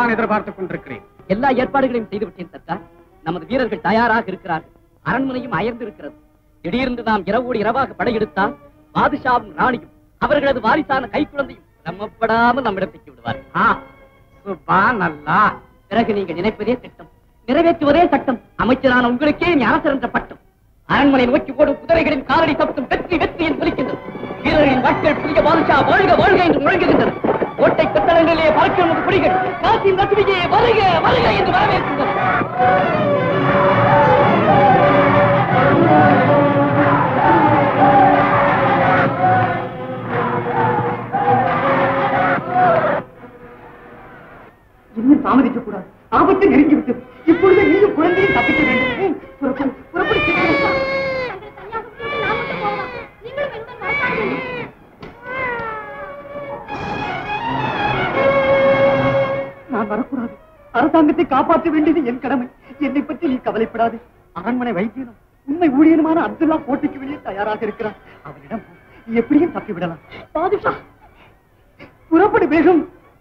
தான் எதிர்பார்த்துக் கொண்டிருக்கிறேன் எல்லா ஏற்பாடுகளையும் செய்து விட்டேன் சர்க்கார் நமது வீரர்கள் தயாராக இருக்கிறார்கள் அரண்மனையும் அயர்ந்து இருக்கிறது திடீரென்று நாம் இரவோடு இரவாக படையெடுத்தால் பாதுஷாவும் ராணியும் அவர்களது வாரிசான கைக்குழந்தையும் சிரமப்படாமல் நம்மிடத்துக்கு விடுவார் சுபா நல்லா பிறகு நீங்கள் நினைப்பதே திட்டம் நிறைவேற்றுவதே சட்டம் அமைச்சரான உங்களுக்கே நீ அரசர் என்ற பட்டம் அரண்மனை நோக்கி ஓடும் குதிரைகளின் காலடி சப்தம் வெற்றி வெற்றி என்று ஒலிக்கின்றது வீரர்களின் வாட்கள் புதிய பாதுஷா வாழ்க வாழ்க என்று முழங்குகின்றன கோட்டை கட்டடங்களிலே பறக்கும் நமது குடிகள் காசின் ரசுமியே வருக வருக என்று வரவேற்கின்றன இன்னும் தாமதிக்க கூடாது ஆபத்து நெருங்கி விட்டது இப்பொழுது நீயும் குழந்தையும் தப்பிக்க வேண்டும் புறப்படு புறப்படு சீக்கிரம். நான் வரக்கூடாது அரசாங்கத்தை காப்பாற்ற வேண்டியது என் கடமை என்னை பற்றி நீ கவலைப்படாதே அரண்மனை வைத்தியனும் உண்மை ஊழியனுமான அப்துல்லா போட்டிக்கு வெளியே தயாராக இருக்கிறான் அவனிடம் போ. நீ எப்படியும் தப்பி விடலாம் பாதுஷா புறப்படு வேகம்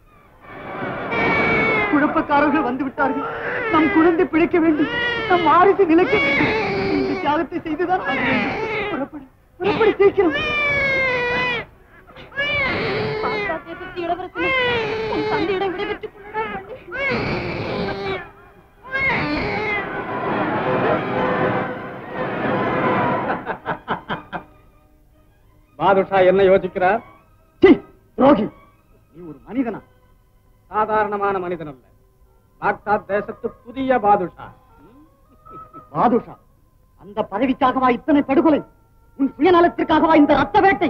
குழப்பக்காரர்கள் வந்து விட்டார்கள் நம் குழந்தை பிழைக்க வேண்டும் நம் வாரிசு நிலைக்க வேண்டும் இந்த தியாகத்தை செய்துதான் ஆக வேண்டும். புறப்படு புறப்படு சீக்கிரம் தந்தையிடம் விடைபெற்றுக் கொள்ளலாம் பாதுஷா என்ன யோசிக்கிறார் சீ, துரோகி நீ ஒரு மனிதனா சாதாரணமான மனிதன் அல்ல பாக்தாத் தேசத்து புதிய பாதுஷா பாதுஷா அந்த பதவிக்காகவா இத்தனை படுகொலை உன் சுயநலத்திற்காகவா இந்த ரத்த வேட்டை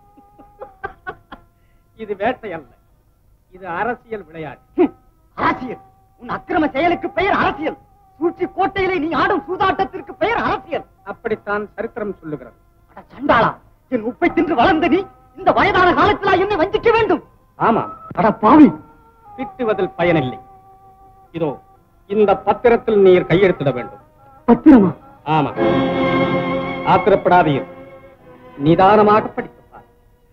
இது வேட்டை அல்ல இது அரசியல் விளையாட்டு ஹம், அரசியல் உன் அக்கிரம செயலுக்கு பெயர் அரசியல் சூழ்ச்சி கோட்டையிலே நீ ஆடும் சூதாட்டத்திற்கு பெயர் அரசியல் அப்படித்தான் சரித்திரம் சொல்லுகிறது அட சண்டாளா என் உப்பை தின்று வளர்ந்த நீ இந்த வயதான காலத்திலா என்னை வஞ்சிக்க வேண்டும் ஆமாம் அட பாவி திட்டுவதில் பயனில்லை இதோ இந்த பத்திரத்தில் நீர் கையெழுத்திட வேண்டும் பத்திரமா ஆமா ஆத்திரப்படாதீர் நிதானமாக படித்துப் பார்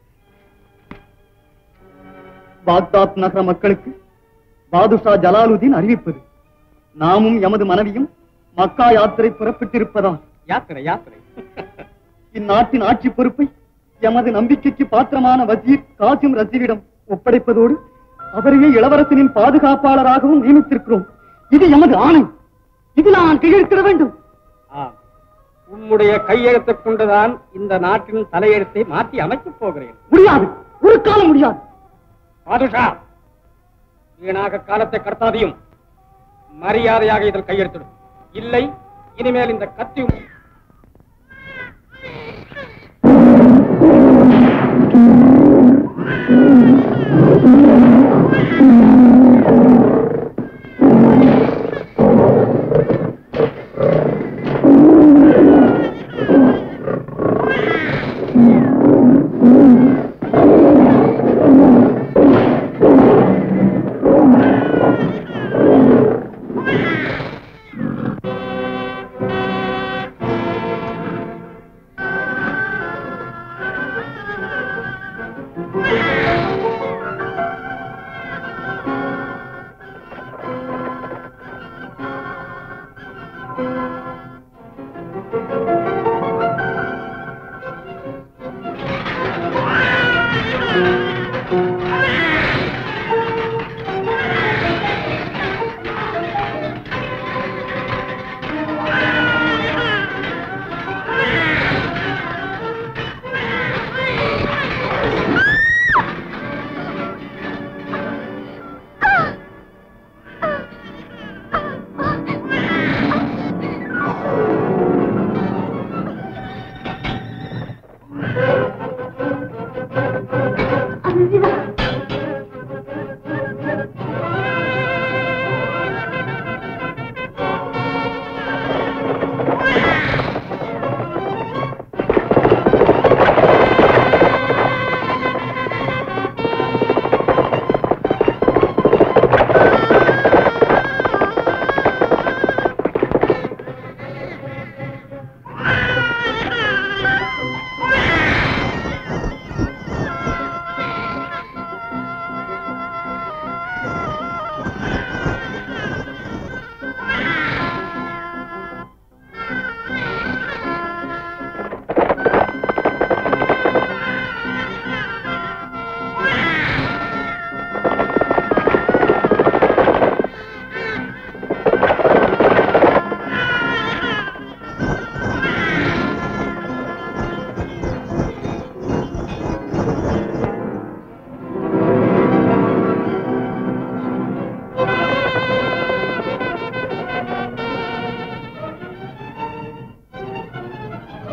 பாக்தாத் நகர மக்களுக்கு பாதுஷா ஜலாலுதீன் அறிவிப்பது நாமும் எமது மனைவியும் மக்கா யாத்திரை புறப்பட்டிருப்பதால் யாத்திரை யாத்திரை இந்நாட்டின் ஆட்சி பொறுப்பை எமது நம்பிக்கைக்கு பாத்திரமான வசீர் காசிம் ரசீவிடம் ஒப்படைப்பதோடு அவரையே இளவரசனின் பாதுகாப்பாளராகவும் நியமித்திருக்கிறோம் இது எமது ஆணை இதில் நான் கையெழுத்திட வேண்டும் ஆம் உம்முடைய கையெழுத்தைக் கொண்டுதான் இந்த நாட்டின் தலையெழுத்தை மாற்றி அமைக்கப் போகிறேன் முடியாது ஒரு காலம் முடியாது பாதுஷா வீணாக காலத்தை கடத்தாதையும் மரியாதையாக இதில் கையெழுத்திடும் இல்லை இனிமேல் இந்த கத்தி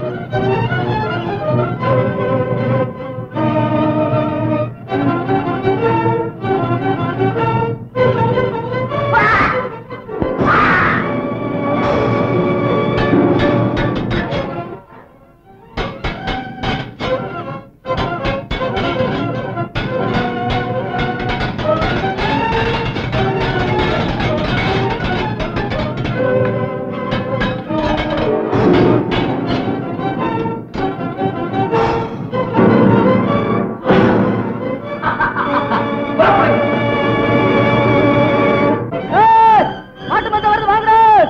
மாட்டு மந்த வருது வாங்க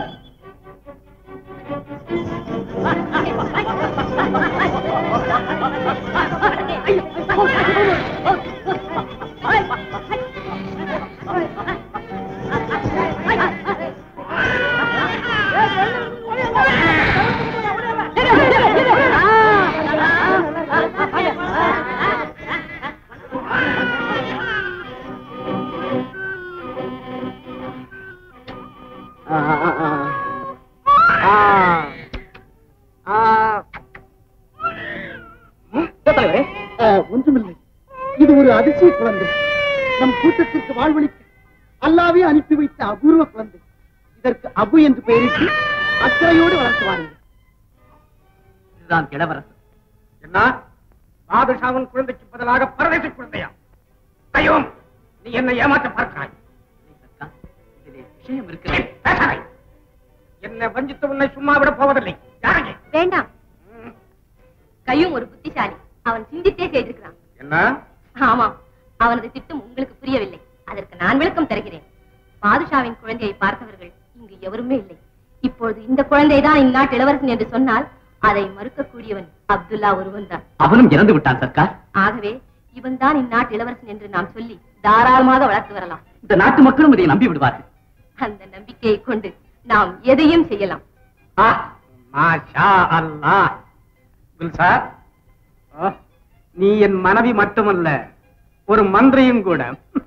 தலைவரே ஒன்றுமில்லை இது ஒரு அதிசய குழந்தை நம் கூட்டத்திற்கு வாழ்வளிக்க அல்லாவே அனுப்பி வைத்த அபூர்வ குழந்தை இதற்கு அபு என்று பெயரிட்டு அக்கறையோடு வளர்த்து வாருங்கள் இதுதான் இளவரசர் என்ன பாதுஷாவின் குழந்தைக்கு பதிலாக பரதேசி குழந்தையா கையோம் நீ என்னை ஏமாற்ற பார்க்கிறாய் சர்க்கார், இதிலே விஷயம் இருக்கிறது பேசாதே. என்னை வஞ்சித்த உன்னை சும்மா விட போவதில்லை யாரங்கே வேண்டாம் கையும் ஒரு புத்திசாலி அவன் சிந்தித்தே செய்திருக்கிறான் என்ன ஆமாம் அவனது திட்டம் உங்களுக்கு புரியவில்லை அதற்கு நான் விளக்கம் தருகிறேன் பாதுஷாவின் குழந்தையை பார்த்தவர்கள் இங்கு எவருமே இல்லை இப்பொழுது இந்த குழந்தைதான் இந்நாட்டு இளவரசன் என்று சொன்னால் அதை மறுக்கக்கூடியவன் அப்துல்லா ஒருவன் தான் அவனும் இறந்து விட்டான் சர்க்கார் ஆகவே இவன் தான் இந்நாட்டு இளவரசன் என்று நாம் சொல்லி தாராளமாக வளர்த்து வரலாம் இந்த நாட்டு மக்களும் இதை நம்பி விடுவார்கள் அந்த நம்பிக்கையை கொண்டு நாம் எதையும் செய்யலாம் ஆ, மாஷா அல்லாஹ் குல்சார் ஆ, நீ என் மனைவி மட்டுமல்ல ஒரு மந்திரியும் கூட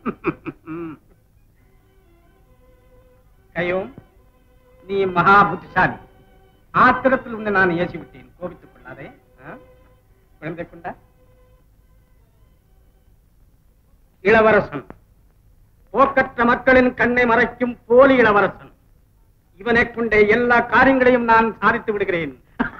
கையோம் நீ மகா புத்திசாலி ஆத்திரத்தில் உன்னை நான் ஏசி விட்டேன் கோபித்துக் கொள்ளாதே ஆ? குழந்தை கொண்டா இளவரசன் போக்கற்ற மக்களின் கண்ணை மறைக்கும் போலி இளவரசன் இவனை கொண்டே எல்லா காரியங்களையும் நான் சாதித்து விடுகிறேன்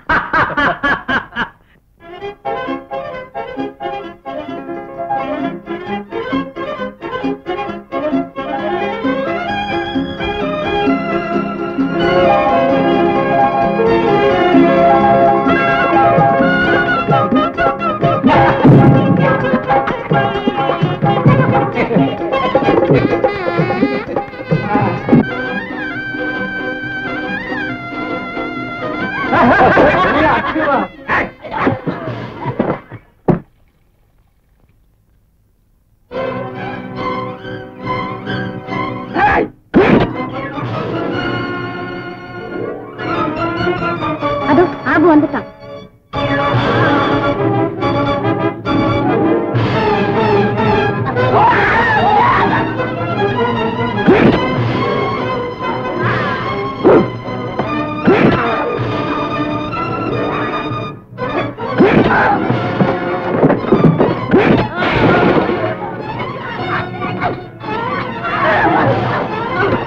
அதோ ஆபு வந்துட்டான்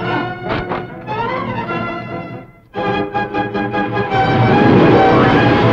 ஆ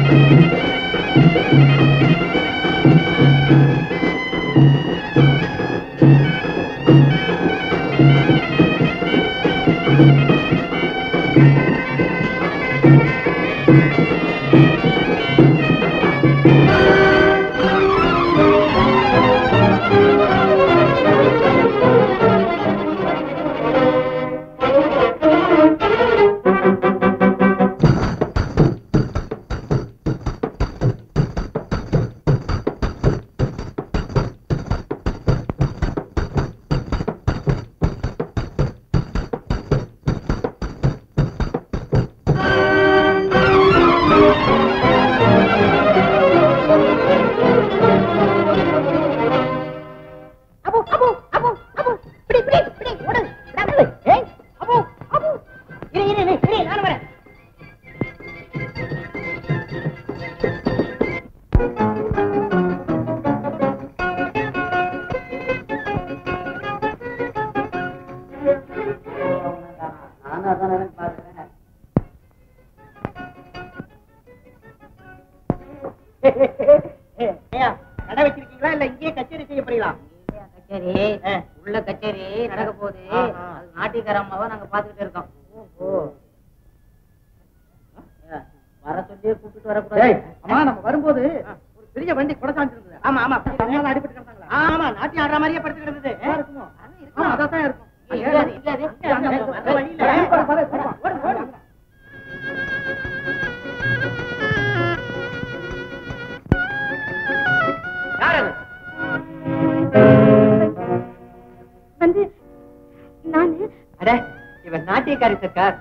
அபு அபு அபு அபு பிடி பிடி பிடி ஓடு விடாதே ஏய் அபு அபு இரு இரு இரு இரு நான் வரேன் நானும் அதான் பாக்குறேன் ஏய்யா, கடை வச்சிருக்கீங்களா இல்ல இங்கேயே கச்சேரி செய்ய போறீங்களா கச்சேரி உள்ள கச்சேரி நடக்க போகுது ஆஹா. அது நாட்டியக்கார அம்மாவை நாங்க பாத்துக்கிட்டு இருக்கோம் ஓஹோ ஏ, வர சொல்லியே கூப்பிட்டு ஏய், வரக்கூடாது அம்மா நம்ம வரும்போது ஒரு பெரிய வண்டி கொடசாஞ்சு இருந்தது ஆமா ஆமா தனியால அடிபட்டு கிடந்தாங்களா ஆமா நாட்டியம் ஆடுற மாதிரியே படுத்து கிடந்தது நல்லா இருக்குமோ? ஆமா, அதான் இருக்கும் இல்ல, அது, இல்ல, அது. அங்க, அங்க, வர வழியில. பாரு, பாரு, பாரு, பாரு. ஓடு, ஓடு. யார் அது வந்து நானு அட இவன் நாட்டியக்காரி சர்க்கார்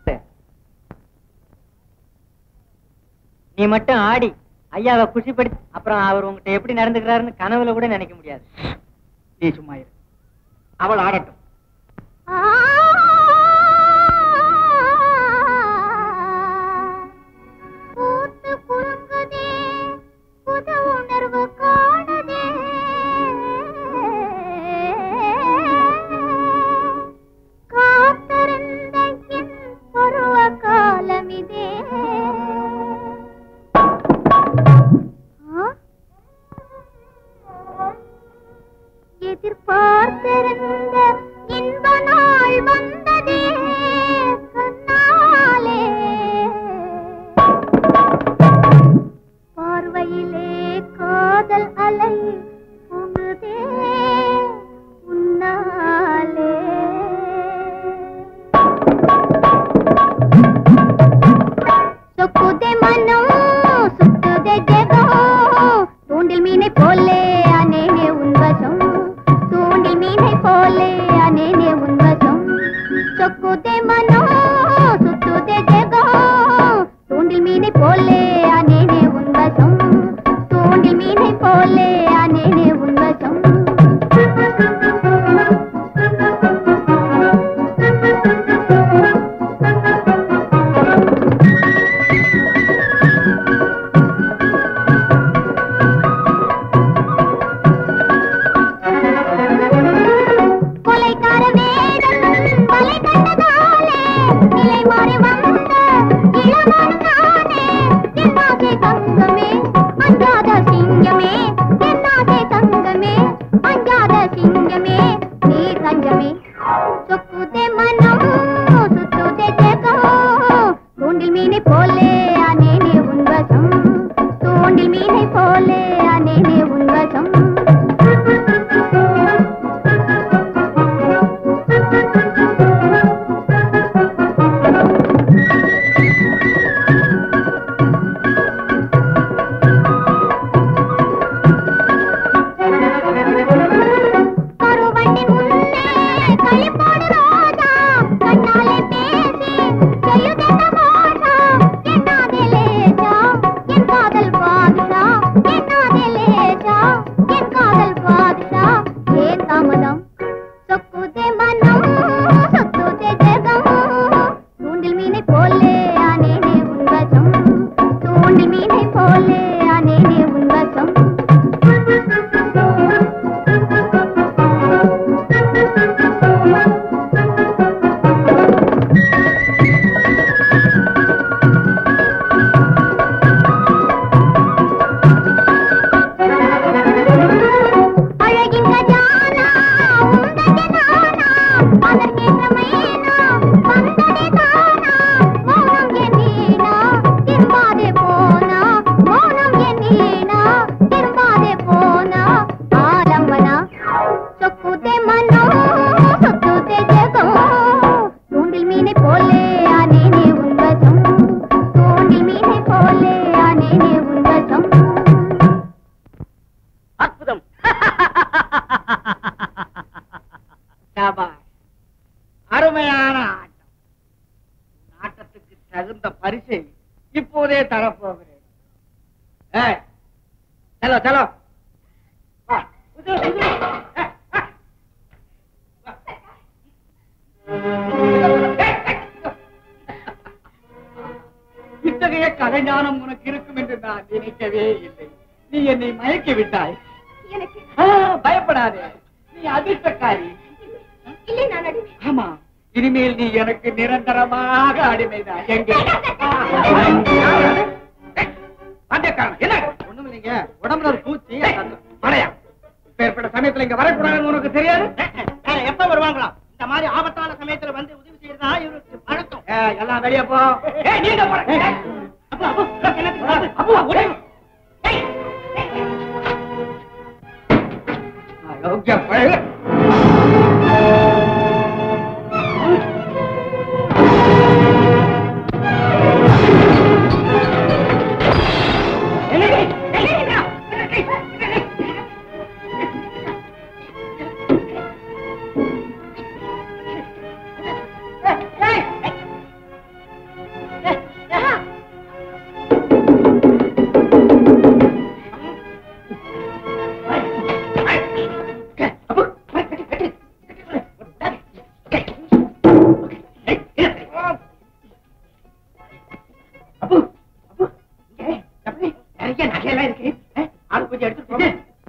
நீ மட்டும் ஆடி ஐயாவை குஷிப்படுத்தி அப்புறம் அவர் உங்ககிட்ட எப்படி நடந்துக்கிறாருன்னு கனவுல கூட நினைக்க முடியாது நீ சும்மா இரு அவள் ஆடட்டும் பூத்து குலுங்குதே புது உணர்வு காணுதே காத்திருந்த என் பருவ காலம் இதே ஆ? எதிர்பார்த்திருந்த இன்ப நாள் வந்ததே கண்ணாலே பார்வையிலே காதல் அலை பொங்குதே உன்னாலே சொக்குதே மனம் சுத்துதே ஜெகம் தூண்டில் மீனை போலே அனேனே உன்வசம் தூண்டில் மீனை போலே அனேனே உன்வசம் சொக்குதே மனம் சுத்துதே ஜெகம் தூண்டில் மீனை போலே அனேனே உன்வசம் தூண்டில் மீனை போலே அனேனே உன்வசம் கொலைக்கார வேடன் கொலை கண்டதாலே நிலை மாறி வந்த இளவன் நானே என்னாசை தங்கமே அஞ்சாத சிங்கமே என்னாசை தங்கமே அஞ்சாத சிங்கமே நீ தஞ்சமே சொக்குதே மனம் சுத்துதே ஜெகம் தூண்டில் மீனை போலே அனேனே உன்வசம் தூண்டில் மீனை போலே அனேனே உன்வசம் கருவண்டி முன்னே களிப்போடு ரோஜா கண்ணாலே பேசி சொல்லுதென்ன மோசா என்னாதே லேசா என் காதல் பாதுஷா என்னாதே லேசா என் காதல் பாதுஷா ஏன் தாமதம் சொக்குதே மனம் சொத்துதே ஜெகம் தூண்டில் மீனை போலே அனேனே உன்வசம் தூண்டில் மீனை போலே அனேனே உன்வசம் ஏய், चलो चलो வா, உது, உது. ஏய், வா. இத்தகைய கலைஞானம் உனக்கு இருக்கும் என்று நான் நினைக்கவே இல்லை நீ என்னை மயக்கி விட்டாய் எனக்கு ஆ, பயப்படாதே நீ அதிர்ஷ்டக்காரி இல்லை நான் அடிமை ஆமா இனிமேல் நீ எனக்கு நிரந்தரமாக அடிமைதான் எங்கே பாண்டியக்காரன் என்ன ஒண்ணும் இல்லைங்க உடம்புல ஒரு பூச்சி மழையா இப்பேற்பட்ட சமயத்துல இங்க வரக்கூடாதுன்னு உனக்கு தெரியாது வேற எப்ப வருவாங்களாம் இந்த மாதிரி ஆபத்தான சமயத்துல வந்து உதவி செய்யறதா இவருக்கு பழக்கம் ஏய், எல்லாம் வெளியே போ ஏய், நீங்க போற ஏய், அப்பா, அப்பா, எனக்கு அப்பா, ஓடு. ஏய், ஏய். அயோக்கிய பயலே. என்னடி? ஏய், என்னடா? ஏய், ஏய், ஏய். நிறைய நகையெல்லாம் இருக்கு ஆளு கொஞ்சம் எடுத்துட்டு போங்க.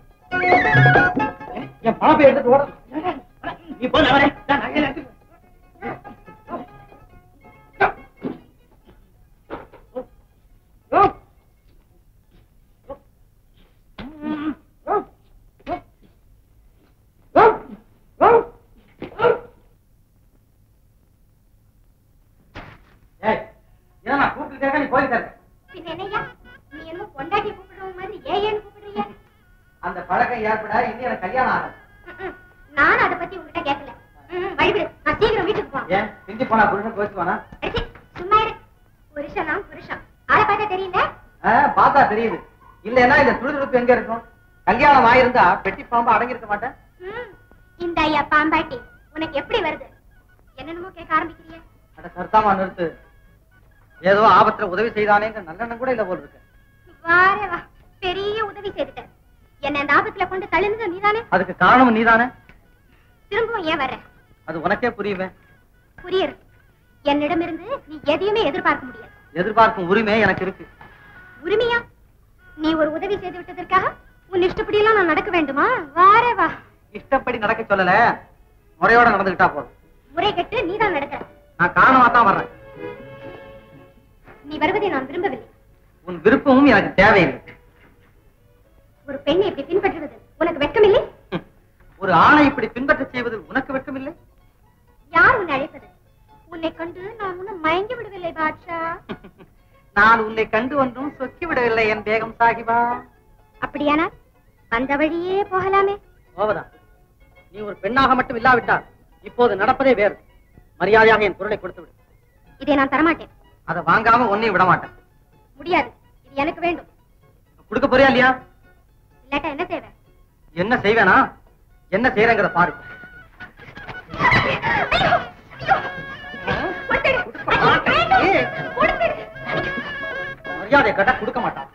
என் பணப்பை எடுத்துட்டு ஓட நீ போ நான் வரேன் நான் நகையெல்லாம் எடுத்துட்டு ஏன்னா கூப்பிட்டு நீ போய் தர பின்ன என்னய்யா நீ என்ன பொண்டாட்டி கூப்பிடுற மாதிரி ஏன் ஏன்னு கூப்பிடுறீங்க அந்த பழக்கம் ஏற்பட இன்னும் எனக்கு கல்யாணம் ஆகும் ம்ம். நான் அதை பத்தி உங்ககிட்ட கேட்கல ம்ம். வழிவிடு நான் சீக்கிரம் வீட்டுக்கு போறேன் ஏன் பிஞ்சு போனா புருஷன் கோச்சுவானா அடிச்சி, சும்மா இரு புருஷனா புருஷன் ஆளை பார்த்தா தெரியல ஆ, பார்த்தா தெரியுது இல்லைன்னா இந்த துடிதுடுப்பு எங்க இருக்கும் கல்யாணம் ஆயிருந்தா பெட்டி பாம்பு அடங்கியிருக்க மாட்டேன் ம். இந்த ஐயா பாம்பாட்டி உனக்கு எப்படி வருது என்னென்னமோ கேட்க ஆரம்பிக்கிறிய அட கர்த்தாமா நிறுத்து ஏதோ ஆபத்துல உதவி செய்தானேங்க நல்லெண்ணம் கூட இல்ல போல் இருக்கு வாரே வா பெரிய உதவி செய்துட்ட என்ன இந்த ஆபத்துல கொண்டு தள்ளுனது நீதானே அதுக்கு காரணம் நீதானே திரும்பவும் ஏன் வர்ற அது உனக்கே புரியுமே புரியுது என்னிடமிருந்து நீ எதையுமே எதிர்பார்க்க முடியாது எதிர்பார்க்கும் உரிமை எனக்கு இருக்கு உரிமையா நீ ஒரு உதவி செய்து விட்டதற்காக உன் இஷ்டப்படி எல்லாம் நான் நடக்க வேண்டுமா வாரே வா இஷ்டப்படி நடக்க சொல்லல முறையோட நடந்துகிட்டா போதும் முறை கெட்டு நீதான் நடக்கிற நான் காரணமா தான் வர்றேன் நீ வருவதை நான் விரும்பவில்லை உன் விருப்பமும் எனக்கு தேவையில்லை ஒரு பெண்ணை இப்படி பின்பற்றுவது உனக்கு வெட்கமில்லை ஹம். ஒரு ஆணை இப்படி பின்பற்ற செய்வதில் உனக்கு வெட்கமில்லை யார் உன்னை அழைப்பது உன்னை கண்டு நான் உன்னை மயங்கி விடவில்லை பாட்ஷா நான் உன்னை கண்டு ஒன்றும் சொக்கி விடவில்லை என் பேகம் சாகிபா அப்படியானால் வந்த வழியே போகலாமே போவதா நீ ஒரு பெண்ணாக மட்டும் இல்லாவிட்டால் இப்போது நடப்பதே வேறு மரியாதையாக என் பொருளை கொடுத்து விடு இதை நான் தரமாட்டேன் அதை வாங்காம ஒன்னையும் விட மாட்டேன் முடியாது இது எனக்கு வேண்டும் கொடுக்க போறியா இல்லையா இல்லாட்டா என்ன தேவை என்ன செய்வேனா என்ன செய்யறேங்கிற பாரு ஏய், மரியாதை கேட்டா கொடுக்க மாட்டான்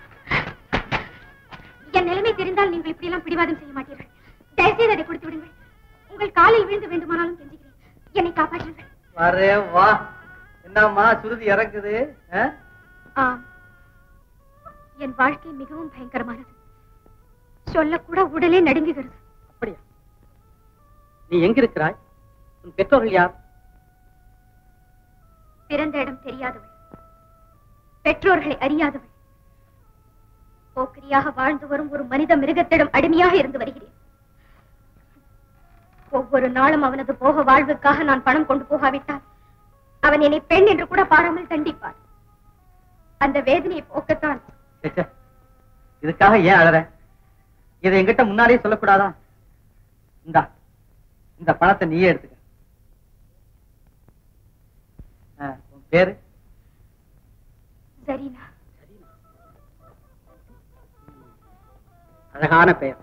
என் நிலைமை தெரிந்தால் நீங்கள் இப்படி எல்லாம் பிடிவாதம் செய்ய மாட்டீர்கள் தயவுசெய்து அதை கொடுத்து விடுங்கள் உங்கள் காலில் விழுந்து வேண்டுமானாலும் கெஞ்சுகிறேன் என்னை காப்பாற்றுங்கள் வரே வா என்னம்மா சுருதி இறக்குது ஆ? ஆம் என் வாழ்க்கை மிகவும் பயங்கரமானது சொல்லக்கூட உடலே நடுங்குகிறது அப்படியா நீ எங்க இருக்கிறாய் உன் பெற்றோர்கள் யார் பிறந்த இடம் தெரியாதவள் பெற்றோர்களை அறியாதவள் போக்கிரியாக வாழ்ந்து வரும் ஒரு மனித மிருகத்திடம் அடிமையாக இருந்து வருகிறேன் ஒவ்வொரு நாளும் அவனது போக வாழ்வுக்காக நான் பணம் கொண்டு போகாவிட்டால் அவன் என்னை பெண் என்று கூட பாராமல் தண்டிப்பான் அந்த வேதனையை போக்கத்தான் ச்சே, ச்சே. இதுக்காக ஏன் அழற இதை என்கிட்ட முன்னாடியே சொல்லக்கூடாதா இந்தா இந்த பணத்தை நீயே எடுத்துக்க ஆ, உன் பேரு சரினா அழகான பெயர்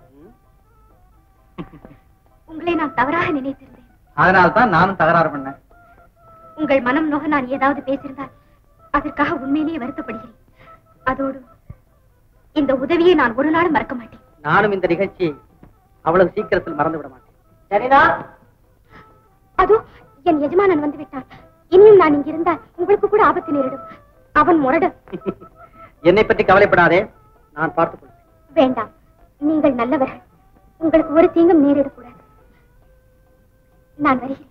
உங்களை நான் தவறாக நினைத்திருந்தேன் அதனால்தான் நானும் தகராறு பண்ணேன் உங்கள் மனம் நோக நான் ஏதாவது பேசியிருந்தால் அதற்காக உண்மையிலேயே வருத்தப்படுகிறேன் அதோடு இந்த உதவியை நான் ஒரு நாள் மறக்க மாட்டேன் நானும் இந்த நிகழ்ச்சி அவ்வளவு சீக்கிரத்தில் மறந்து விட மாட்டேன் சரிதா அதோ என் எஜமானன் வந்து விட்டான் இனியும் நான் இங்க இருந்தால் உங்களுக்கு கூட ஆபத்து நேரிடும் அவன் முரடு என்னை பற்றி கவலைப்படாதே நான் பார்த்துக் கொள்வேன் வேண்டாம் நீங்கள் நல்லவர்கள் உங்களுக்கு ஒரு தீங்கும் நேரிடக்கூடாது நான் வருகிறேன்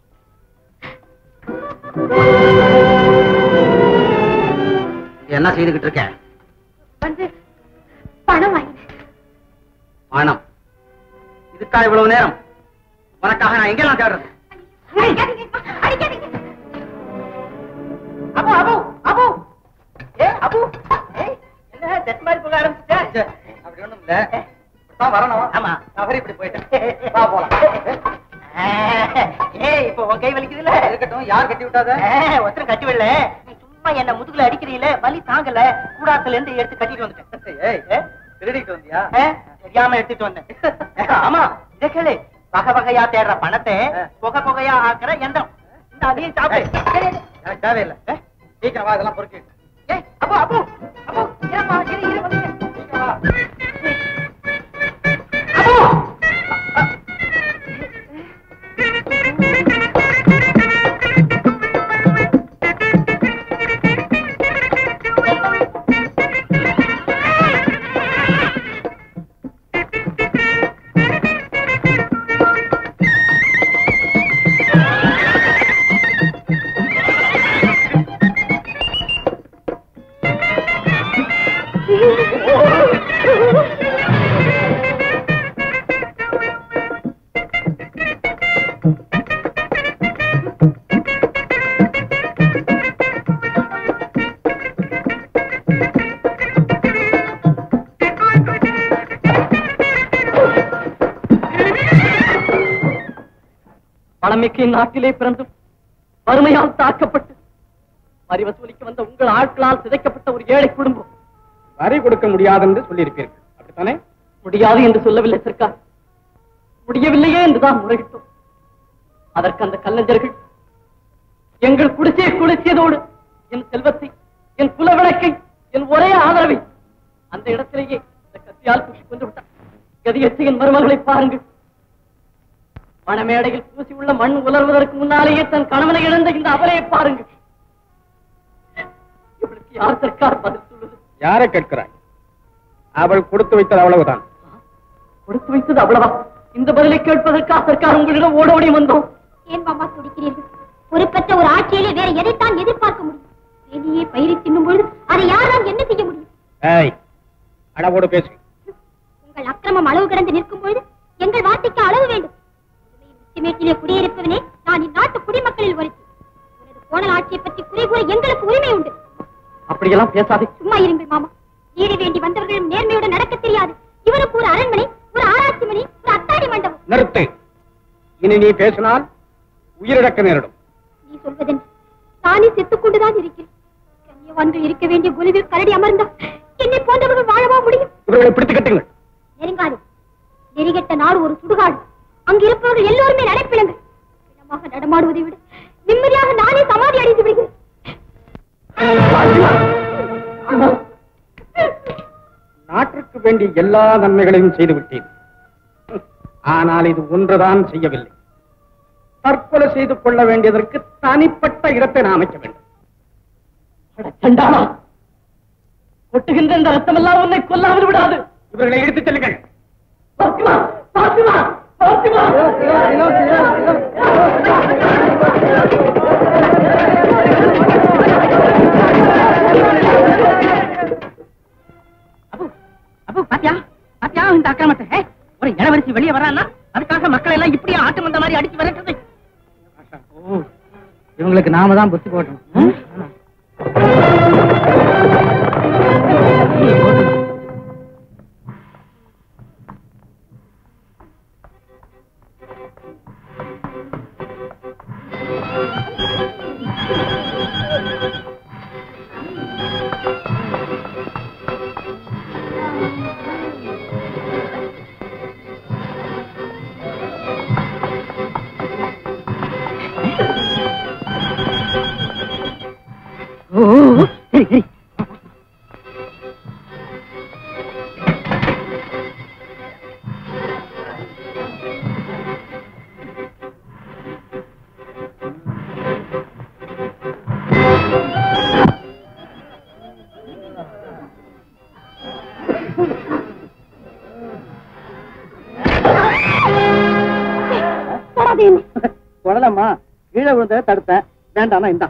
இது என்ன செய்துகிட்டு இருக்க வந்து பணம் வாங்கினேன் பணம் இதுக்கா இவ்வளவு நேரம் உனக்காக நான் எங்கெல்லாம் தேடுறது அடிக்காதீங்க, அடிக்காதீங்க. அபு அபு அபு ஏ அபு ஏய் என்ன டெட் மாதிரி போக ஆரம்பிச்சிட்ட ச்சே, அப்படி ஒண்ணும் இல்ல இப்படித்தான் வரணும் ஆமா. தவறி இப்படி போயிட்டேன் வா போலாம் ஏய் இப்போ உன் கை வலிக்குதுல்ல இருக்கட்டும் யார் கட்டி விட்டாத ஒருத்தரும் கட்டி விடல நீ சும்மா என்ன முதுகுல அடிக்கிறீல வலி தாங்கல கூடாத்துல இருந்து எடுத்து கட்டிட்டு வந்துட்டேன் ஏய் திருடிட்டு வந்தியா ஏ, தெரியாம எடுத்துட்டு வந்தேன் ஆமா இத கேளு வகை வகையா தேடுற பணத்தை புகை புகையா ஆக்குற எந்திரம் இந்த அதையும் சாப்பிடு சரி, சரி. எனக்கு தேவையில்லை சீக்கிரம் வா இதெல்லாம் பொறுக்கி ஏய் அப்பு அப்பு அப்பு இருப்பா இரு இரு வந்துட்டேன். சீக்கிரம் வா அப்பு பழமிக்க நாட்டிலே பிறந்தும் வறுமையால் தாக்கப்பட்டு வரி வசூலிக்க வந்த உங்கள் ஆட்களால் சிதைக்கப்பட்ட ஒரு ஏழை குடும்பம் வரி கொடுக்க முடியாது என்று சொல்லியிருப்பீர்கள் அப்படித்தானே முடியாது என்று சொல்லவில்லை சர்க்கார் முடியவில்லையே என்றுதான் முறையிட்டோம் அதற்கு அந்த கல்லஞ்சர்கள் எங்கள் குடிசையை குளிர்ச்சியதோடு என் செல்வத்தை என் குல விளக்கை என் ஒரே ஆதரவை அந்த இடத்திலேயே இந்த கத்தியால் குத்தி கொண்டு விட்டார் கதியற்ற என் மருமகளை பாருங்கள் மணமேடையில் பூசி உள்ள மண் உலர்வதற்கு முன்னாலேயே தன் கணவனை இழந்த இந்த அவலையை பாருங்கள் இவளுக்கு யார் சர்க்கார் பதில் சொல்லுது யாரை கேட்கிறாய் அவள் கொடுத்து வைத்தது அவ்வளவுதான் கொடுத்து வைத்தது அவ்வளவா இந்த பதிலை கேட்பதற்காக சர்க்கார் உங்களிடம் ஓட ஓடி வந்தோம் ஏன் மாமா துடிக்கிறீர்கள் பொறுப்பற்ற ஒரு ஆட்சியிலே வேற எதைத்தான் எதிர்பார்க்க முடியும் வெளியே பயிரை தின்னும் பொழுது அதை யாரால் என்ன செய்ய முடியும் ஏய் அளவோடு பேசு உங்கள் அக்கிரமம் அளவு கடந்து நிற்கும் பொழுது எங்கள் வார்த்தைக்கு அளவு வேண்டும் உச்சிமேட்டிலே குடியிருப்பவனே நான் இந்நாட்டு குடிமக்களில் ஒருத்தி உனது கோணல் ஆட்சியை பற்றி குறை கூற எங்களுக்கு உரிமை உண்டு அப்படியெல்லாம் பேசாதே சும்மா இருங்கள் மாமா நீடி வேண்டி வந்தவர்களும் நேர்மையுடன் நடக்க தெரியாது இவருக்கு ஒரு அரண்மனை ஒரு ஆராய்ச்சி மணி ஒரு அத்தாடி மண்டபம் நிறுத்து இனி நீ பேசினால் உயிரிழக்க நேரிடும் நீ சொல்வதென்று நானே செத்துக் கொண்டுதான் இருக்கிறேன் கன்னியவான்கள் இருக்க வேண்டிய குழுவில் கரடி அமர்ந்தா என்னை போன்றவர்கள் வாழவா முடியும் இவர்களை பிடித்து கட்டுங்கள் நெருங்காது நெருங்கெட்ட நாடு ஒரு சுடுகாடு அங்கு இருப்பவர்கள் எல்லோருமே நடப்பிலங்கள் பிணமாக நடமாடுவதை விட நிம்மதியாக நானே சமாதி அடைந்து விடுகிறேன் நாட்டிற்கு வேண்டிய எல்லா நன்மைகளையும் செய்து விட்டேன் ஆனால் இது ஒன்றுதான் செய்யவில்லை தற்கொலை செய்து கொள்ள வேண்டியதற்கு தனிப்பட்ட இடத்தை நான் அமைக்க வேண்டும் அட சண்டாளா கொட்டுகின்ற இந்த ரத்தமெல்லாம் உன்னை கொல்லாமல் விடாது இவர்களை இழுத்துச் செல்லுங்கள் பாத்திமா பாத்திமா பாத்திமா அப்பு அப்பு பாத்தியா பாத்தியா இந்த அக்கிரமத்தை ஏய், ஒரு இளவரசி வெளியே வரான்னா அதுக்காக மக்கள் எல்லாம் இப்படியே ஆட்டு வந்த மாதிரி அடிச்சு விரட்டுறது இவங்களுக்கு நாம தான் புத்தி போட்டோம் அது என்ன தொடலம்மா கீழே விழுந்ததை தடுத்தேன் வேண்டாம்னா இந்தா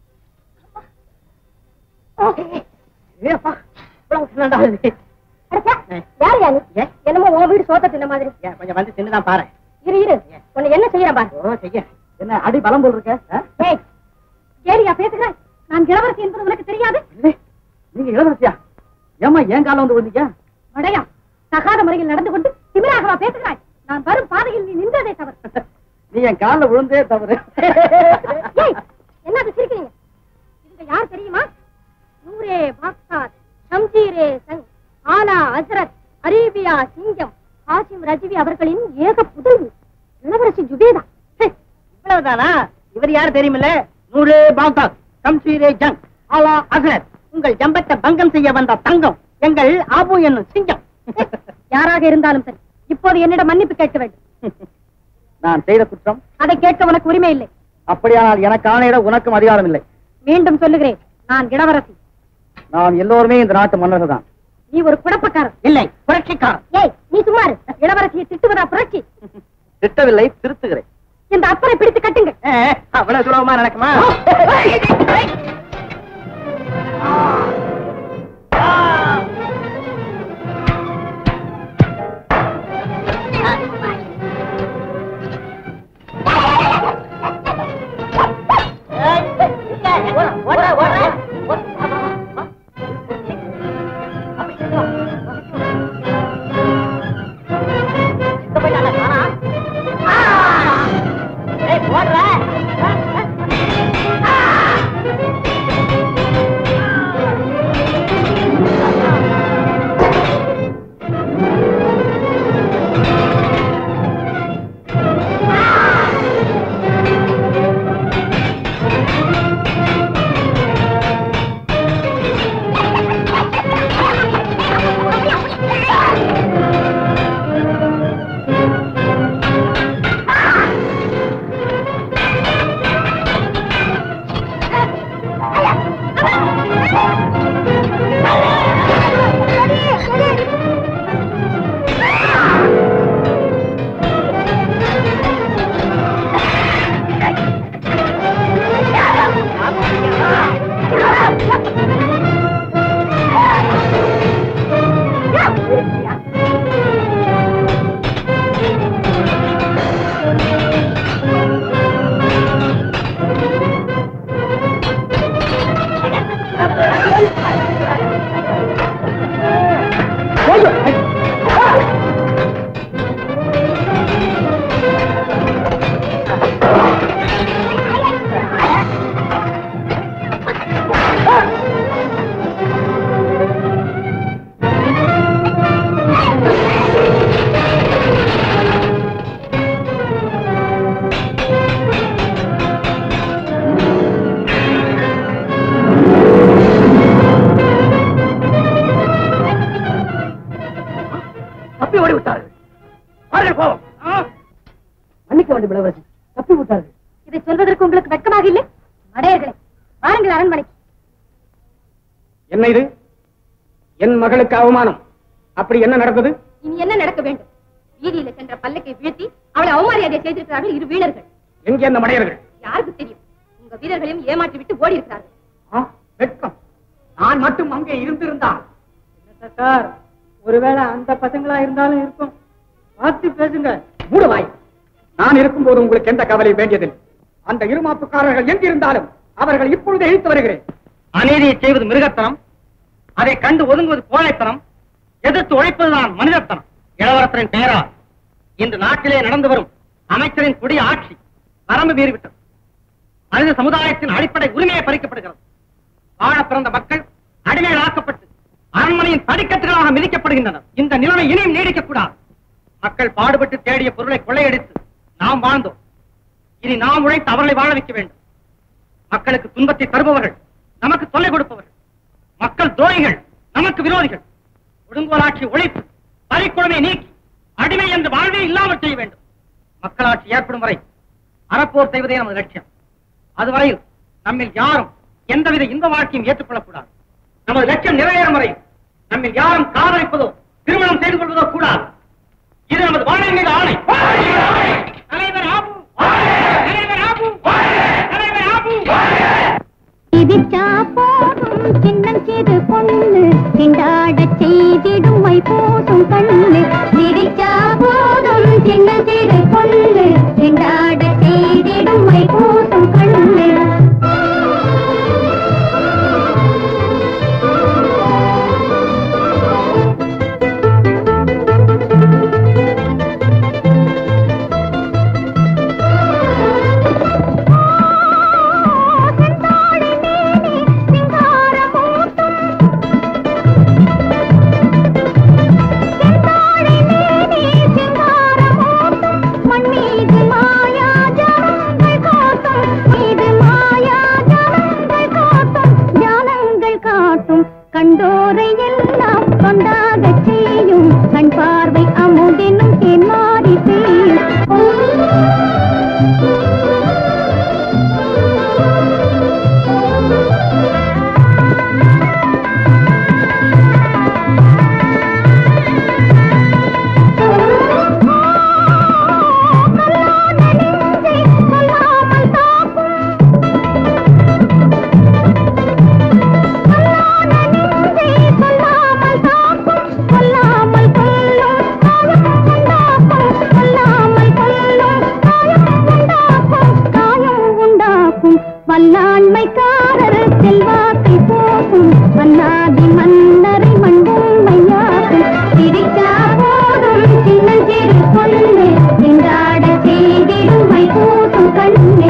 ஏப்பா இவ்வளவு வேண்டா அடச்சே, யார் யா நீ என்னமோ உன் வீடு சோத்த தின்ன மாதிரி கொஞ்சம் வந்து தின்னுதான் பாரு இரு இரு உன்னை என்ன செய்யறேன் பாரு ஓ செய்ய என்ன அடி பலம் போல் இருக்க ஆ? ஏய் ஏரியா பேசுகிறேன் நான் இளவரசி என்பது உனக்கு தெரியாது இல்லை, நீங்க இளவரசியா ஏமா ஏன் காலம் வந்து விழுந்தீங்க அடையா தகாத முறையில் நடந்து கொண்டு திமிராகவா பேசுகிறாய் நான் வரும் பாதையில் நீ நின்றதே தவறு நீ என் காலில் விழுந்தே தவறு ஏய், என்னது சிரிக்கிறீங்க இவங்க யார் தெரியுமா நூரே பாக்சாத் ஷம்ஜீரே சங் ஆலா அசரத் அரேபியா சிங்கம் ஹாசிம் ரஜிவி அவர்களின் ஏக புதல்வி இளவரசி ஜுபேதா ஹே, இவ்வளவுதானா இவர் யாரு தெரியுமில்ல நூறு பாங்காக் சம்சீரே ஜங் ஆலா அசரத் உங்கள் ஜம்பத்தை பங்கம் செய்ய வந்த தங்கம் எங்கள் ஆபு என்னும் சிங்கம் ஹே, யாராக இருந்தாலும் சரி இப்போது என்னிடம் மன்னிப்பு கேட்க வேண்டும் நான் செய்த குற்றம் அதை கேட்க உனக்கு உரிமை இல்லை அப்படியானால் எனக்கு ஆணையிட உனக்கும் அதிகாரம் இல்லை மீண்டும் சொல்லுகிறேன் நான் இளவரசி நாம் எல்லோருமே இந்த நாட்டு மன்னர்கள் தான் நீ ஒரு குழப்பக்காரன் இல்லை புரட்சிக்காரன் ஏய் நீ சும்மா இரு. இளவரசியை திட்டுவதா புரட்சி திட்டவில்லை திருத்துகிறேன் இந்த அப்பனை பிடித்து கட்டுங்க அவ்வளவு சுலபமா நடக்குமா தப்பி ஓடி விட்டார்கள் வாருங்கள் போவோம் மன்னிக்க வேண்டும் இளவரசி தப்பி விட்டார்கள் இதை சொல்வதற்கு உங்களுக்கு வெட்கமாக இல்லை மடையர்களே வாருங்கள் அரண்மனைக்கு என்ன இது என் மகளுக்கு அவமானம் அப்படி என்ன நடந்தது இனி என்ன நடக்க வேண்டும் வீதியில சென்ற பல்லக்கை வீழ்த்தி அவளை அவமரியாதை செய்திருக்கிறார்கள் இரு வீரர்கள் எங்கே அந்த மடையர்கள் யாருக்கு தெரியும் உங்க வீரர்களையும் ஏமாற்றி விட்டு ஓடி இருக்கிறார்கள் ஆ, வெட்கம் நான் மட்டும் அங்கே இருந்திருந்தால் சார் ஒருவேளை அந்த பசங்களா இருந்தாலும் இருக்கும் பார்த்து பேசுங்க மூடுவாய் நான் இருக்கும்போது உங்களுக்கு எந்த கவலை வேண்டியதில்லை அந்த இருமாப்புக்காரர்கள் எங்கிருந்தாலும் அவர்கள் இப்பொழுது இழுத்து வருகிறேன் அநீதியை செய்வது மிருகத்தனம் அதை கண்டு ஒதுங்குவது கோழைத்தனம் எதிர்த்து உழைப்பதுதான் மனிதத்தனம் இளவரசரின் பெயரால் இன்று நாட்டிலே நடந்து வரும் அமைச்சரின் கொடிய ஆட்சி வரம்பு மீறிவிட்டது மனித சமுதாயத்தின் அடிப்படை உரிமையை பறிக்கப்படுகிறது வாழ பிறந்த மக்கள் அடிமைகள் ஆக்கப்பட்டு அரண்மனையின் படிக்கட்டுகளாக மிதிக்கப்படுகின்றனர் இந்த நிலைமை இனியும் நீடிக்க கூடாது மக்கள் பாடுபட்டு தேடிய பொருளை கொள்ளையடித்து நாம் வாழ்ந்தோம் இனி நாம் உழைத்து அவர்களை வாழ வைக்க வேண்டும் மக்களுக்கு துன்பத்தை தருபவர்கள் நமக்கு தொல்லை கொடுப்பவர்கள் மக்கள் துரோகிகள் நமக்கு விரோதிகள் ஒடுங்கோலாட்சி ஒழித்து பறிக்குழமை நீக்கி அடிமை என்ற வாழ்வே இல்லாமல் செய்ய வேண்டும் மக்களாட்சி ஏற்படும் வரை அறப்போர் செய்வதே நமது லட்சியம் அதுவரையில் நம்மில் யாரும் எந்தவித இன்ப வாழ்க்கையும் ஏற்றுக்கொள்ளக்கூடாது நமது லட்சியம் நிறைவேறும் வரை நம்மில் யாரும் காதலிப்பதோ திருமணம் செய்து கொள்வதோ கூடாது இது நமது வாழ்வின் மீது ஆணை தலைவர் ஆபு சிரிச்சா போதும் சின்னஞ்சிறு பொண்ணு திண்டாடச் செய்திடும் மை போதும் கண்ணு சிரிச்சா போதும் சின்னஞ்சிறு பொண்ணு திண்டாடச் செய்திடும் மை போதும் கண்ணு கண்டோரை எல்லாம் கொண்டாகச் செய்யும் கண் பார்வை அமுதினும் தென்மாறி வல்லாண்மைக்காரர் செல்வாக்கை போகும் மன்னாதி மன்னரை மண்பொம்மையாகும் சிரிச்சா போதும் சின்னஞ்சிறு பொண்ணு திண்டாட செய்திடும் மை கூட்டும் கண்ணு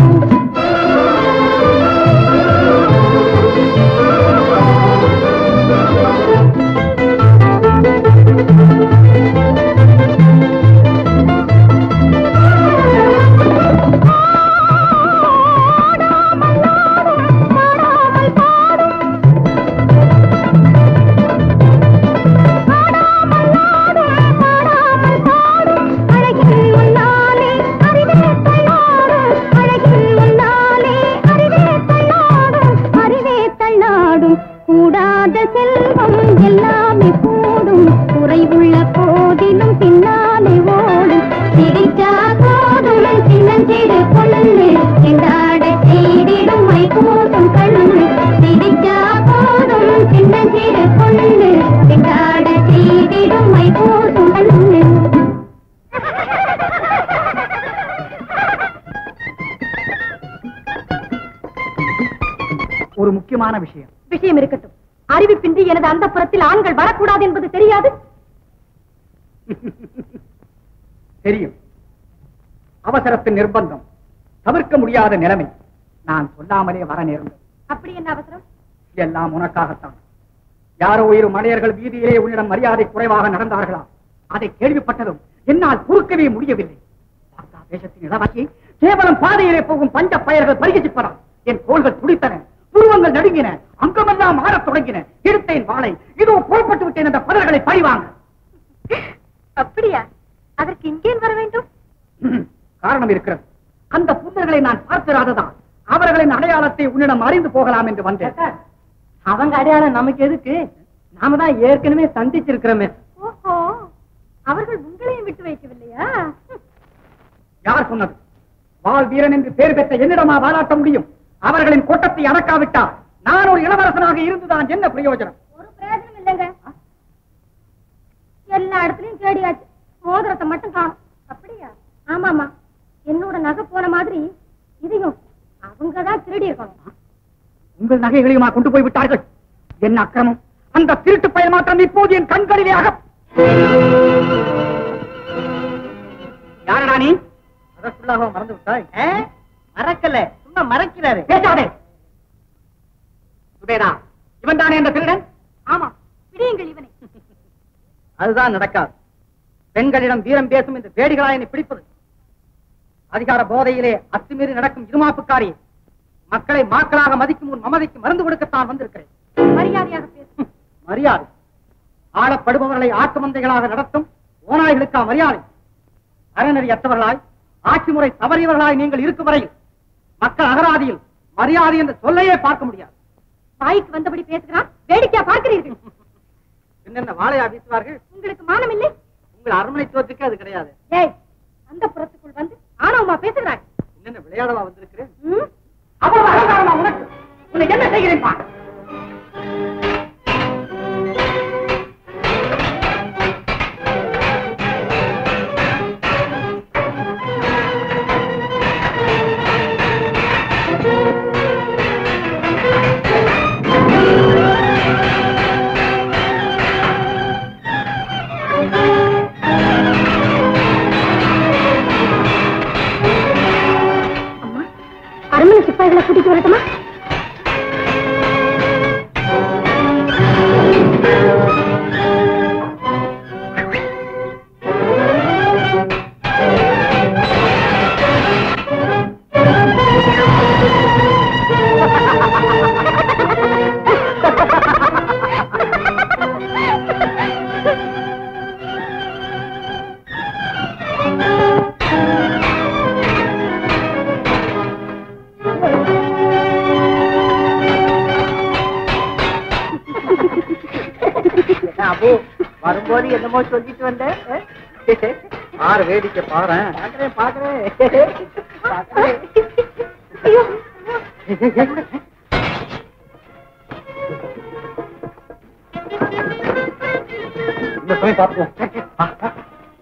அழகில் முன்னாலே அறிவே தள்ளாடும் அழகில் முன்னாலே அறிவே தள்ளாடும் அறிவே தள்ளாடும் கூடாத செல்வம் எல்லாமே கூடும் குறைவுள்ள போதிலும் பின்னாலே ஓடும் சிரிச்சா போதும் சின்னஞ்சிறு பொண்ணு திண்டாட செய்திடும் மை கூட்டும் கண்ணு சிரிச்சா போதும் சின்னஞ்சிறு பொண்ணு திண்டாட செய்திடும் மை கூட்டும் கண்ணு ஒரு முக்கியமான விஷயம் விஷயம் இருக்கட்டும் அறிவிப்பின்றி எனது அந்த புறத்தில் ஆண்கள் வரக்கூடாது என்பது தெரியாது தெரியும் அவசரத்தின் நிர்பந்தம் தவிர்க்க முடியாத நிலைமை நான் சொல்லாமலே வர நேர்ந்தது அப்படி என்ன அவசரம் எல்லாம் உனக்காகத்தான் யாரோ இரு மடையர்கள் வீதியிலே உன்னிடம் மரியாதை குறைவாக நடந்தார்களா அதை கேள்விப்பட்டதும் என்னால் பொறுக்கவே முடியவில்லை பார்த்தா தேசத்தின் இளவாசியை கேவலம் பாதையிலே போகும் பஞ்ச பயர்கள் பரிகசிப்பதாம் என் தோள்கள் துடித்தன புருவங்கள் நடுங்கின அங்கமெல்லாம் மாறத் தொடங்கின எடுத்தேன் வாளை இதோ புறப்பட்டு விட்டேன் அந்த பதர்களை பழிவாங்க அப்படியா அதற்கு இங்கே வர வேண்டும் ம், காரணம் இருக்கிறது அந்த புத்தர்களை நான் பார்த்திராததான் அவர்களின் அடையாளத்தை உன்னிடம் அறிந்து போகலாம் என்று வந்தேன் அவங்க அடையாளம் நமக்கு எதுக்கு நாம தான் ஏற்கனவே சந்திச்சிருக்கிறோமே ஓஹோ அவர்கள் உங்களையும் விட்டு வைக்கவில்லையா யார் சொன்னது வால் வீரன் என்று பேர் பெற்ற என்னிடமா வாலாட்ட முடியும் அவர்களின் கோட்டத்தை அடக்காவிட்டால் நான் ஒரு இளவரசனாக இருந்துதான் என்ன பிரயோஜனம் ஒரு பிரயோஜனம் இல்லைங்க எல்லா இடத்துலயும் தேடியாச்சு மோதிரத்தை மட்டும் காணும் அப்படியா ஆமாமா என்னோட நகை போன மாதிரி இதையும் அவங்கதான் திருடி இருக்கணும் உங்கள் நகைகளையுமா கொண்டு போய் விட்டார்கள் என்ன அக்கிரமம் அந்த திருட்டு பயல் மாத்திரம் இப்போது என் கண்களிலே அக யாரடா நீ அதற்குள்ளாக மறந்து விட்டாய் மறக்கல சும்மா மறக்கிறாரு பேசாதே சுபேதா இவன் தானே அந்த திருடன் ஆமா பிடியுங்கள் இவனை அதுதான் நடக்காது பெண்களிடம் வீரம் பேசும் இந்த வேடிகளா என்னை பிடிப்பது அதிகார போதையிலே அத்துமீறி நடக்கும் இருமாப்புக்காரி மக்களை மாக்களாக மதிக்கும் உன் மமதைக்கு மருந்து கொடுக்கத்தான் வந்திருக்கிறேன் மரியாதையாக பேசு மரியாதை ஆளப்படுபவர்களை ஆட்டு மந்தைகளாக நடத்தும் ஓநாய்களுக்கா மரியாதை அறநெறி அற்றவர்களாய் ஆட்சி முறை தவறியவர்களாய் நீங்கள் இருக்கும் வரையில் மக்கள் அகராதியில் மரியாதை என்ற சொல்லையே பார்க்க முடியாது வாய்க்கு வந்தபடி பேசுகிறான் வேடிக்கையா பார்க்கிறீர்கள் என்னென்ன வாழையா வீசுவார்கள் உங்களுக்கு மானம் இல்லை உங்கள் அரண்மனை தோற்றுக்கு அது கிடையாது ஏய் அந்த புறத்துக்குள் வந்து ஆணவமா பேசுகிறாய் என்னென்ன விளையாடவா வந்திருக்கிறேன் ம்? அவ்வளவு அகங்காரமா உனக்கு உன்னை என்ன செய்கிறேன் பார் அம்மா அரண்மனை சிப்பாய்களை கூட்டிட்டு வரட்டுமா அபு வரும்போது என்னமோ சொல்லிட்டு வந்தேன் பாரு வேடிக்கை பாரு பாக்குறேன் பாக்குறேன் பாக்குறேன் இந்த போய் பார்ப்போம்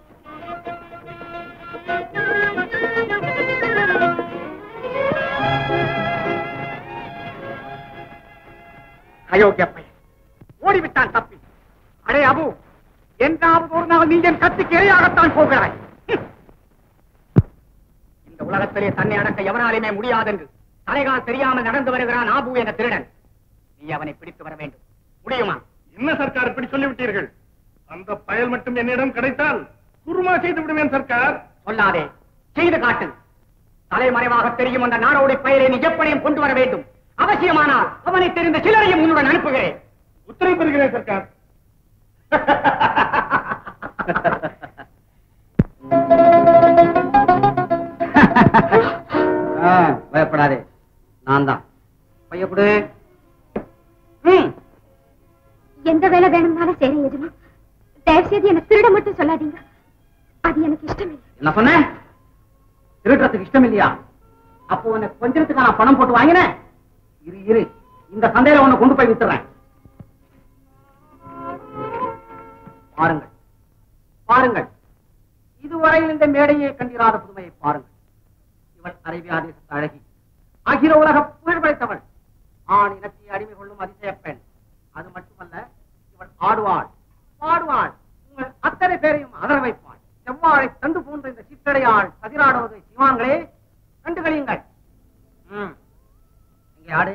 அயோக்கிய பையன் ஓடிவிட்டான் தப்பி அடே அபு என்றாவது ஒரு நாள் நீ என் கத்திக்கு இரையாகத்தான் போகிறாய் ஹம். இந்த உலகத்திலே தன்னை அடக்க எவனாலுமே முடியாதென்று தலைகால் தெரியாமல் நடந்து வருகிறான் ஆபு என்ற திருடன் நீ அவனை பிடித்து வர வேண்டும் முடியுமா என்ன சர்க்கார் இப்படி சொல்லிவிட்டீர்கள் அந்த பயல் மட்டும் என்னிடம் கிடைத்தால் குருமா செய்து விடுவேன் சர்க்கார் சொல்லாதே செய்து காட்டு தலைமறைவாக தெரியும் அந்த நாடோடி பெயரை நீ எப்படியும் கொண்டு வர வேண்டும் அவசியமானால் அவனை தெரிந்த சிலரையும் உன்னுடன் அனுப்புகிறேன் உத்தரவு பெறுகிறேன் சர்க்கார் பயப்படாதே நான் தான் பையப்படு எந்த வேலை வேணும்னாலும் சரி எதுமா தயவு செய்து எனக்கு திருட மட்டும் சொல்லாதீங்க அது எனக்கு இஷ்டம் இல்லை என்ன சொன்ன திருடுறதுக்கு இஷ்டம் இல்லையா அப்போ உனக்கு கொஞ்சத்துக்கு நான் பணம் போட்டு வாங்கினேன் இரு இரு இந்த சந்தையில உன்னை கொண்டு போய் வித்துறேன் பாருங்கள் பாருங்கள் இதுவரையில் இந்த மேடையை கண்டிராத புதுமையை பாருங்கள் இவள் அரேபியா தேசத்து அழகி அகில உலக புகழ் படைத்தவள் ஆண் இனத்தை அடிமை கொள்ளும் அதிசய பெண் அது மட்டுமல்ல இவள் ஆடுவாள் பாடுவாள் உங்கள் அத்தனை பேரையும் அதர வைப்பாள் செவ்வாழை தண்டு போன்ற இந்த சித்தடையாள் கதிராடுவதை சிவான்களே கண்டு கழியுங்கள் ம். இங்கே ஆடு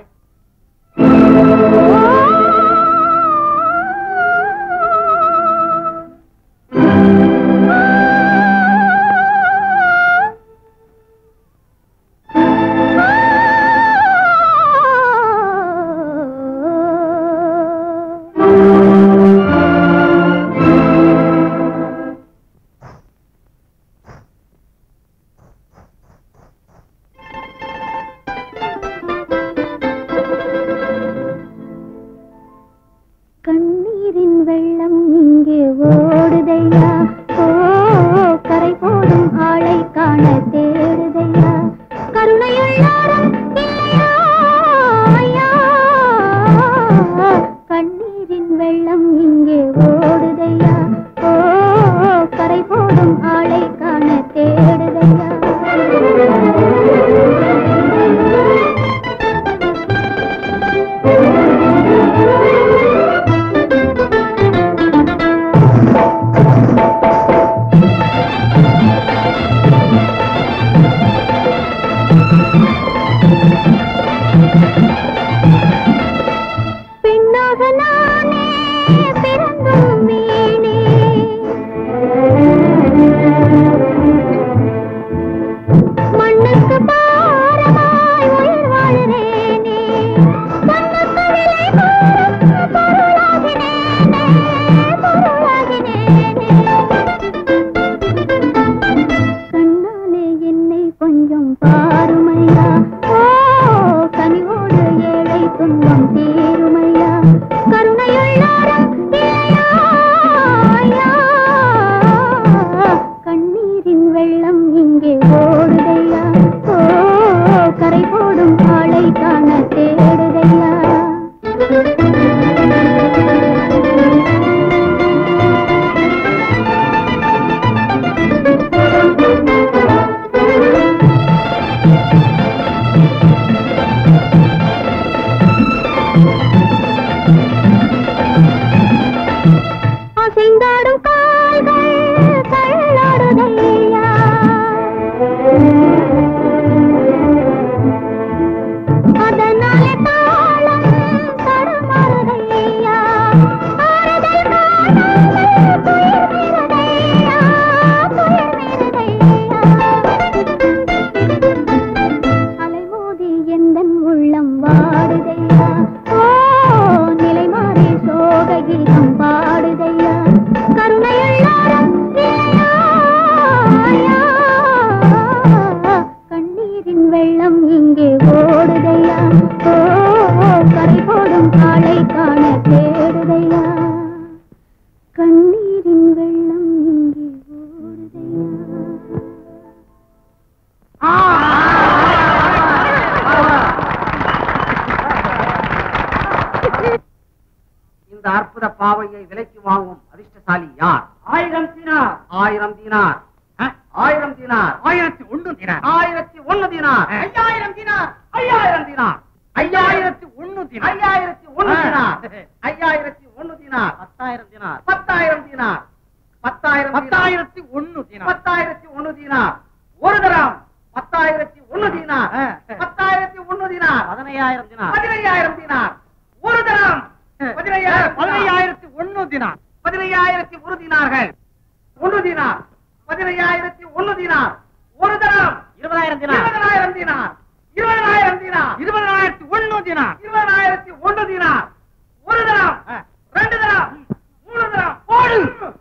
ஆயிரம் தீனார் ஆயிரம் தீனார் ஆயிரம் தீனார் ஆயிரத்தி ஒண்ணு தீனார் ஆயிரத்தி ஒண்ணு தீனார் ஐயாயிரம் தீனார் ஐயாயிரம் தீனார் ஐயாயிரத்தி ஒண்ணு தீனார் ஐயாயிரத்தி ஒண்ணு தீனார் ஐயாயிரத்தி ஒண்ணு தீனார் பத்தாயிரம் தீனார் பத்தாயிரம் தீனார் பத்தாயிரம் பத்தாயிரத்தி ஒண்ணு தீனார் பத்தாயிரத்தி ஒண்ணு தீனார் ஒரு தரம் பத்தாயிரத்தி ஒண்ணு தீனார் பத்தாயிரத்தி ஒண்ணு தீனார் பதினையாயிரம் தீனார் பதினையாயிரம் தீனார் ஒரு தரம் பதினையாயிரம் பதினையாயிரத்தி ஒண்ணு தீனார் பதினையாயிரத்தி ஒரு தீனார்கள் ஒண்ணு தீனார் பதினையாயிரத்தி ஒண்ணு தீனார் ஒரு தரம் இருபதாயிரம் தீனார் இருபதாயிரம் தீனார் இருபதாயிரம் தீனார் இருபதாயிரத்தி ஒண்ணு தீனார் இருபதாயிரத்தி ஒண்ணு தீனார் ஒரு தரம் ரெண்டு தரம் மூணு தரம் போடு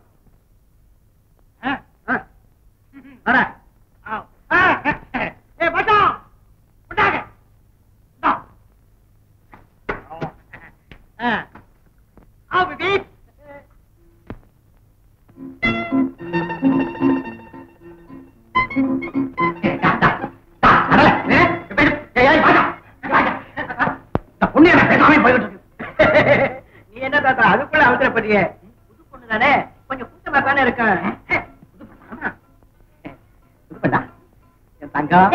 வர ஏ பட்டம் விட்டாங்க ஆகுதி நீ என்ன தாத்தா அதுக்குள்ள அவசரப்படிய புது பொண்ணு தானே கொஞ்சம் கூட்டமா தானே இருக்கேன் புது பொண்ணா? புது பொண்ணா? என் தங்கம்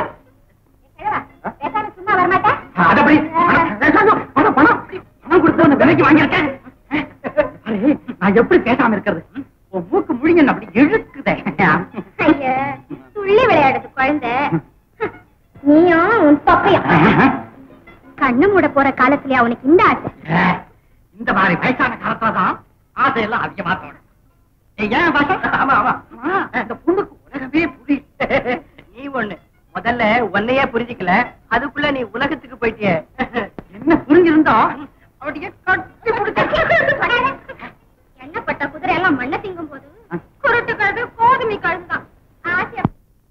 பேசாம சும்மா வரமாட்டா அதபடி பணம் பணம் பணம் பணம் கொடுத்து அந்த விலைக்கு வாங்கியிருக்கேன் அரே, நான் எப்படி பேசாம இருக்கிறது உன் மூக்கு முழிங்க அப்படி இழுக்குதே ஐயா துள்ளி விளையாடுது குழந்தை நீயும் உன் தொப்பையும் கண்ணு மூட போற காலத்துல அவனுக்கு இந்த ஆசை இந்த மாதிரி வயசான காலத்துல தான் ஆசையெல்லாம் அதிகமா தோணும் ஏய், ஏன் பாஷா ஆமா ஆமா இந்த பொண்ணுக்கு உலகமே புரி நீ ஒண்ணு முதல்ல உன்னையே புரிஞ்சுக்கல அதுக்குள்ள நீ உலகத்துக்கு போயிட்டிய என்ன புரிஞ்சிருந்தா அப்படியே கட்டி எண்ணப்பட்ட குதிரை எல்லாம் மண்ணை திங்கும் போது குருட்டு கழுது கோதுமை கழுதுதான் ஆசையா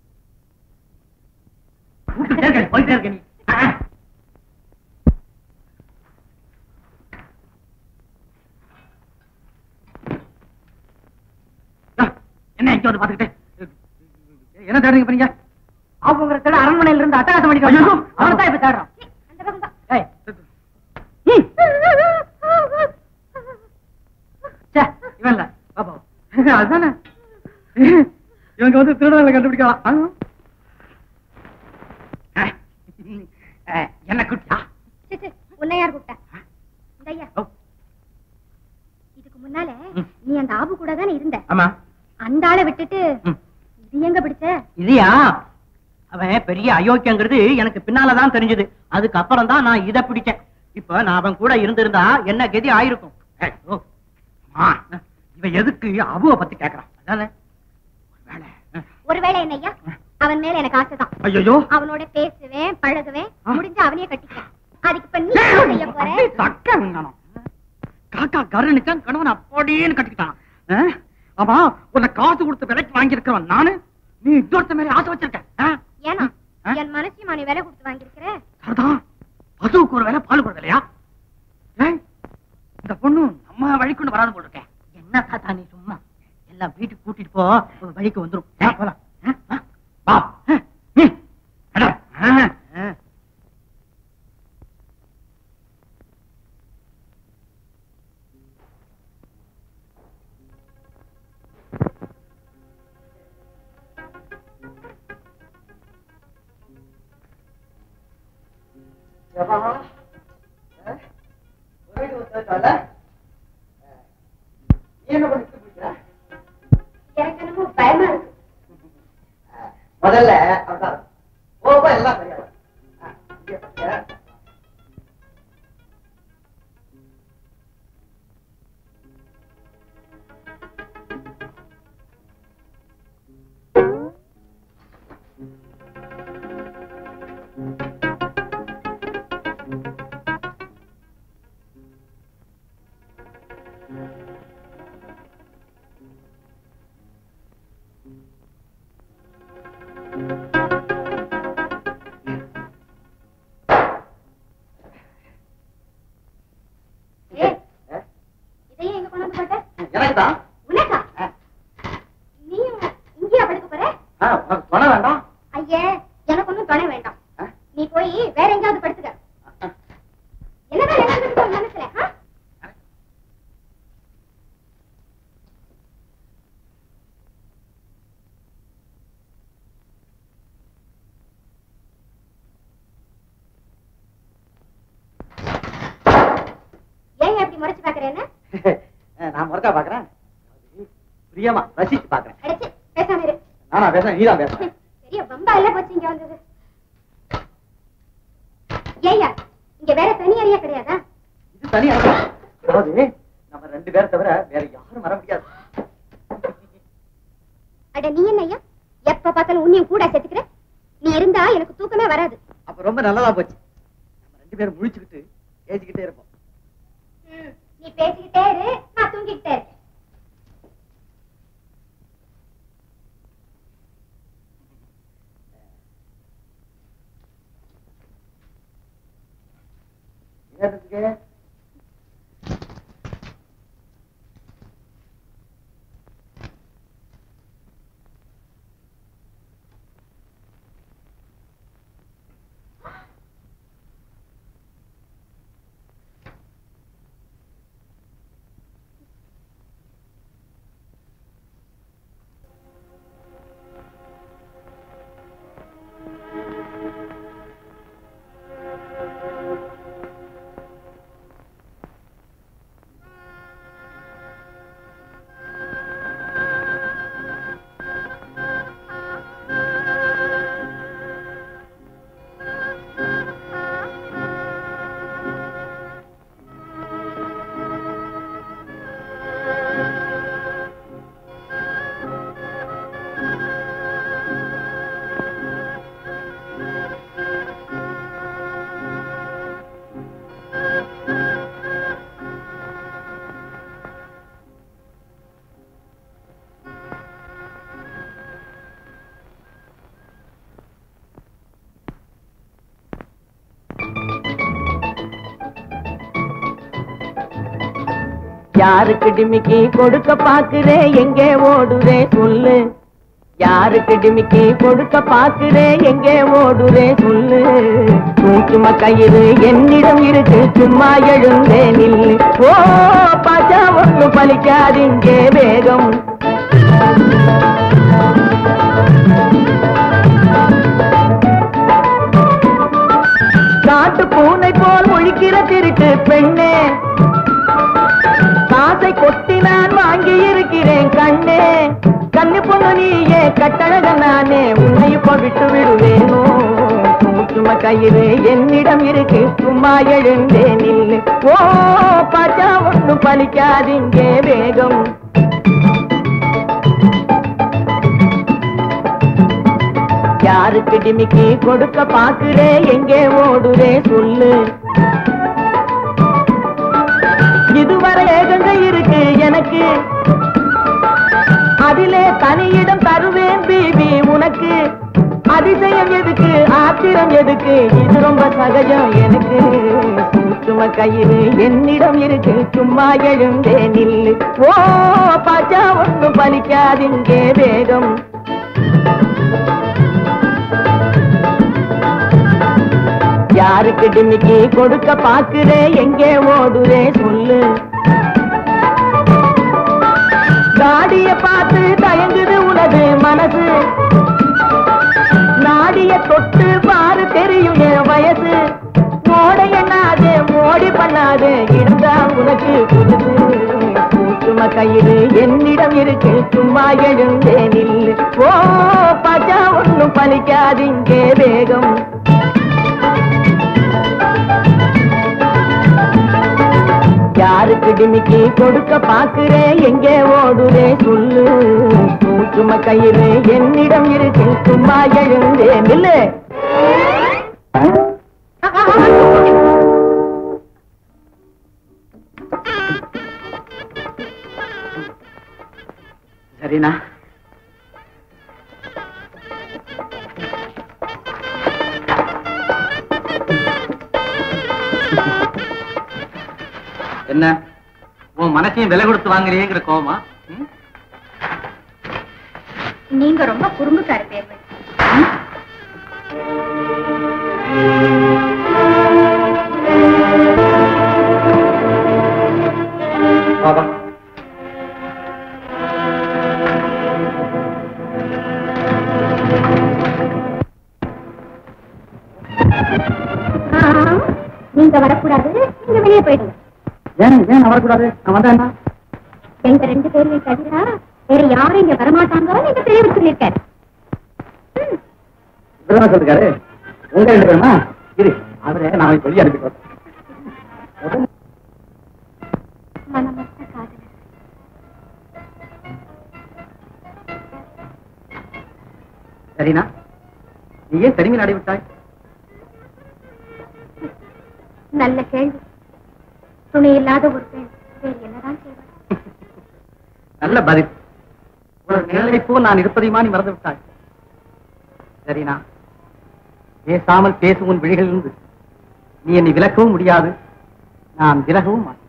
பிடிச்சிருக்க போயிட்டே இருக்க நீ என்ன இங்க வந்து பாத்துக்கிட்டு என்ன தேடுறீங்க பண்ணீங்க அவங்க தேட அரண்மனையில இருந்து அட்டகாசம் பண்ணி அவனை தான் இப்ப தேடுறோம் அந்த பக்கம் தான். ஏய், ம். ச்சே, இவன் இல்ல பாப்பா அதுதானே இவங்க வந்து திருடனை கண்டுபிடிக்கலாம் ஆ. அஹ், அஹ், என்ன குட்டா சீ, சீ, உன்னை யார் கூப்பிட்டா இந்த ஐயா ஓ, இதுக்கு முன்னால ம். நீ அந்த ஆபு கூட தானே இருந்த ஆமா அந்த ஆளை விட்டுட்டு ம். இது எங்க பிடிச்ச இல்லையா அவன் பெரிய அயோக்கியங்கிறது எனக்கு பின்னாலதான் தெரிஞ்சது அதுக்கு அப்புறம் தான் நான் இதை பிடிச்சேன் இப்ப நான் அவன் கூட இருந்திருந்தா என்ன கதி ஆயிருக்கும் ஏய், ஓ, அம்மா, இவன் எதுக்கு அபுவ பத்தி கேக்குறான் அதானே ஒருவேளை, அஹ், ஒருவேளை என்ன ஐயா அவன் மேல எனக்கு ஆசைதான் ஐயையோ அவனோட பேசுவேன் பழகுவேன் ஆ. முடிஞ்சு அவனையே கட்டிக்கிறேன் அதுக்கு இப்ப நீ என்ன செய்ய போற அப்படி சக்க வேண்டாம். காக்கா கருணிச்சான் கணவன் அப்படியே கட்டிக்கிட்டான் அஹ், ஆமா உன்னை காசு கொடுத்து விலைக்கு வாங்கியிருக்கிறவன் நானு நீ இன்னொருத்த மாதிரி ஆசை வச்சிருக்க அஹ், ஏன்னா ஆ? என் மனசையுமா நீ விலை கொடுத்து வாங்கியிருக்கிற சரிதான் பசுவுக்கு ஒரு வேலை பால் கொடுக்கலையா ஏய், இந்த பொண்ணு நம்ம வழிக்குண்டு வராது போல் இருக்கேன் என்ன தாத்தா நீ சும்மா எல்லாம் வீட்டுக்கு கூட்டிட்டு போ ஒரு வழிக்கு வந்துரும் வா, போலாம் அஹ், வா, வா அஹ், ம், அட, அஹ், அஹ். எனக்கு என்னமோ பயமா இருக்கு முதல்ல அதான் போக எல்லாம் சரியா வரும். ஆ, இங்கே பாருங்க. ஏய், இதையும் எங்க கொண்டு வந்து போட்ட எனக்கு தான் உனக்கா நீயும் இங்கேயா படுக்க போற ஆ, உனக்கு சொன்ன வேண்டாம் ஐயே எனக்கு ஒண்ணும் துணை வேண்டாம் ஆ? நீ போய் வேற எங்கேயாவது படுத்துக்க என்னதான் நடந்துருக்கு உன் மனசுல ஆ? ஏன் அப்படி முறைச்சு பாக்குறேன்னு நான் முறக்கா பாக்குறேன் பிரியமா ரசிச்சு பாக்குறேன் அடைச்சு பேசாம இரு நானா பேசுறேன் நீதான் பேசுறேன் பெரிய பம்பா இல்ல போச்சு இங்க வந்தது ஏய்யா இங்க வேற தனி அறையா கிடையாதா இது தனியா அதாவது நம்ம ரெண்டு பேரை தவிர வேற யாரும் வர முடியாது அட நீ என்னய்யா எப்ப பார்த்தாலும் உன்னையும் கூட சேர்த்துக்கிற நீ இருந்தா எனக்கு தூக்கமே வராது அப்ப ரொம்ப நல்லதா போச்சு நம்ம ரெண்டு பேரும் முழிச்சுக்கிட்டு பேசிக்கிட்டே இருப்போம் நீ பேசிக்கிட்டே இரு நான் தூங்கிக்கிட்டே இருக்கேன் என்னத்துக்கு யாருக்கு டிமிக்கி கொடுக்க பாக்குறே எங்கே ஓடுறே சொல்லு யாருக்கு டிமிக்கி கொடுக்க பாக்குறே எங்கே ஓடுறே சொல்லு சும்மா கயிறு என்னிடம் இருக்கு சும்மா எழுந்தே நில்லு ஓ பாச்சா ஒண்ணு பலிக்காதிங்கே வேகம் காட்டு பூனை போல் ஒழிக்கிற திருட்டு பெண்ணே காசை கொட்டி நான் வாங்கி இருக்கிறேன் கண்ணே கண்ணு பொண்ணு நீயே கட்டழக நானே உன்னை இப்ப விட்டு விடுவேனோ சும்மா கயிறு என்னிடம் இருக்கு சும்மா எழுந்தே நில்லு ஓ பாச்சா ஒண்ணு பலிக்காதீங்க வேகம் யாருக்கு டிமிக்கி கொடுக்க பாக்குறே எங்கே ஓடுறே சொல்லு இதுவரை ஏகங்க இருக்கு எனக்கு அதிலே தனியிடம் தருவேன் பிபி உனக்கு அதிசயம் எதுக்கு ஆத்திரம் எதுக்கு இது ரொம்ப சகஜம் எனக்கு சும்மா கயிறு என்னிடம் இருக்கு சும்மா எழுந்தே நில்லு ஓ பாச்சா ஒண்ணும் பலிக்காதிங்கே வேகம் யாருக்கு டிமிக்கி கொடுக்க பாக்குறே எங்கே ஓடுறே சொல்லு தாடிய பார்த்து தயங்குது உனது மனசு நாடிய தொட்டு பாரு தெரியும் என் வயசு மோட எண்ணாது மோடி பண்ணாது இருந்தா உனக்கு புதுசு சும்மா கயிறு என்னிடம் இருக்கு சும்மா எழுந்தே நில்லு ஓ பாச்சா ஒண்ணும் பலிக்காதீங்க வேகம் யாருக்கு டிமிக்கி கொடுக்க பாக்குறே எங்கே ஓடுறே சொல்லு சும்மா கயிறு என்னிடம் இருக்கு சும்மா எழுந்தே நில்லு சரிண்ணா என்ன உன் மனசையும் விலை கொடுத்து வாங்குறீங்கிற கோவமா ம்? நீங்க ரொம்ப குறும்புக்கார பேர் வா, வா. நீங்க வரக்கூடாது நீங்க வெளியே போயிடுங்க ஏன் ஏன் நான் வரக்கூடாது நான் வந்தேன் எங்க ரெண்டு பேரையும் தவிர வேற யாரும் இங்க வரமாட்டாங்கன்னு நீங்க பெரியவர் சொல்லியிருக்காரு ம். இப்பதான் சொல்லிருக்காரு உங்க ரெண்டு பேருமா இரு அவரை நான் சொல்லி அனுப்பிட்டு மனமற்ற காதலர் சரினா நீ ஏன் தனிமையில் அடைவிட்டாய் நல்ல கேள்வி துணை இல்லாத ஒரு பெண் வேறு என்னதான் செய்வார் நல்ல பதில் ஒரு நிழலை போல் நான் இருப்பதையுமா நீ மறந்து விட்டாய் சரினா பேசாமல் பேசும் உன் விழிகளிலிருந்து நீ என்னை விலக்கவும் முடியாது நான் விலகவும் மாட்டேன்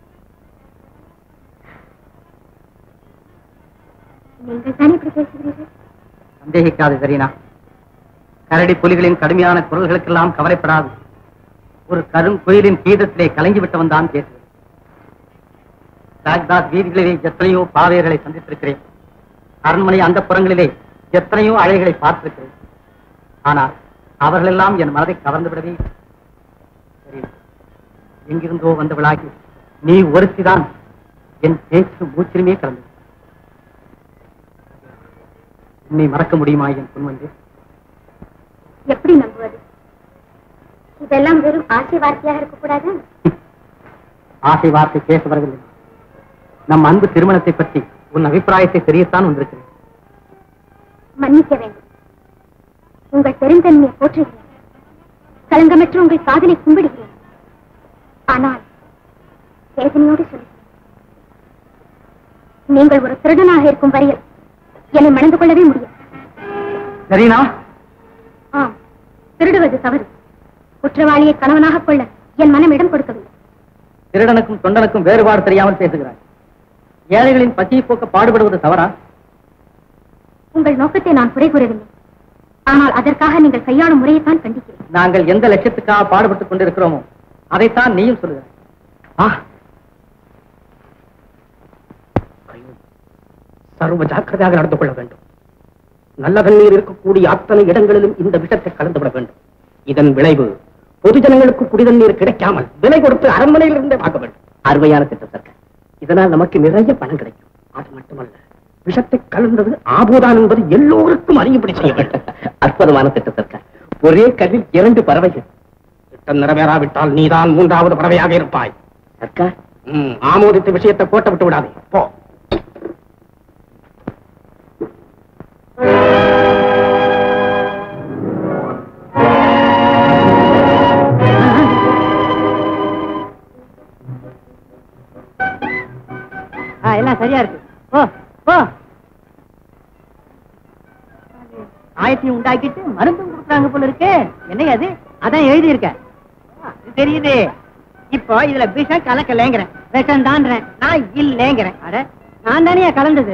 நீங்கள் தானே இப்படி பேசுகிறீர்கள் சந்தேகிக்காது சரினா கரடி புலிகளின் கடுமையான குரல்களுக்கெல்லாம் கவலைப்படாது ஒரு கருங்குயிலின் கீதத்திலே கலங்கிவிட்டவன் தான் பேசுகிறேன் பாக்தாத் வீதிகளிலே எத்தனையோ பாவையர்களை சந்தித்திருக்கிறேன் அரண்மனை அந்த புறங்களிலே எத்தனையோ அழைகளை பார்த்திருக்கிறேன் ஆனால் அவர்களெல்லாம் என் மனதை கவர்ந்து விடவே இல்லை. சரி எங்கிருந்தோ வந்தவளாகி நீ ஒருத்திதான் என் பேச்சு மூச்சிலுமே கலந்து உன்னை மறக்க முடியுமா என் பொன்வந்து எப்படி நம்புவது இதெல்லாம் வெறும் ஆசை வார்த்தையாக இருக்கக்கூடாது ஆசை வார்த்தை பேச வரவில்லை நம் அன்பு திருமணத்தை பற்றி உன் அபிப்பிராயத்தை தெரியத்தான் வந்திருக்கிறேன் மன்னிக்க வேண்டும் உங்கள் பெருந்தன்மையை போற்றுகிறேன் களங்கமற்ற உங்கள் காதலை கும்பிடுகிறேன் ஆனால் வேதனையோடு சொல்கிறேன் நீங்கள் ஒரு திருடனாக இருக்கும் வரையில் என்னை மணந்து கொள்ளவே முடியும் சரினா ஆம் திருடுவது தவறு குற்றவாளியை கணவனாக கொள்ள என் மனம் இடம் கொடுக்கவில்லை திருடனுக்கும் தொண்டனுக்கும் வேறுபாடு தெரியாமல் பேசுகிறாய் ஏழைகளின் பசியை போக்க பாடுபடுவது தவறா உங்கள் நோக்கத்தை நான் குறை கூறவில்லை ஆனால் அதற்காக நீங்கள் கையாளும் முறையைத்தான் கண்டிக்கிறேன் நாங்கள் எந்த லட்சத்துக்காக பாடுபட்டுக் கொண்டிருக்கிறோமோ அதைத்தான் நீயும் சொல்லுகிறாய் ஆ சர்வ ஜாக்கிரதையாக நடந்து கொள்ள வேண்டும் நல்ல தண்ணீர் இருக்கக்கூடிய அத்தனை இடங்களிலும் இந்த விஷத்தை கலந்துவிட வேண்டும் இதன் விளைவு பொதுஜனங்களுக்கு குடிதண்ணீர் கிடைக்காமல் விலை கொடுத்து அரண்மனையில் இருந்தே வாங்க வேண்டும் அருமையான திட்டம் சர்க்கார் இதனால் நமக்கு நிறைய பணம் கிடைக்கும் அது மட்டுமல்ல விஷத்தை கலந்தது ஆபோதான் என்பது எல்லோருக்கும் அறியும்படி செய்ய வேண்டும் அற்புதமான திட்டம் சர்க்கார் ஒரே கல்லில் இரண்டு பறவைகள் திட்டம் நிறைவேறாவிட்டால் நீதான் மூன்றாவது பறவையாக இருப்பாய் சர்க்கார் ஆமோதித்த விஷயத்தை கோட்ட விட்டு விடாதே போ ஆ, எல்லாம் சரியா இருக்கு ஓ ஓ ஆயத்தையும் உண்டாக்கிட்டு மருந்தும் கொடுக்குறாங்க போல இருக்கு என்ன அது அதான் எழுதி இருக்க தெரியுது இப்போ இதுல விஷம் கலக்கலைங்கிறேன் விஷம் தான்றேன் நான் இல்லைங்கிறேன் அட நான் தானே கலந்தது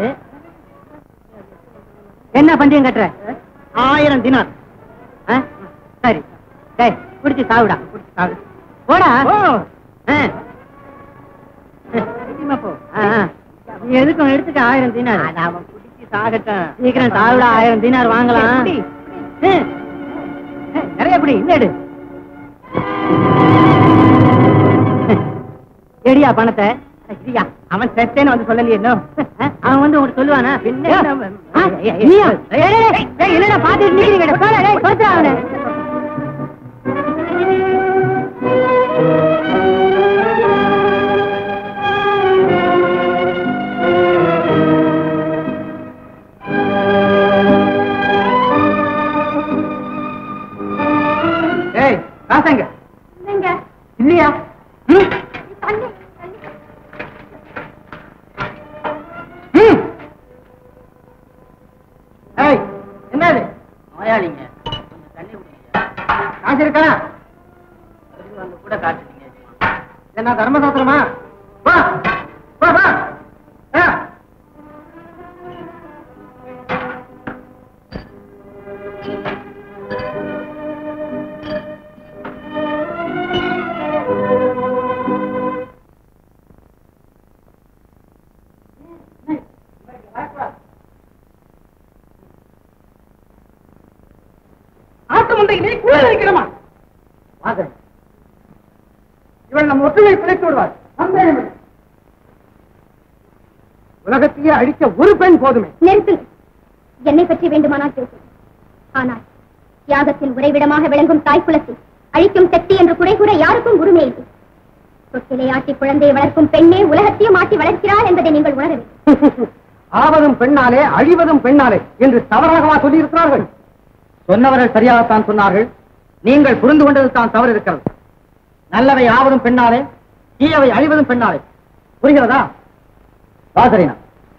என்ன பந்தயம் கட்டுற ஆயிரம் தினார் ஆ? சரி டேய் குடிச்சு சாவுடா குடிச்சு சாவு போடா ஆ. சீக்கிரமா போ. ஆ, ஆ. நீ எதுக்கும் எடுத்துக்க ஆயிரம் தீனார் அவன் குடிச்சு சாகட்டும் சீக்கிரம் சாவிட ஆயிரம் தீனார் வாங்கலாம் ஆ. ஆ, நிறைய குடி இந்த எடு எடியா பணத்தை சரியா அவன் செத்தேன்னு வந்து சொல்லலையே இன்னும் ஆ, அவன் வந்து உங்களுக்கு சொல்லுவானா பின்ன நீயா என்னடா பாத்துட்டு நிக்கிறீங்க போடா, டேய், போச்சுடா அவனை ஏய் காசங்க இல்லைங்க இல்லையா ம், தண்ணி தண்ணி ம். ஏய் என்னது நோயாளிங்க கொஞ்சம் தண்ணி குடிங்க காசு இருக்கா அதுக்கு வந்து கூட காட்டுறீங்க என்ன தர்மசாஸ்திரமா வா வா வா ஆ. ஆட்டு மந்தையிலே கூட இருக்கிறமா வாங்க இவள் நம் ஒற்றுமை பிழைத்து விடுவார் சந்தேகம் இல்லை. உலகத்தையே அழிக்க ஒரு பெண் போதுமே நிறுத்துங்கள் என்னை பற்றி வேண்டுமானால் பேசுங்கள் ஆனால் தியாகத்தின் உறைவிடமாக விளங்கும் தாய்க்குலத்தை அழிக்கும் சக்தி என்று குறை கூற யாருக்கும் உரிமை இல்லை தொட்டிலை ஆட்டி குழந்தையை வளர்க்கும் பெண்ணே உலகத்தையும் ஆட்டி வளர்க்கிறாள் என்பதை நீங்கள் உணர வேண்டும் ஆவதும் பெண்ணாலே அழிவதும் பெண்ணாலே என்று தவறாகவா சொல்லியிருக்கிறார்கள் சொன்னவர்கள் சரியாகத்தான் சொன்னார்கள் நீங்கள் புரிந்து கொண்டது தான் தவறு இருக்கிறது நல்லவை ஆவதும் பெண்ணாலே தீயவை அழிவதும் பெண்ணாலே புரிகிறதா வாசரினா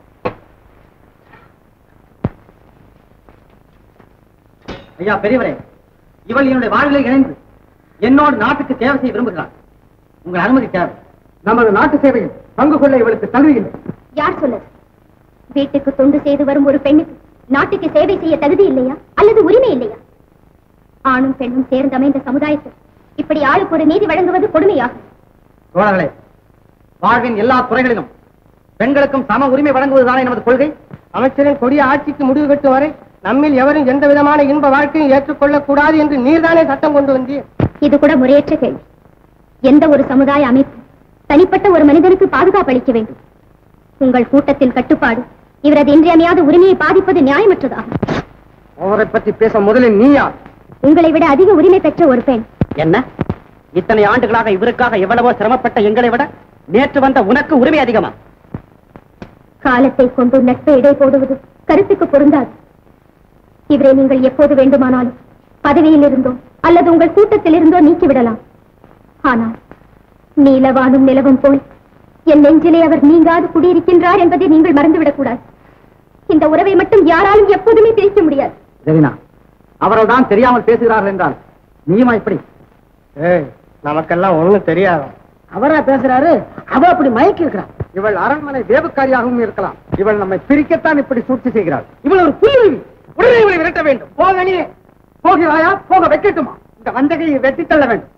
ஐயா பெரியவரே இவள் என்னுடைய வாழ்விலே இணைந்து என்னோடு நாட்டுக்கு சேவை செய்ய விரும்புகிறார் உங்கள் அனுமதி தேவை நமது நாட்டு சேவையில் பங்கு கொள்ள இவளுக்கு தகுதி இல்லை யார் சொன்னது வீட்டுக்கு தொண்டு செய்து வரும் ஒரு பெண்ணுக்கு நாட்டுக்கு சேவை செய்ய தகுதி இல்லையா அல்லது உரிமை இல்லையா ஆணும் பெண்ணும் சேர்ந்து அமைந்த சமுதாயத்தில் இப்படி ஆளுக்கு ஒரு நீதி வழங்குவது கொடுமையாகும் தோழர்களே வாழ்வின் எல்லா துறைகளிலும் பெண்களுக்கும் சம உரிமை வழங்குவதுதானே நமது கொள்கை அமைச்சரின் கொடிய ஆட்சிக்கு முடிவு கட்டும் வரை நம்மில் எவரும் எந்த விதமான இன்ப வாழ்க்கையும் ஏற்றுக்கொள்ளக் கூடாது என்று நீர்தானே சட்டம் கொண்டு வந்தீர் இது கூட முறையற்ற கேள்வி எந்த ஒரு சமுதாய அமைப்பு தனிப்பட்ட ஒரு மனிதனுக்கு பாதுகாப்பு அளிக்க வேண்டும் உங்கள் கூட்டத்தின் கட்டுப்பாடு இவரது இன்றியமையாத உரிமையை பாதிப்பது நியாயமற்றதாகும் அவரை பற்றி பேச முதலில் நீ யார் உங்களை விட அதிக உரிமை பெற்ற ஒரு பெண் என்ன இத்தனை ஆண்டுகளாக இவருக்காக எவ்வளவோ சிரமப்பட்ட எங்களை விட நேற்று வந்த உனக்கு உரிமை அதிகமா காலத்தை கொண்டு நட்பை இடை போடுவது கருத்துக்கு பொருந்தாது இவரை நீங்கள் எப்போது வேண்டுமானாலும் பதவியில் இருந்தோ அல்லது உங்கள் கூட்டத்தில் இருந்தோ நீக்கிவிடலாம் ஆனால் நீலவானும் நிலவும் போல் என் நெஞ்சிலே அவர் நீங்காது குடியிருக்கின்றார் என்பதை நீங்கள் மறந்துவிடக் கூடாது இந்த உறவை மட்டும் யாராலும் எப்போதுமே பிரிக்க முடியாது சரினா அவர்கள் தான் தெரியாமல் பேசுகிறார்கள் என்றால் நீயுமா இப்படி நமக்கெல்லாம் ஒண்ணும் தெரியாது அவரா பேசுறாரு அவ அப்படி மயக்கி இருக்கிறார் இவள் அரண்மனை வேவுக்காரியாகவும் இருக்கலாம் இவள் நம்மை பிரிக்கத்தான் இப்படி சூழ்ச்சி செய்கிறாள் இவள் ஒரு புல்லுருவி உடனே இவளை விரட்ட வேண்டும் போக நீ போகிறாயா போக வைக்கட்டுமா இந்த வந்தகையை வெட்டி தள்ள வேண்டும்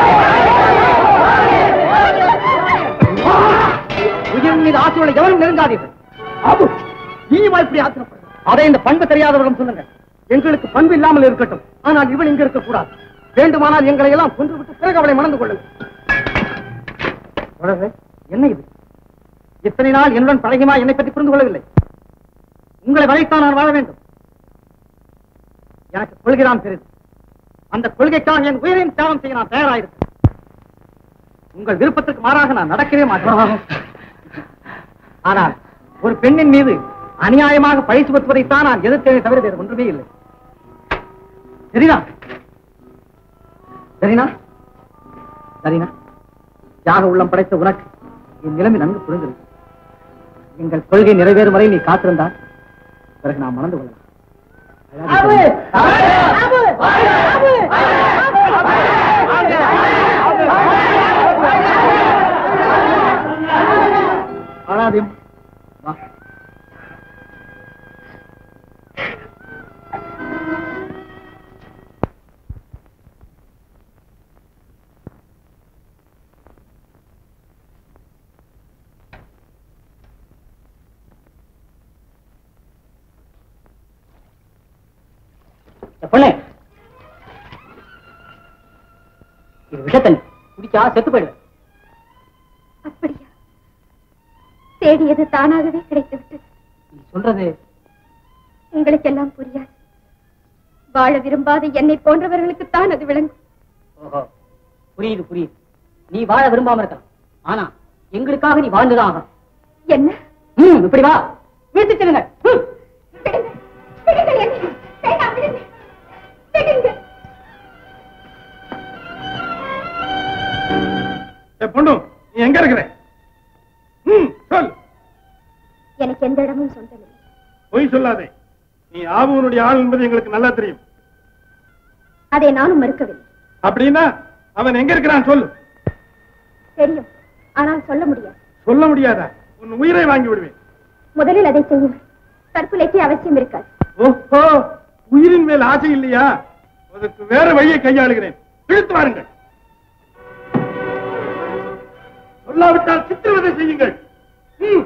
உயிர் மீது ஆசையுள்ள எவரும் நெருங்காதீர்கள் ஆபு நீயுமா இப்படி ஆத்திரப்படுற அதை இந்த பண்பு தெரியாதவர்களும் சொல்லுங்க எங்களுக்கு பண்பு இல்லாமல் இருக்கட்டும் ஆனால் இவள் இங்க இருக்க கூடாது வேண்டுமானால் எங்களை எல்லாம் கொன்று விட்டு பிறகு அவளை மணந்து கொள்ளுங்கள் தொடர்ந்து, என்ன இது இத்தனை நாள் என்னுடன் பழகிமா என்னை பற்றி புரிந்து கொள்ளவில்லை உங்களை வளைத்தான் நான் வாழ வேண்டும் எனக்கு கொள்கைதான் பெரிது அந்த கொள்கைக்காக என் உயிரையும் தியாகம் செய்ய நான் தயாராயிருக்கேன் உங்கள் விருப்பத்திற்கு மாறாக நான் நடக்கவே மாட்டேன் ஆனால் ஒரு பெண்ணின் மீது அநியாயமாக பழி சுமத்துவதைத்தான் நான் எதிர்த்தேனே தவிர வேறு ஒன்றுமே இல்லை சரினா சரினா சரினா தியாக உள்ளம் படைத்த உனக்கு என் நிலைமை நன்கு புரிந்திருக்கு எங்கள் கொள்கை நிறைவேறும் வரை நீ காத்திருந்தால் பிறகு நாம் மணந்து கொள்ளலாம் அழாதேம். வா. பொண்ணு இது விஷத்தண்ணி குடிச்சா செத்து போயிடுவேன் அப்படியா தேடியது தானாகவே கிடைத்து விட்டது நீ சொல்றது உங்களுக்கெல்லாம் புரியாது வாழ விரும்பாத என்னை போன்றவர்களுக்கு தான் அது விளங்கும் ஓஹோ புரியுது புரியுது நீ வாழ விரும்பாம இருக்கலாம் ஆனா எங்களுக்காக நீ வாழ்ந்துதான் ஆகணும் என்ன ம், இப்படி வா வீட்டு செல்லுங்க ம். விடுங்கள். விடுங்கள் என்னை. வேண்டாம், விடுங்கள். விடுங்கள். ஏய், பொண்ணு நீ எங்க இருக்கிற ம் சொல் எனக்கு எந்த இடமும் சொந்தமில்லை பொய் சொல்லாதே நீ ஆபுவனுடைய ஆள் என்பது எங்களுக்கு நல்லா தெரியும் அதை நானும் மறுக்கவில்லை அப்படின்னா அவன் எங்க இருக்கிறான் சொல்லு தெரியும் ஆனால் சொல்ல முடியாது சொல்ல முடியாதா உன் உயிரை வாங்கி விடுவேன் முதலில் அதை செய்யுங்கள் தற்கொலைக்கு அவசியம் இருக்காது ஓஹோ உயிரின் மேல் ஆசை இல்லையா அதற்கு வேற வழியை கையாளுகிறேன் இழுத்து வாருங்கள் சொல்லாவிட்டால் சித்திரவதை செய்யுங்கள் ம்.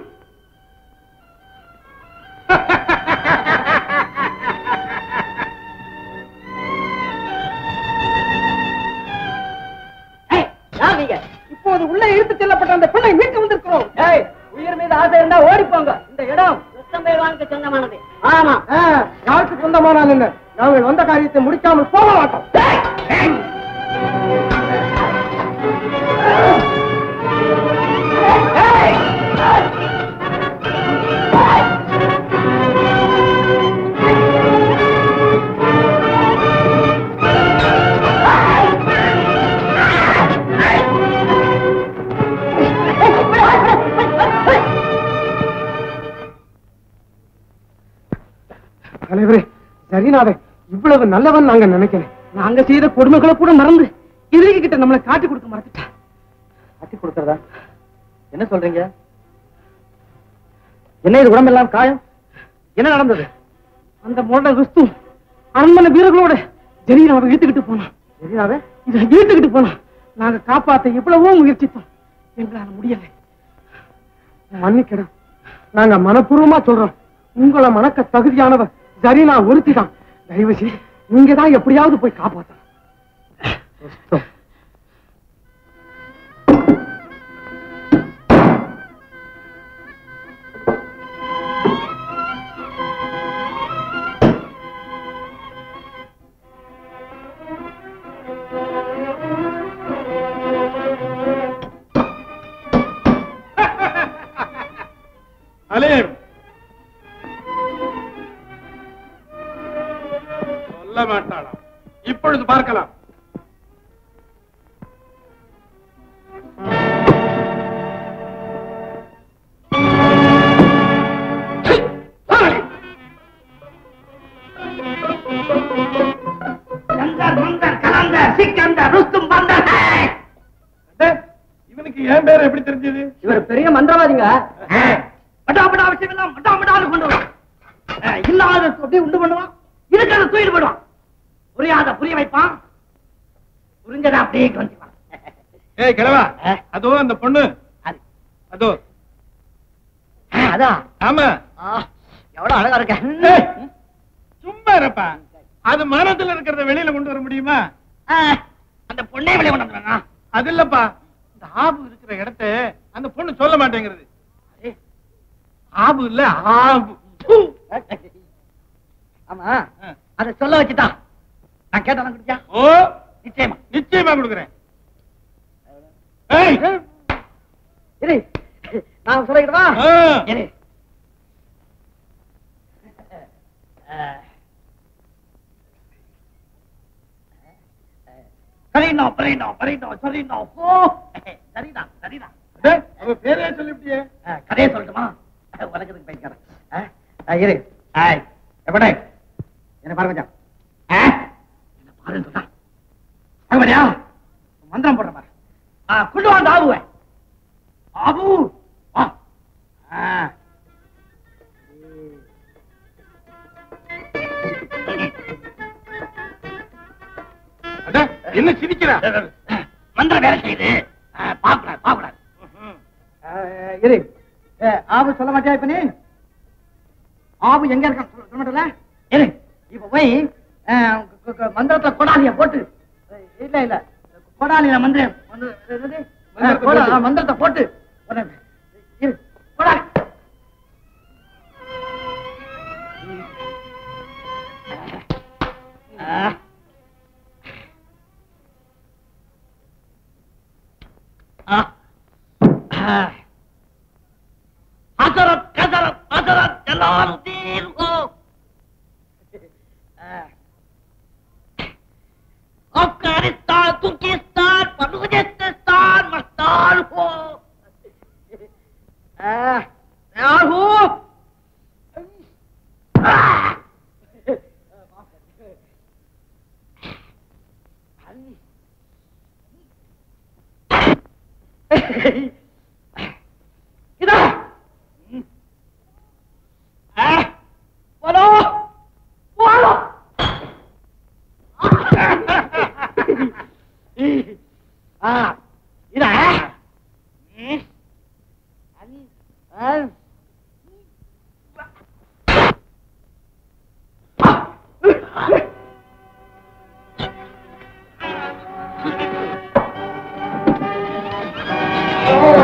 ஏய், யார் நீங்க இப்போது உள்ள இழுத்து செல்லப்பட்ட அந்த பிள்ளை மீட்டு வந்திருக்கிறோம் ஏய் உயிர் மீது ஆசை இருந்தா ஓடி போங்க இந்த யாருக்கு சொந்தமானது ஆமா யாருக்கு சொந்தமானால் என்ன நாங்கள் வந்த காரியத்தை முடிக்காமல் போக மாட்டோம் தலைவரே சரிநாதே இவ்வளவு நல்லவன் நாங்க நினைக்கிறேன் நாங்க செய்த கொடுமைகளை கூட மறந்து எதிரிக கிட்ட நம்மளை காட்டி கொடுக்க மறந்துட்டா காட்டி கொடுக்கறதா என்ன சொல்றீங்க என்ன இது உடம்பெல்லாம் காயம் என்ன நடந்தது அந்த மோட விஸ்து அரண்மனை வீரர்களோட ஜெரீனாவை இழுத்துக்கிட்டு போனான் ஜெரீனாவே இதை இழுத்துக்கிட்டு போனான் நாங்க காப்பாத்த எவ்வளவோ முயற்சித்தோம் எங்களால முடியல மன்னிக்கணும் நாங்க மனப்பூர்வமா சொல்றோம் உங்களை மணக்க தகுதியானவர் ஜரீனா ஒருத்தி தான் தயவு செய்து நீங்க தான் எப்படியாவது போய் காப்பாத்தணும் அலேம் சொல்ல மாட்டாளாம் இப்பொழுது பார்க்கலாம் அடே, இவனுக்கு என் பேர் எப்படி தெரிஞ்சது இவர் பெரிய மந்திரவாதிங்க பட்டாபட்டா அவசியம் இல்லாம பட்டாபட்டான்னு கொண்டு வரும் இல்லாத அப்படியே உண்டு பண்ணுவான் இருக்கிறத தூக்கிட்டு போயிடுவான் புரியாத புரிய வைப்பான் புரிஞ்சதை அப்படியே கொஞ்சிவான் ஏய் கிழவா அதோ அந்த பொண்ணு அதோ அதான் ஆமா எவ்வளவு அழகா இருக்க ஏய், சும்மா இருப்பா அது மனத்துல இருக்கிறத வெளியில கொண்டு வர முடியுமா அந்த பொண்ணே வெளியே கொண்டு வந்துடுறாங்க அது இல்லப்பா இந்த ஆபு இருக்கிற இடத்தை அந்த பொண்ணு சொல்ல மாட்டேங்கிறது ஆபு இல்ல ஆபு ஆமா அத சொல்ல வச்சுட்டான் நான் கேட்டாலும் குடிச்சா ஓ நிச்சயமா நிச்சயமா கொடுக்குறேன் ஏய், இரு நான் சொல்லிக்கிட்டா ஆ. இரு சரிண்ணா சரிண்ணா சரிண்ணா சரிண்ணா ஓ சரிதான் சரிதான் டேய், அவ பேரே சொல்லிவிட்டியே அஹ், கதையை சொல்லட்டுமா உலகத்துக்கு போய்க்கிறேன் இரு ஆய் எப்படி என்ன பாருங்க மச்சான். ஆ? என்ன பாருன்னு சொன்னா அங்கடியா மந்திரம் போடுற பாரு ஆ, கொண்டு வாங்க ஆபுவ ஆபு வா ஆ. அட, என்ன சிரிக்கிறா மந்திரம் வேலை செய்யுது பாக்கூடாது பாக்கூடாது இரு அஹ், ஆபு சொல்ல மாட்டியா இப்ப நீ ஆபு எங்க இருக்கான் சொல்ல சொல்ல மாட்டல இரு இப்ப போய் அஹ், க- க- மந்திரத்துல கொடாலிய போட்டு அஹ், இல்ல இல்ல கொடாலியில மந்திரம் வந்து- என்னது? அஹ், மந்திரத்தை கொடா- போட்டு. மந்திரத்தை போட்டு உடனே, இரு கொடாலி ஆ. ஆ. ஆ. ஹசரத் கசரத் ஹசரத் ஜலாலுத்தீன் ஓ ஆப்கானிஸ்தான் துர்கிஸ்தான் பலூச்சிஸ்தான் மஸ்தான் ஹோ யார் ஹோ இதா போலோ போலோ ஆ இதா Oh!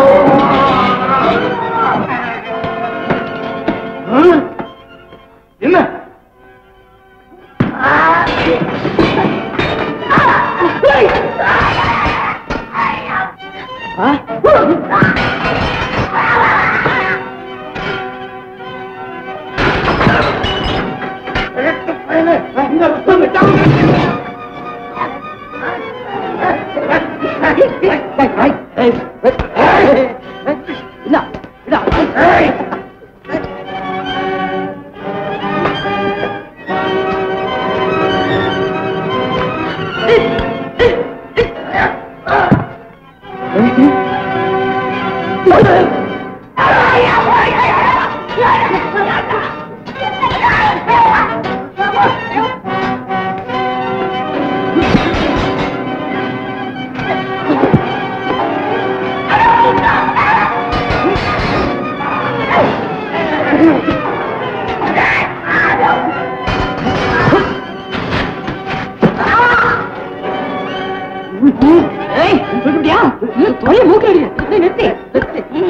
தொழில் மூக்கடி நிறுத்தி நிறுத்தி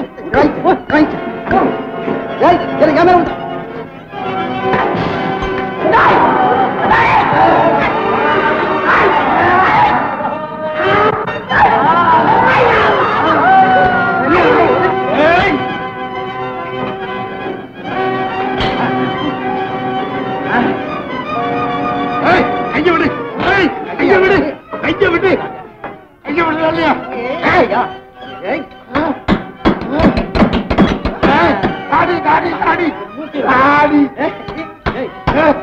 ஏய், கையை விடு ஏய், கையை விடு கையை விடு கையை விடு இல்லையா ஏய், ஏய். ஏய், தாடி தாடி தாடி தாடி ஏய், ஏய்.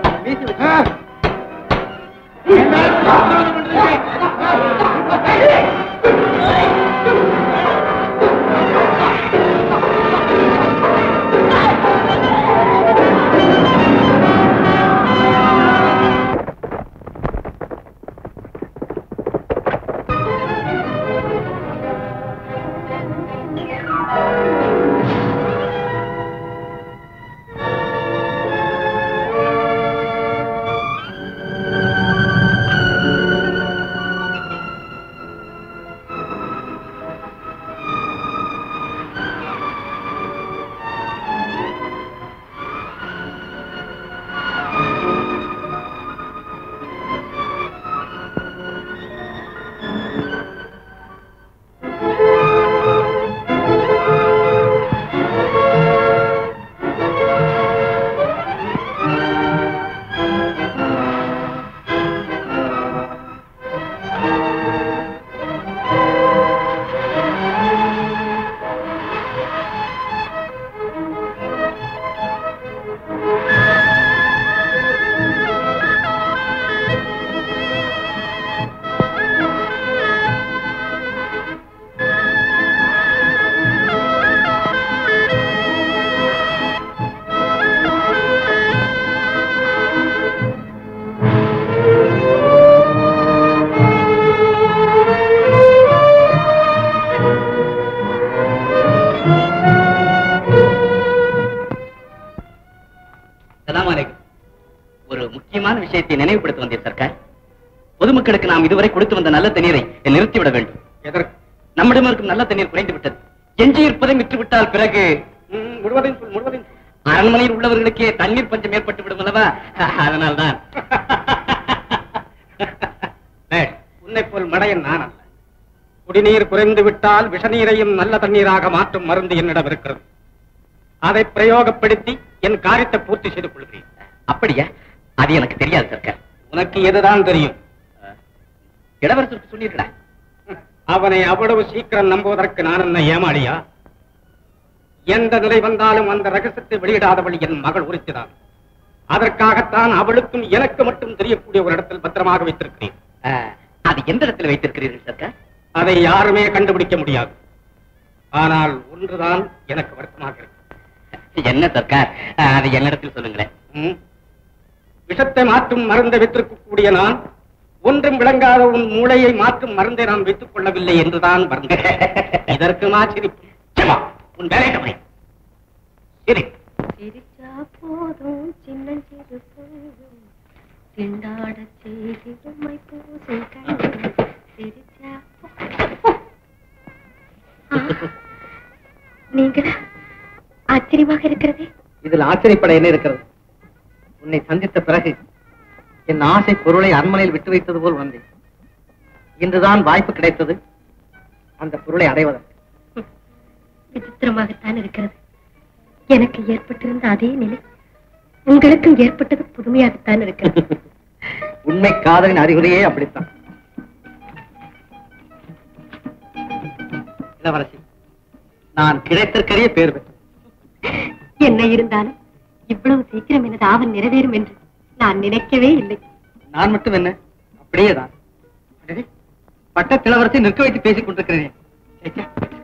என்ன காரணம் பண்றீங்க? சலாம் அலைக்கும் ஒரு முக்கியமான விஷயத்தை நினைவுபடுத்த வந்தேன் சர்க்கார் பொதுமக்களுக்கு நாம் இதுவரை கொடுத்து வந்த நல்ல தண்ணீரை நிறுத்திவிட வேண்டும் எதற்கு நம்மிடம் இருக்கும் நல்ல தண்ணீர் குறைந்து விட்டது எஞ்சி இருப்பதை விட்டுவிட்டால் பிறகு ம், முழுவதையும் சொல் முழுவதையும் சொல். அரண்மனையில் உள்ளவர்களுக்கே தண்ணீர் பஞ்சம் ஏற்பட்டு விடும் அல்லவா அதனால்தான் டேய், உன்னைப் போல் மடையன் நான் அல்ல குடிநீர் குறைந்து விட்டால் விஷநீரையும் நல்ல தண்ணீராக மாற்றும் மருந்து என்னிடம் இருக்கிறது அதை பிரயோகப்படுத்தி என் காரியத்தை பூர்த்தி செய்து கொள்கிறேன் அப்படியா அது எனக்கு தெரியாது சர்க்கார் உனக்கு எதுதான் தெரியும் இளவரசருக்கு சொன்னீர்களா அவனை அவ்வளவு சீக்கிரம் நம்புவதற்கு நான் என்ன ஏமாளியா எந்த நிலை வந்தாலும் அந்த ரகசியத்தை வெளியிடாதவள் என் மகள் உரித்துதான் அதற்காகத்தான் அவளுக்கும் எனக்கு மட்டும் தெரியக்கூடிய ஒரு இடத்தில் பத்திரமாக வைத்திருக்கிறேன் அஹ், அது எந்த இடத்தில் வைத்திருக்கிறீர்கள் சர்க்கார் அதை யாருமே கண்டுபிடிக்க முடியாது ஆனால் ஒன்றுதான் எனக்கு வருத்தமாக இருக்கு என்ன சர்க்கார் அஹ், அது என்னிடத்தில் சொல்லுங்களேன் ம்? விஷத்தை மாற்றும் மருந்தை வைத்திருக்கக்கூடிய நான் ஒன்றும் விளங்காத உன் மூளையை மாற்றும் மருந்தை நான் வைத்துக் கொள்ளவில்லை என்றுதான் வருந்தேன் இதற்கு ஆச்சரிப்பு செம்மா, உன் வேலை கவனி சரி சிரிச்சா போதும் சின்னஞ்சிறு பூவும் திண்டாட செய்தி உம்மை பூசும் கண்ணும் சிரிச்சா போ- ஆ, நீங்களா ஆச்சரியமாக இருக்கிறதே இதில் ஆச்சரியப்பட என்ன இருக்கிறது உன்னை சந்தித்த பிறகு என் ஆசை பொருளை அரண்மனையில் விட்டு வைத்தது போல் வந்தேன் இன்றுதான் வாய்ப்பு கிடைத்தது அந்த பொருளை அடைவதற்கு விசித்திரமாகத்தான் இருக்கிறது எனக்கு ஏற்பட்டிருந்த அதே நிலை உங்களுக்கும் ஏற்பட்டது புதுமையாகத்தான் இருக்கிறது உண்மை காதலின் அறிகுறியே அப்படித்தான் இளவரசி நான் கிடைத்திருக்கிற பேர் பெற்றேன் என்ன இருந்தாலும் இவ்வளவு சீக்கிரம் எனது ஆவல் நிறைவேறும் என்று நான் நினைக்கவே இல்லை நான் மட்டும் என்ன அப்படியே தான் அடடே, பட்ட இளவரசி நிற்க வைத்து பேசிக் கொண்டிருக்கிறேன் ச்சே,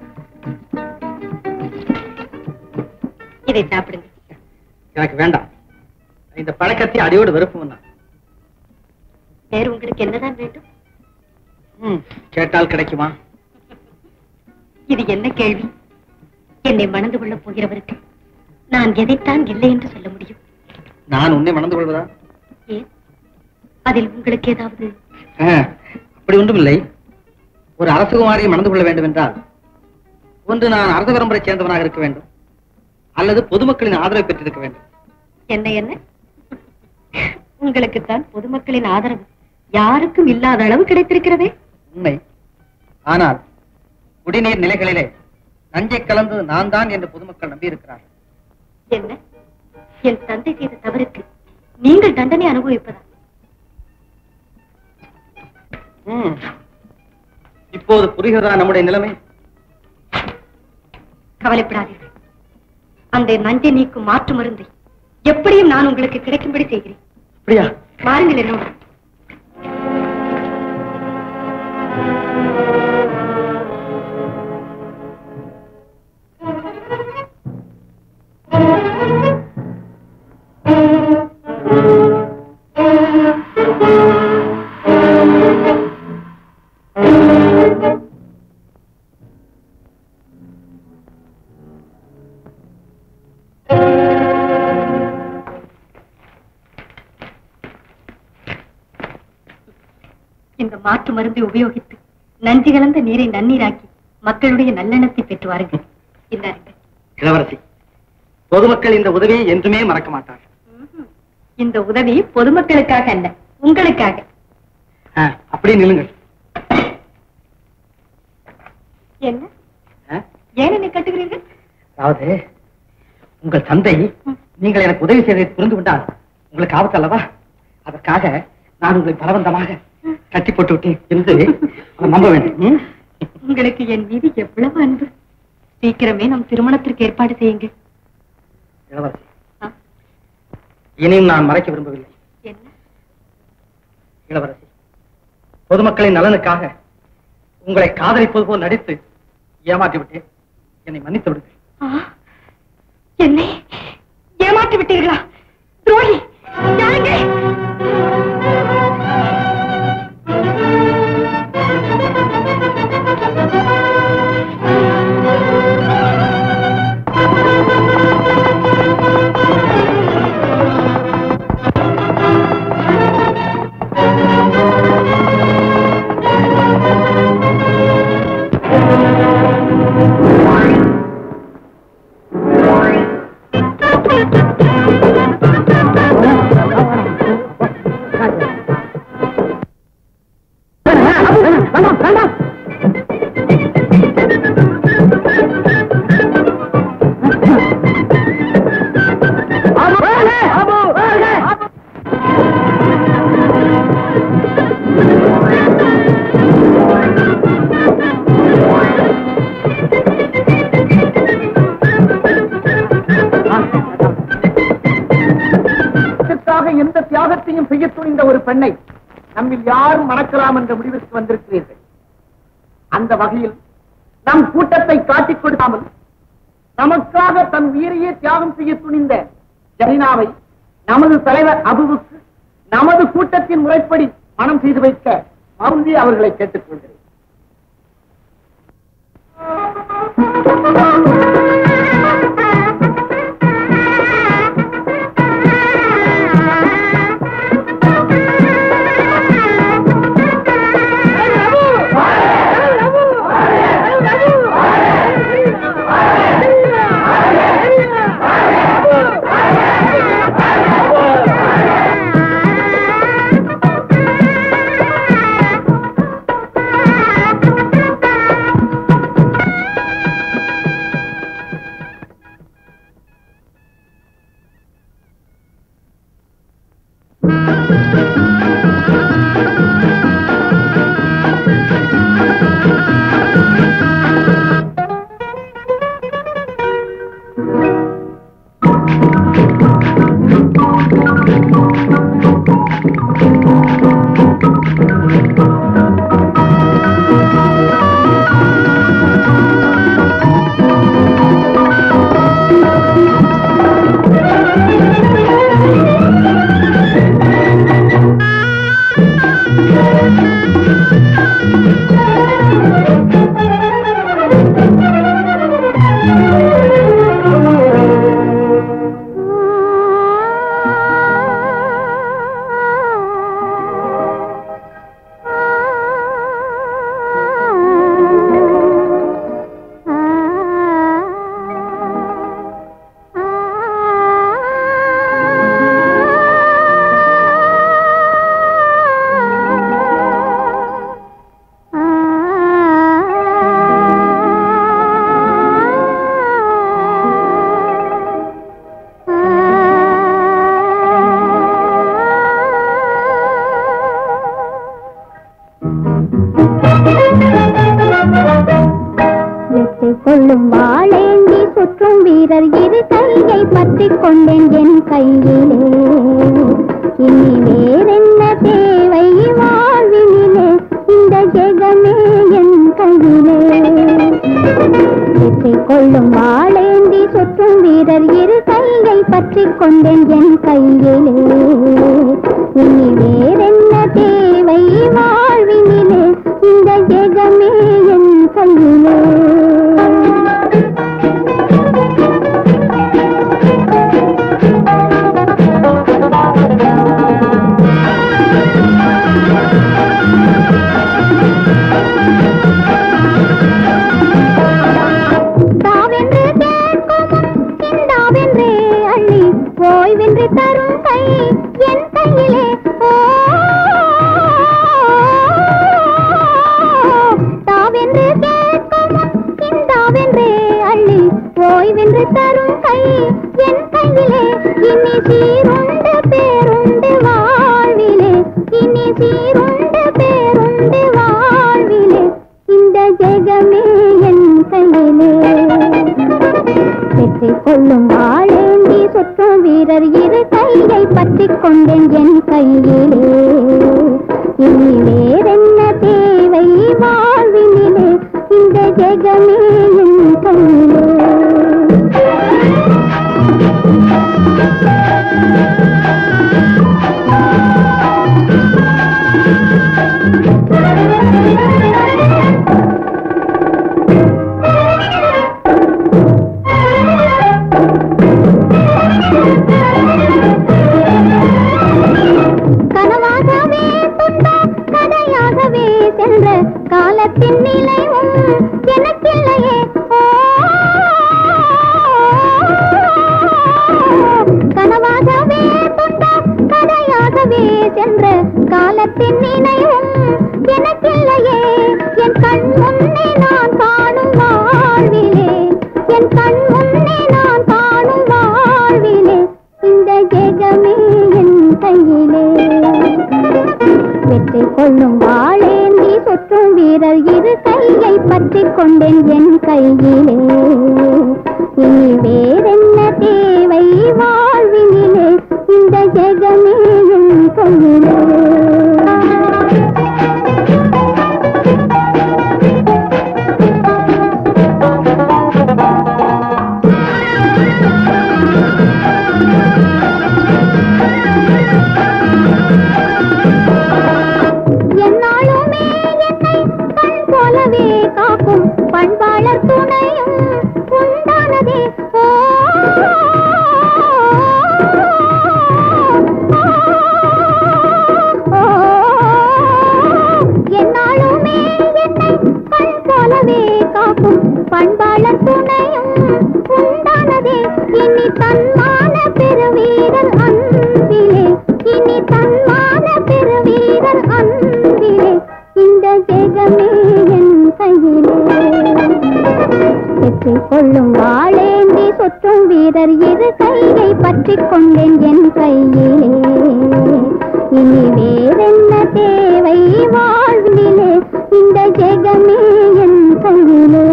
இதை சாப்பிடுங்க எனக்கு வேண்டாம் இந்த பழக்கத்தை அடியோடு வெறுப்பு நான் வேறு உங்களுக்கு என்னதான் வேண்டும் ம், கேட்டால் கிடைக்குமா இது என்ன கேள்வி என்னை மணந்து கொள்ளப் போகிறவருக்கு நான் எதைத்தான் இல்லை என்று சொல்ல முடியும் நான் உன்னை மணந்து கொள்வதா ஏன் அதில் உங்களுக்கு ஏதாவது ஆ, அப்படி ஒன்றும் இல்லை ஒரு அரசகுமாரியை மணந்து கொள்ள வேண்டும் என்றால் ஒன்று நான் அரச பரம்பரை சேர்ந்தவனாக இருக்க வேண்டும் அல்லது பொதுமக்களின் ஆதரவை பெற்றிருக்க வேண்டும் என்ன என்ன உங்களுக்குத்தான் பொதுமக்களின் ஆதரவு யாருக்கும் இல்லாத அளவு கிடைத்திருக்கிறதே உண்மை ஆனால் குடிநீர் நிலைகளிலே நஞ்சை கலந்து நான் தான் என்று பொதுமக்கள் நம்பியிருக்கிறார்கள் என்ன என் தந்தை செய்த தவறுக்கு நீங்கள் தண்டனை அனுபவிப்பதா ம். இப்போது புரிகிறதா நம்முடைய நிலைமை கவலைப்படாதீர்கள் அந்த நஞ்சை நீக்கும் மாற்று மருந்தை எப்படியும் நான் உங்களுக்கு கிடைக்கும்படி செய்கிறேன் அப்படியா வாருங்கள் என்னோடு இந்த மாற்று மருந்தை உபயோகித்து நஞ்சு கலந்த நீரை நன்னீராக்கி மக்களுடைய நல்லெண்ணத்தை பெற்று வாருங்கள் இந்தாருங்கள் இளவரசி பொதுமக்கள் இந்த உதவியை என்றுமே மறக்க மாட்டார்கள் ம்ஹும். இந்த உதவி பொதுமக்களுக்காக அல்ல உங்களுக்காக ஆ, அப்படியே நில்லுங்கள் என்ன ஆ? ஏன் என்னை கட்டுகிறீர்கள் அதாவது உங்கள் தந்தை நீங்கள் எனக்கு உதவி செய்வதை புரிந்து கொண்டால் உங்களுக்கு ஆபத்து அல்லவா அதற்காக நான் உங்களை பலவந்தமாக கட்டி போட்டு விட்டேன் என்று அவர் நம்ப வேண்டும் ம்? உங்களுக்கு என் மீது எவ்வளவு அன்பு சீக்கிரமே நம் திருமணத்திற்கு ஏற்பாடு செய்யுங்க இளவரசி ஆ, இனியும் நான் மறைக்க விரும்பவில்லை என்ன இளவரசி பொதுமக்களின் நலனுக்காக உங்களை காதலிப்பது போல் நடித்து ஏமாற்றி விட்டேன் என்னை மன்னித்து விடுங்கள் ஆ, என்னை ஏமாற்றி விட்டீர்களா துரோகி யாருங்க இதற்காக எந்த தியாகத்தையும் செய்ய துணிந்த ஒரு பெண்ணை நம்மில் யாரும் மறக்கலாம் என்ற முடிவிற்கு வந்திருக்கிறீர்கள் அந்த வகையில் நம் கூட்டத்தை காட்டிக் கொடுக்காமல் நமக்காக தன் உயிரையே தியாகம் செய்ய துணிந்த ஜரீனாவை நமது தலைவர் அபுவுக்கு நமது கூட்டத்தின் முறைப்படி மனம் செய்து வைக்க மவுந்தி அவர்களை கேட்டுக்கொள்கிறேன் கையிலே இனி வேறென்ன தேவை வாழ்வினிலே இந்த ஜெகமே என் கையிலே தாவென்று கேட்கும் சிந்தாவென்றே அள்ளி ஓய்வென்று தரும் கை என் கையிலே ஓ தாவென்று கேட்கும் சிந்தாவென்றே அள்ளி ஓய்வென்று தரும் கை என் கையிலே இனி சீருண்டு பேருண்டு வாழ்விலே இனி சீருண்டு பேருண்டு வாழ்விலே இந்த ஜெகமே என் கையிலே வெற்றி கொள்ளும் வாழேந்தி சுற்றும் வீரர் இரு கையை பற்றிக் கொண்டேன் என் கையிலே இனி வேறென்ன தேவை வாழ்வினிலே இந்த ஜெகமே என் கையிலே கனவாகவே துன்ப கதையாகவே சென்ற காலத்தின் நிலைவும் எனக்கில்லையே ஓ, கனவாகவே துன்ப கதையாகவே சென்ற காலத்தின் நினைவும் எனக்கில்லையே என் கண் முன்னே நான் காணும் வாழ்விலே என் கண் முன்னே நான் காணும் வாழ்விலே இந்த ஜெகமே என் கையிலே வெற்றி கொள்ளும் வாழேந்தி சுற்றும் வீரர் இரு கையை பற்றிக் கொண்டேன் என் கையிலே இனி வேறென்ன தேவை வாழ்வினிலே இந்த ஜெகமே என் கையிலே என்னாலுமே என்னை கண் போலவே காக்கும் பண்பாளர் துணையும் உண்டானதே ஓ, ஓ, என்னாலுமே என்னை கண் போலவே காக்கும் பண்பாளர் துணையும் உண்டானதே இனி தன்மான பெருவீரர் அன்பிலே இனி தன்மான பெருவீரர் அன்பிலே இந்த ஜெகமே என் கையிலே வெற்றி கொள்ளும் வாழேந்தி சுற்றும் வீரர் இரு கையை பற்றிக் கொண்டேன் என் கையிலே இனி வேறென்ன தேவை வாழ்விலே இந்த ஜெகமே என் கையிலே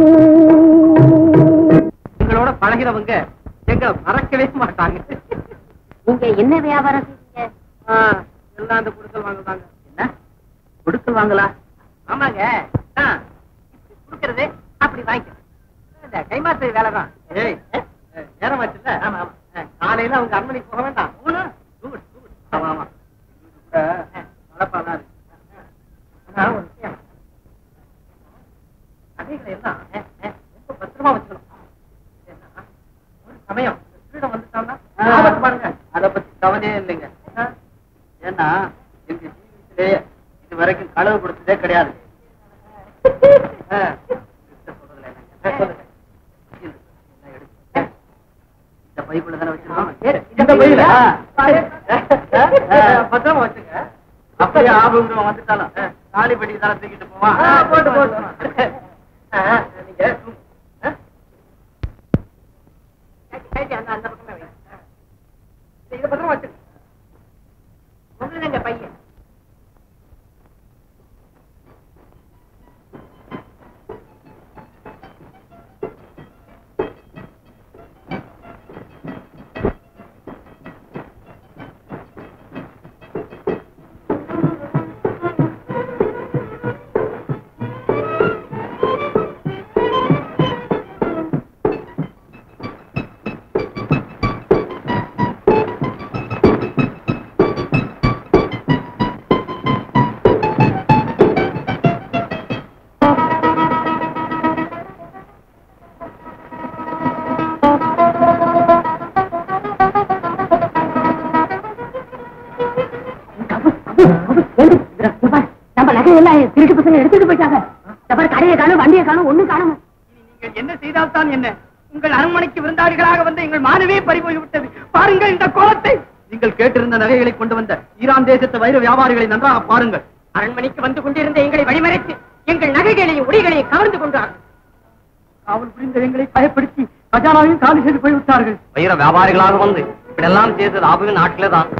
உங்களோட பழகிறவங்க எங்களை மறக்கவே மாட்டாங்க நீங்க என்ன வியாபாரம் செய்றீங்க ஆ, எல்லாம் அந்த குடுக்கல் வாங்கலாங்க என்ன குடுக்கல் வாங்கலா ஆமாங்க ஆ, இப்படி குடுக்கறது அப்படி வாங்கிக்கிறேன் இந்த கைமாத்து வேலை தான் ஏய் அஹ், நேரம் ஆச்சுல்ல ஆமா ஆமா அஹ், காலையில அவங்க அரண்மனைக்கு போக வேண்டாம் போகணும். Good, good. ஆமா ஆமா இது கூட மழப்பாதான் இருக்கு ஆனா ஒரு விஷயம் நகைகளை எல்லாம் அஹ், அஹ், ரொம்ப பத்திரமா வச்சுக்கணும் ஏன்னா, ஒரு சமயம் திருடம் வந்துட்டான்னா ஆபத்து பாருங்க அத பத்தி கவலையே இல்லைங்க ஏன்னா எங்க ஜீவிதத்திலேயே இது வரைக்கும் களவு கொடுத்ததே கிடையாது ஆ, சிஸ்டர் சொல்றதுல என்னங்க? சொல்லுங்க. இது, எல்லாம் எடுத்து. இந்த பைக்குள்ள தானே வச்சிருக்கோம் இந்த பையில பத்திரமா வச்சுங்க அப்படியே ஆபுங்கிறவன் வந்துட்டாலும் தாலி படி தானே தூக்கிட்டு போவான் போட்டு போட்டு நீங்க தூங்கு. ஆ? கைட்டி, கைட்டி, அந்த அந்த பக்கமே வைங்க. இதை இதை பத்திரமா வச்சுங்க உங்களுக்கு எங்க பையன் நம்ம நகையெல்லாம் திருட்டு பசங்க எடுத்துட்டு போயிட்டாங்க தப்பா கடையை காணும் வண்டியை காணும் ஒண்ணும் காணும் நீங்கள் என்ன செய்தால்தான் என்ன உங்கள் அரண்மனைக்கு விருந்தாளிகளாக வந்து எங்கள் மானவே பறிபோய் விட்டது பாருங்கள் இந்த கோலத்தை நீங்கள் கேட்டிருந்த நகைகளை கொண்டு வந்த ஈரான் தேசத்து வைர வியாபாரிகளை நன்றாக பாருங்கள் அரண்மனைக்கு வந்து கொண்டிருந்த எங்களை வழிமறைத்து எங்கள் நகைகளையும் உடைகளையும் கவர்ந்து கொண்டார்கள் காவல் புரிந்த எங்களை பயப்படுத்தி கஜானாவையும் காலி செய்து போய்விட்டார்கள் வைர வியாபாரிகளாக வந்து இப்படியெல்லாம் செய்தது ஆபத்து நாட்டிலே தான்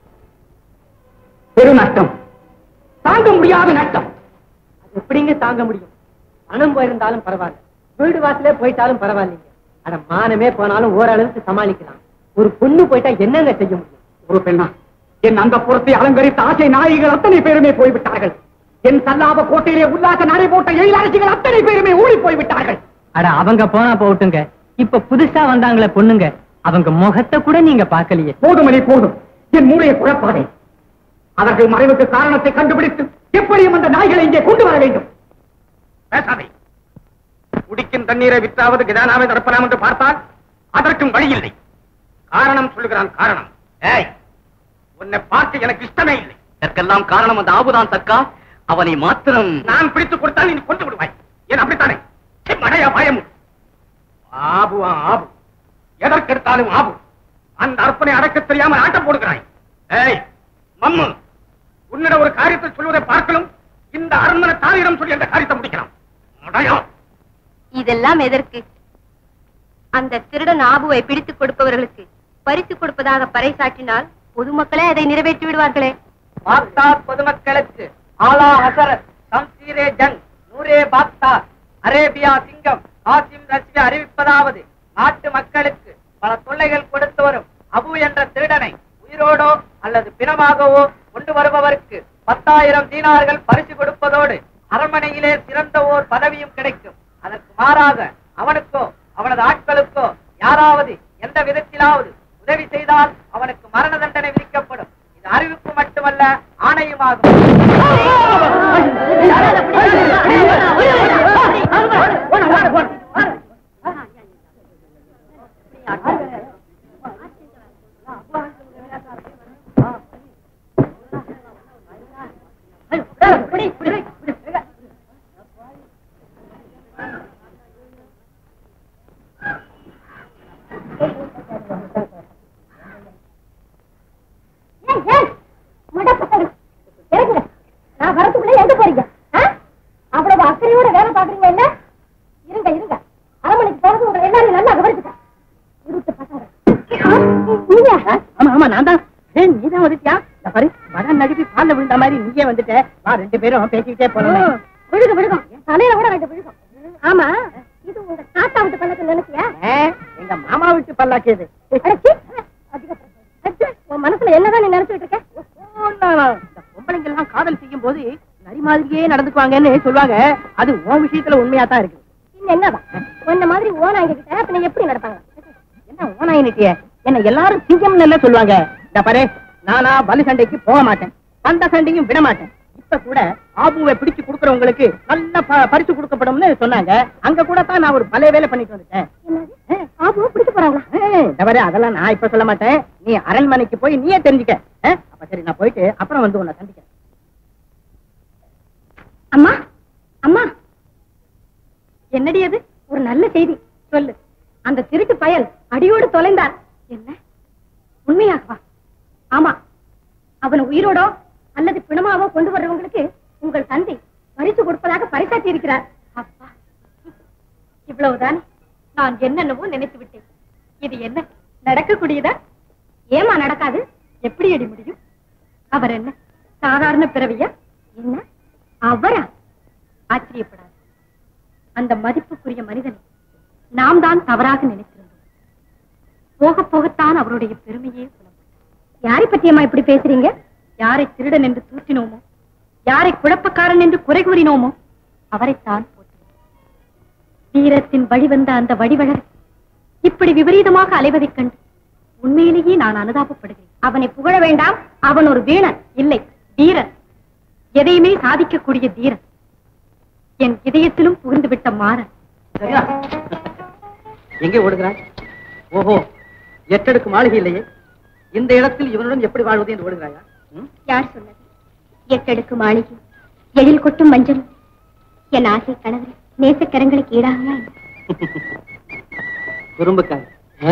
பெரு நஷ்டம் தாங்க முடியாத நஷ்டம் அது எப்படிங்க தாங்க முடியும் பணம் போயிருந்தாலும் பரவாயில்ல வீடு வாசலே போயிட்டாலும் பரவாயில்லைங்க ஆனா மானமே போனாலும் ஓரளவுக்கு சமாளிக்கலாம் ஒரு பொண்ணு போயிட்டா என்னங்க செய்ய முடியும் ஒரு பெண்ணா என் அந்த புறத்தை அலங்கரித்த ஆசை நாயகிகள் அத்தனை பேருமே போய்விட்டார்கள் என் சல்லாப கோட்டையிலே உல்லாச நடை போட்ட எழிலரசிகள் அத்தனை பேருமே ஓடி போய்விட்டார்கள் அட அவங்க போனா போகட்டுங்க இப்ப புதுசா வந்தாங்களே பொண்ணுங்க அவங்க முகத்தை கூட நீங்க பாக்கலையே போதுமணி போதும் என் மூளையை குழப்பாதே அவர்கள் மறைவுக்கு காரணத்தை கண்டுபிடித்து எப்படியும் அந்த நாய்களை இங்கே கொண்டு வர வேண்டும் பேசாதே குடிக்கும் தண்ணீரை விற்றாவது கிதானாவை நடப்பலாம் என்று பார்த்தால் அதற்கும் வழி இல்லை காரணம் சொல்லுகிறான் காரணம் ஏய் உன்னை பார்க்க எனக்கு இஷ்டமே இல்லை இதற்கெல்லாம் காரணம் அந்த ஆபுதான் சர்க்கா அவனை மாத்திரம் நான் பிடித்துக் கொடுத்தால் நீ கொண்டு விடுவாய் ஏன் அப்படித்தானே சி, மடையா பயம் ஆபு ஆபு எதற்கெடுத்தாலும் ஆபு அந்த அர்ப்பனை அடக்க தெரியாமல் ஆட்டம் போடுகிறாய் ஏய் மம்மு உன்னிடம் ஒரு காரியத்தை சொல்வதை பார்க்கலும் இந்த அரண்மனை தாயிடம் சொல்லி அந்த காரியத்தை முடிக்கலாம் மடையா இதெல்லாம் எதற்கு அந்த திருடன் ஆபுவை பிடித்துக் கொடுப்பவர்களுக்கு பரிசு கொடுப்பதாக பறைசாற்றினால் பொதுமக்களே அதை நிறைவேற்றி விடுவார்களே பாக்தாத் பொதுமக்களுக்கு ஆலா ஹசரத் சம்சீரே ஜங் நூரே பாக்தாத் அரேபியா சிங்கம் காசிம் ரஷ்யா அறிவிப்பதாவது நாட்டு மக்களுக்கு பல தொல்லைகள் கொடுத்து வரும் அபு என்ற திருடனை உயிரோடோ அல்லது பிணமாகவோ கொண்டு வருபவருக்கு பத்தாயிரம் தீனார்கள் பரிசு கொடுப்பதோடு அரண்மனையிலே சிறந்த ஓர் பதவியும் கிடைக்கும் அதற்கு மாறாக அவனுக்கோ அவனது ஆட்களுக்கோ யாராவது எந்த விதத்திலாவது உதவி செய்தால் அவனுக்கு மரண தண்டனை விதிக்கப்படும் இது அறிவிப்பு மட்டுமல்ல ஆணையுமாகும் ஏய், ஏய், மட பசங்க, இறங்குங்க. நான் வரதுக்குள்ள எங்க போறீங்க ஆ? அவ்வளவு அக்கறையோட வேலை பாக்குறீங்க என்ன இருங்க இருங்க அரண்மனைக்கு போறது உங்களை எல்லாரையும் நல்லா கவனிச்சுட்டேன் இருட்டு பசங்க ஆ, நீங்க ஆமா ஆமா நான் தான் ஏய் நீதான் வந்துட்டியா இந்த பாரு வட நடுப்பி பால்ல விழுந்த மாதிரி நீயே வந்துட்ட வா ரெண்டு பேரும் பேசிக்கிட்டே போலாம் ம், விழுக விழுகும் என் தலையில கூட ரெண்டு விழுகும் ஆமா இது உங்க தாத்தா விட்டு பள்ளத்துல நினைச்சியா எங்க மாமா வீட்டு பல்லாக்கு இது அடச்சி, அதிக பிரச்சனை. அச்சே, உன் மனசுல என்னதான் நீ நினைச்சிட்டு இருக்க இந்த பொம்பளைங்க எல்லாம் காதல் செய்யும் போது நரி மாதிரியே நடந்துக்குவாங்கன்னு சொல்லுவாங்க அது உன் விஷயத்துல உண்மையா தான் இருக்கு இன்னும் என்னதான் உன்ன மாதிரி ஓனாங்க கிட்ட பின்ன எப்படி நடப்பாங்க என்ன ஓனாயினிட்டிய என்ன எல்லாரும் சிங்கம்னு இல்ல சொல்லுவாங்க இந்த பாரு நானா பலி சண்டைக்கு போக மாட்டேன் அந்த சண்டையும் விட மாட்டேன் இப்ப கூட ஆபுவை பிடிச்சு கொடுக்கறவங்களுக்கு நல்ல ப- பரிசு கொடுக்கப்படும்னு சொன்னாங்க அங்க கூட தான் நான் ஒரு பழைய வேலை பண்ணிட்டு வந்துட்டேன் என்னது ஆபு பிடிக்க போறாங்களா ஏய், இந்த பாரு அதெல்லாம் நான் இப்ப சொல்ல மாட்டேன் நீ அரண்மனைக்கு போய் நீயே தெரிஞ்சுக்க ஆ? அப்ப சரி நான் போயிட்டு அப்புறம் வந்து உன்னை சந்திக்கிறேன் அம்மா அம்மா என்னடி அது ஒரு நல்ல செய்தி சொல்லு அந்த திருட்டு பயல் அடியோடு தொலைந்தார் என்ன உண்மையாகவா ஆமா அவன் உயிரோடோ அல்லது பிணமாவோ கொண்டு வர்றவங்களுக்கு உங்கள் தந்தை பரிசு கொடுப்பதாக பரிசாற்றி இருக்கிறார் அப்பா இவ்வளவுதான் நான் என்னென்னவோ நினைத்து விட்டேன் இது என்ன நடக்கக்கூடியதா ஏமா நடக்காது எப்படி அடி முடியும் அவர் என்ன சாதாரண பிறவியா என்ன அவரா ஆச்சரியப்படாது அந்த மதிப்புக்குரிய மனிதனை நாம் தான் தவறாக நினைத்திருந்தோம் போக போகத்தான் அவருடைய பெருமையே புலப்பட்டது யாரை பற்றியம்மா இப்படி பேசுறீங்க யாரை திருடன் என்று தூற்றினோமோ யாரை குழப்பக்காரன் என்று குறை கூறினோமோ அவரைத்தான் போற்றினோம் வீரத்தின் வழிவந்த அந்த வடிவழர் இப்படி விபரீதமாக அலைவதைக் கண்டு உண்மையிலேயே நான் அனுதாபப்படுகிறேன் அவனை புகழ வேண்டாம் அவன் ஒரு வீணன் இல்லை வீரன் எதையுமே சாதிக்கக்கூடிய தீரன் என் இதயத்திலும் புகுந்து விட்ட மாறன் சரியா எங்கே ஓடுகிறாய் ஓஹோ எட்டடுக்கு மாளிகை இல்லையே இந்த இடத்தில் இவனுடன் எப்படி வாழ்வது என்று ஓடுகிறாயா ம்? யார் சொன்னது எட்டடுக்கு மாளிகை எழில் கொட்டும் மஞ்சள் என் ஆசை கணவர் நேசக்கரங்களுக்கு ஈடாகுமா என்ன? குறும்புக்காரி ஆ?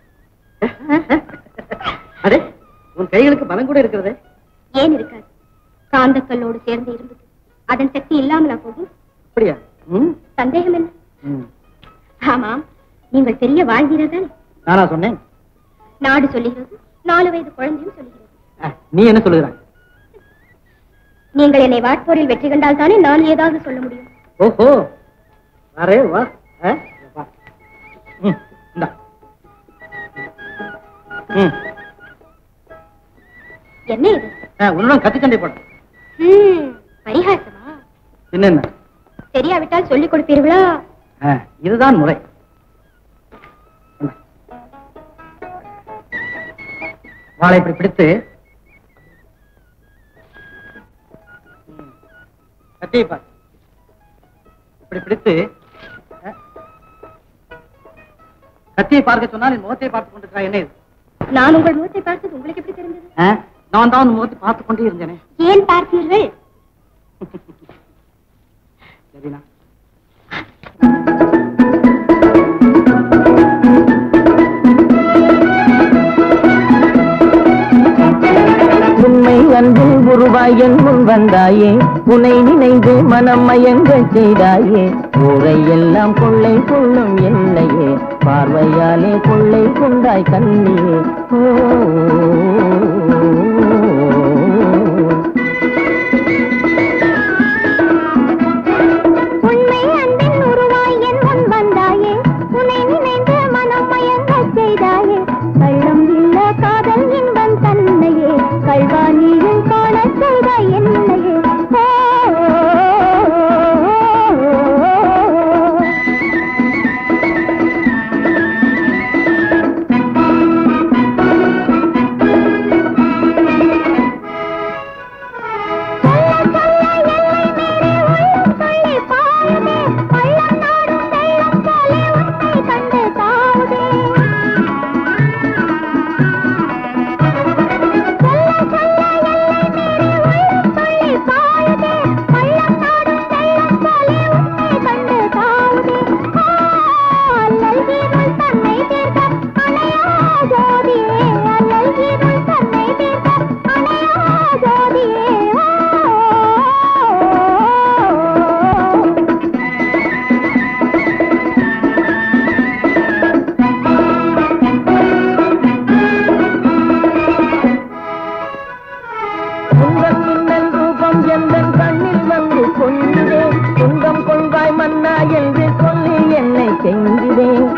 அடே உன் கைகளுக்கு பலம் கூட இருக்கிறதே ஏன் இருக்காது காந்தக்கல்லோடு சேர்ந்து இருந்தது அதன் சக்தி இல்லாமலா போகும் அப்படியா ம் சந்தேகம் என்ன ம். ஆமாம் நீங்கள் பெரிய வாழ்வீரர் தானே நானா சொன்னேன் நாடு சொல்லுகிறது நாலு வயது குழந்தையும் சொல்லுகிறது ஆ, நீ என்ன சொல்லுகிறாய் நீங்கள் என்னை வாட்போரில் வெற்றி கண்டால் தானே நான் ஏதாவது சொல்ல முடியும் ஓஹோ வரே வா ஆ, வா. ம், இந்தா. ம், என்ன இது ஆ, உன்னுடன் கத்தி சண்டை போட ஹம், பரிகாசமா என்னென்ன தெரியாவிட்டால் சொல்லிக் கொடுப்பீர்களா ஆ, இதுதான் முறை என்ன? வாளை இப்படி பிடித்து ம், கத்தியை பார் இப்படி பிடித்து ஆ, கத்தியை பார்க்க சொன்னால் என் முகத்தை பார்த்துக் கொண்டிருக்கிறாய் என்ன இது நான் உங்கள் முகத்தை பார்த்தது உங்களுக்கு எப்படி தெரிந்தது ஆ, நான் தான் உன் முகத்தை பார்த்துக் கொண்டே இருந்தேனே ஏன் பார்த்தீர்கள் சரினா உண்மை அன்பில் உருவாய் என் முன் வந்தாயே உனை நினைந்து மனம் மயங்க செய்தாயே ஊரை எல்லாம் கொள்ளை கொள்ளும் என்னையே பார்வையாலே கொள்ளை கொண்டாய் கண்ணியே ஓ உண்மை அன்பின் உருவாய் என் முன் வந்தாயே உன்னை நினைந்து மனம் மயங்கச் செய்தாயே கள்ளம் இல்ல காதல் இன்பம் தன்னையே கல்வாணியும் காணச் செய்தாய் என்னையே ஓ, சொல்ல சொல்ல எல்லை மீறி உள்ளம் துள்ளி பாயுதே பள்ளம் நாடும் வெள்ளம் போலே உன்னை கண்டு தாவுதே சொல்ல சொல்ல எல்லை மீறி உள்ளம் துள்ளி பாயுதே பள்ளம் நாடும் வெள்ளம் போலே உன்னை கண்டு தாவுதே அல்லல் கீருள் தன்னை தீர்க்க அணையா ஜோதியே அல்லல் கீருள் தன்னை தீர்க்க அணையா ஜோதியே ஓ உங்கள் மின்னல் ரூபம் எந்தன் கண்ணில் வந்து கொண்டே துன்பம் கொள்வாய் மன்னா என்று சொல்லி என்னை செஞ்சிடேன்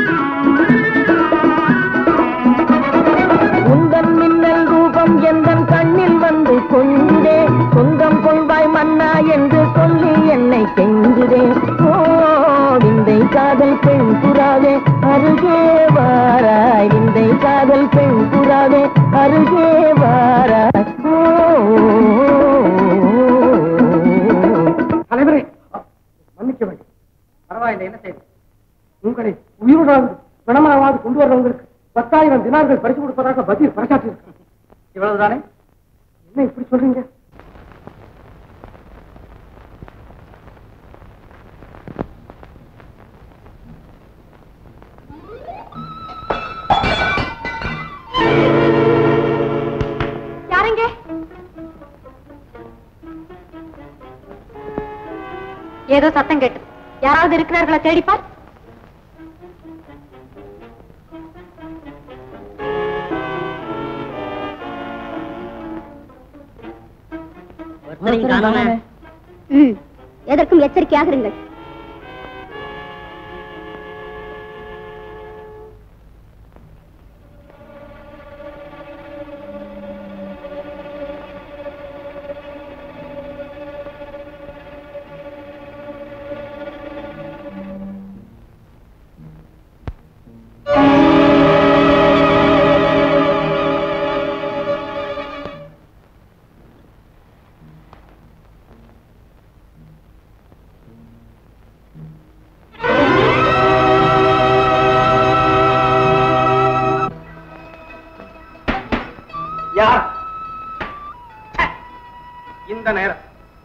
உந்தன் மின்னல் ரூபம் எந்தன் கண்ணில் வந்து கொண்டே சொந்தம் கொள்வாய் மன்னா என்று சொல்லி என்னை செஞ்சிடேன் ஓ விந்தை காதல் பெண் புறாவே அருகே வாராய் விந்தை காதல் பெண் புறாவே அருகே வாராய் ஓ தலைவரே மன்னிக்க வேண்டும் பரவாயில்லை என்ன செய்து உங்களை உயிருடன் பிணமாவது கொண்டு வர்றவங்களுக்கு பத்தாயிரம் தினார்கள் பரிசு கொடுப்பதாக பதில் பறைசாற்றி இருக்காங்க இவ்வளவுதானே என்ன இப்படி சொல்றீங்க யாருங்க ஏதோ சத்தம் கேட்டது யாராவது இருக்கிறார்களா தேடிப்பார் ஒருத்தரையும் காணோமே. ம் எதற்கும் எச்சரிக்கையாக இருங்கள் இந்த நேரம்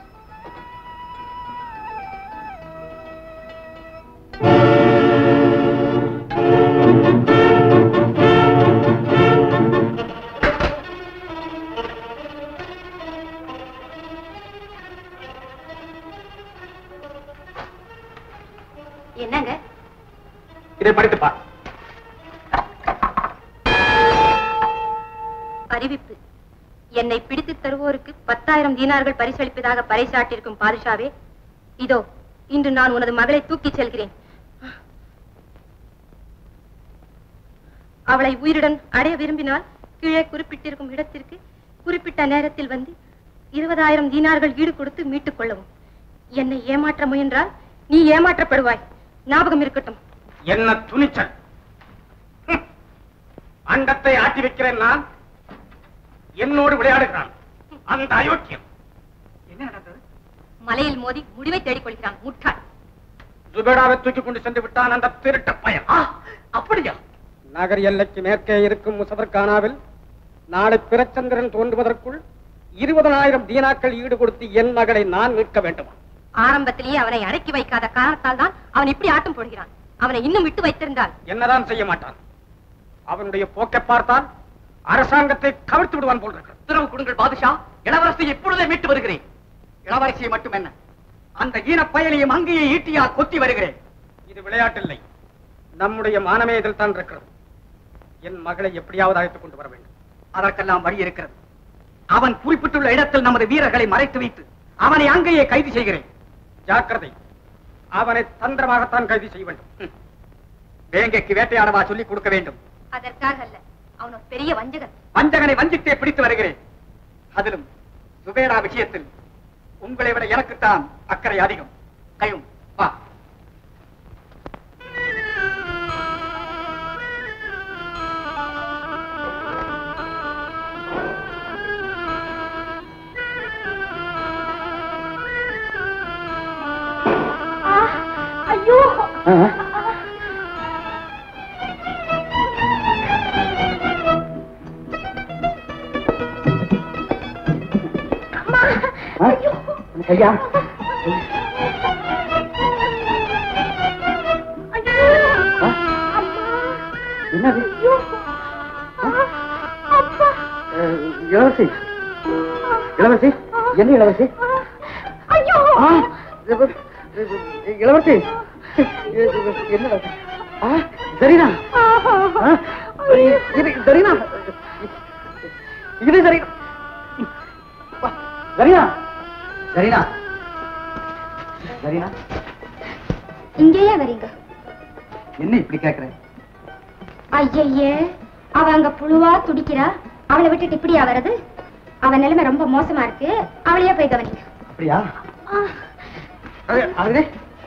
என்னங்க இதை படித்து பார் அறிவிப்பு என்னை பிடித்து தருவோருக்கு பத்தாயிரம் தீனார்கள் பரிசளிப்பதாக பறைசாட்டியிருக்கும் பாதுஷாவே இதோ இன்று நான் உனது மகளை தூக்கிச் செல்கிறேன் அவளை உயிருடன் அடைய விரும்பினால் கீழே குறிப்பிட்டிருக்கும் இடத்திற்கு குறிப்பிட்ட நேரத்தில் வந்து இருபதாயிரம் தீனார்கள் ஈடு கொடுத்து மீட்டுக் கொள்ளவும் என்னை ஏமாற்ற முயன்றால் நீ ஏமாற்றப்படுவாய் ஞாபகம் இருக்கட்டும் என்ன துணிச்சல் ஹம். அண்டத்தை ஆட்டி வைக்கிறேன் நான் என்னோடு விளையாடுகிறான் அந்த அயோக்கியம் என்ன நடந்தது மலையில் மோதி முடிவை தேடிக் கொள்கிறான் முட்டாள் ஜுபேடாவை தூக்கி கொண்டு சென்று விட்டான் அந்த திருட்ட பையன் அப்படியா நகர் எல்லைக்கு மேற்கே இருக்கும் முசதர்கானாவில் நாளை பிறச்சந்திரன் தோன்றுவதற்குள் இருபதனாயிரம் தீனாக்கள் ஈடு கொடுத்து என் மகளை நான் மீட்க வேண்டுமா ஆரம்பத்திலேயே அவனை அடக்கி வைக்காத காரணத்தால் தான் அவன் இப்படி ஆட்டம் போடுகிறான் அவனை இன்னும் விட்டு வைத்திருந்தால் என்னதான் செய்ய மாட்டான் அவனுடைய போக்கை பார்த்தால் அரசாங்கத்தை கவிழ்த்து விடுவான் போல் இருக்கிறது உத்தரவு கொடுங்கள் பாதுஷா இளவரசியை இப்பொழுதே மீட்டு வருகிறேன் இளவரசியை மட்டும் என்ன அந்த ஈன பயலையும் அங்கேயே ஈட்டியால் கொத்தி வருகிறேன் இது விளையாட்டில்லை நம்முடைய மானமே இதில் தான் இருக்கிறது என் மகளை எப்படியாவது அழைத்துக் கொண்டு வர வேண்டும் அதற்கெல்லாம் வழி இருக்கிறது அவன் குறிப்பிட்டுள்ள இடத்தில் நமது வீரர்களை மறைத்து வைத்து அவனை அங்கேயே கைது செய்கிறேன் ஜாக்கிரதை அவனை தந்திரமாகத்தான் கைது செய்ய வேண்டும் ம். வேங்கைக்கு வேட்டையாடவா சொல்லிக் கொடுக்க வேண்டும் அதற்காக அல்ல அவன் ஒரு பெரிய வஞ்சகன் வஞ்சகனை வஞ்சித்தே பிடித்து வருகிறேன் அதிலும் சுபேரா விஷயத்தில் உங்களை விட எனக்குத்தான் அக்கறை அதிகம் கையும் வா ஐயோ அம்மா ஐயோ ஐயா ஐயோ ஆ? அம்மா என்னது ஐயோ அப்பா அஹ், இளவரசி இளவரசி என்ன இளவரசி ஐயோ ஆ, இது- இளவரசி என்ன ஆ, சரினா ஆ, இது சரினா இது சரி சரினா சரினா சரினா இங்கேயே வரீங்க என்ன இப்படி கேக்குறேன் ஐயையே அவ அங்க புழுவா துடிக்கிறா அவளை விட்டுட்டு இப்படியா வரது அவ நிலைமை ரொம்ப மோசமா இருக்கு அவளையே போய் கவனிங்க அப்படியா அது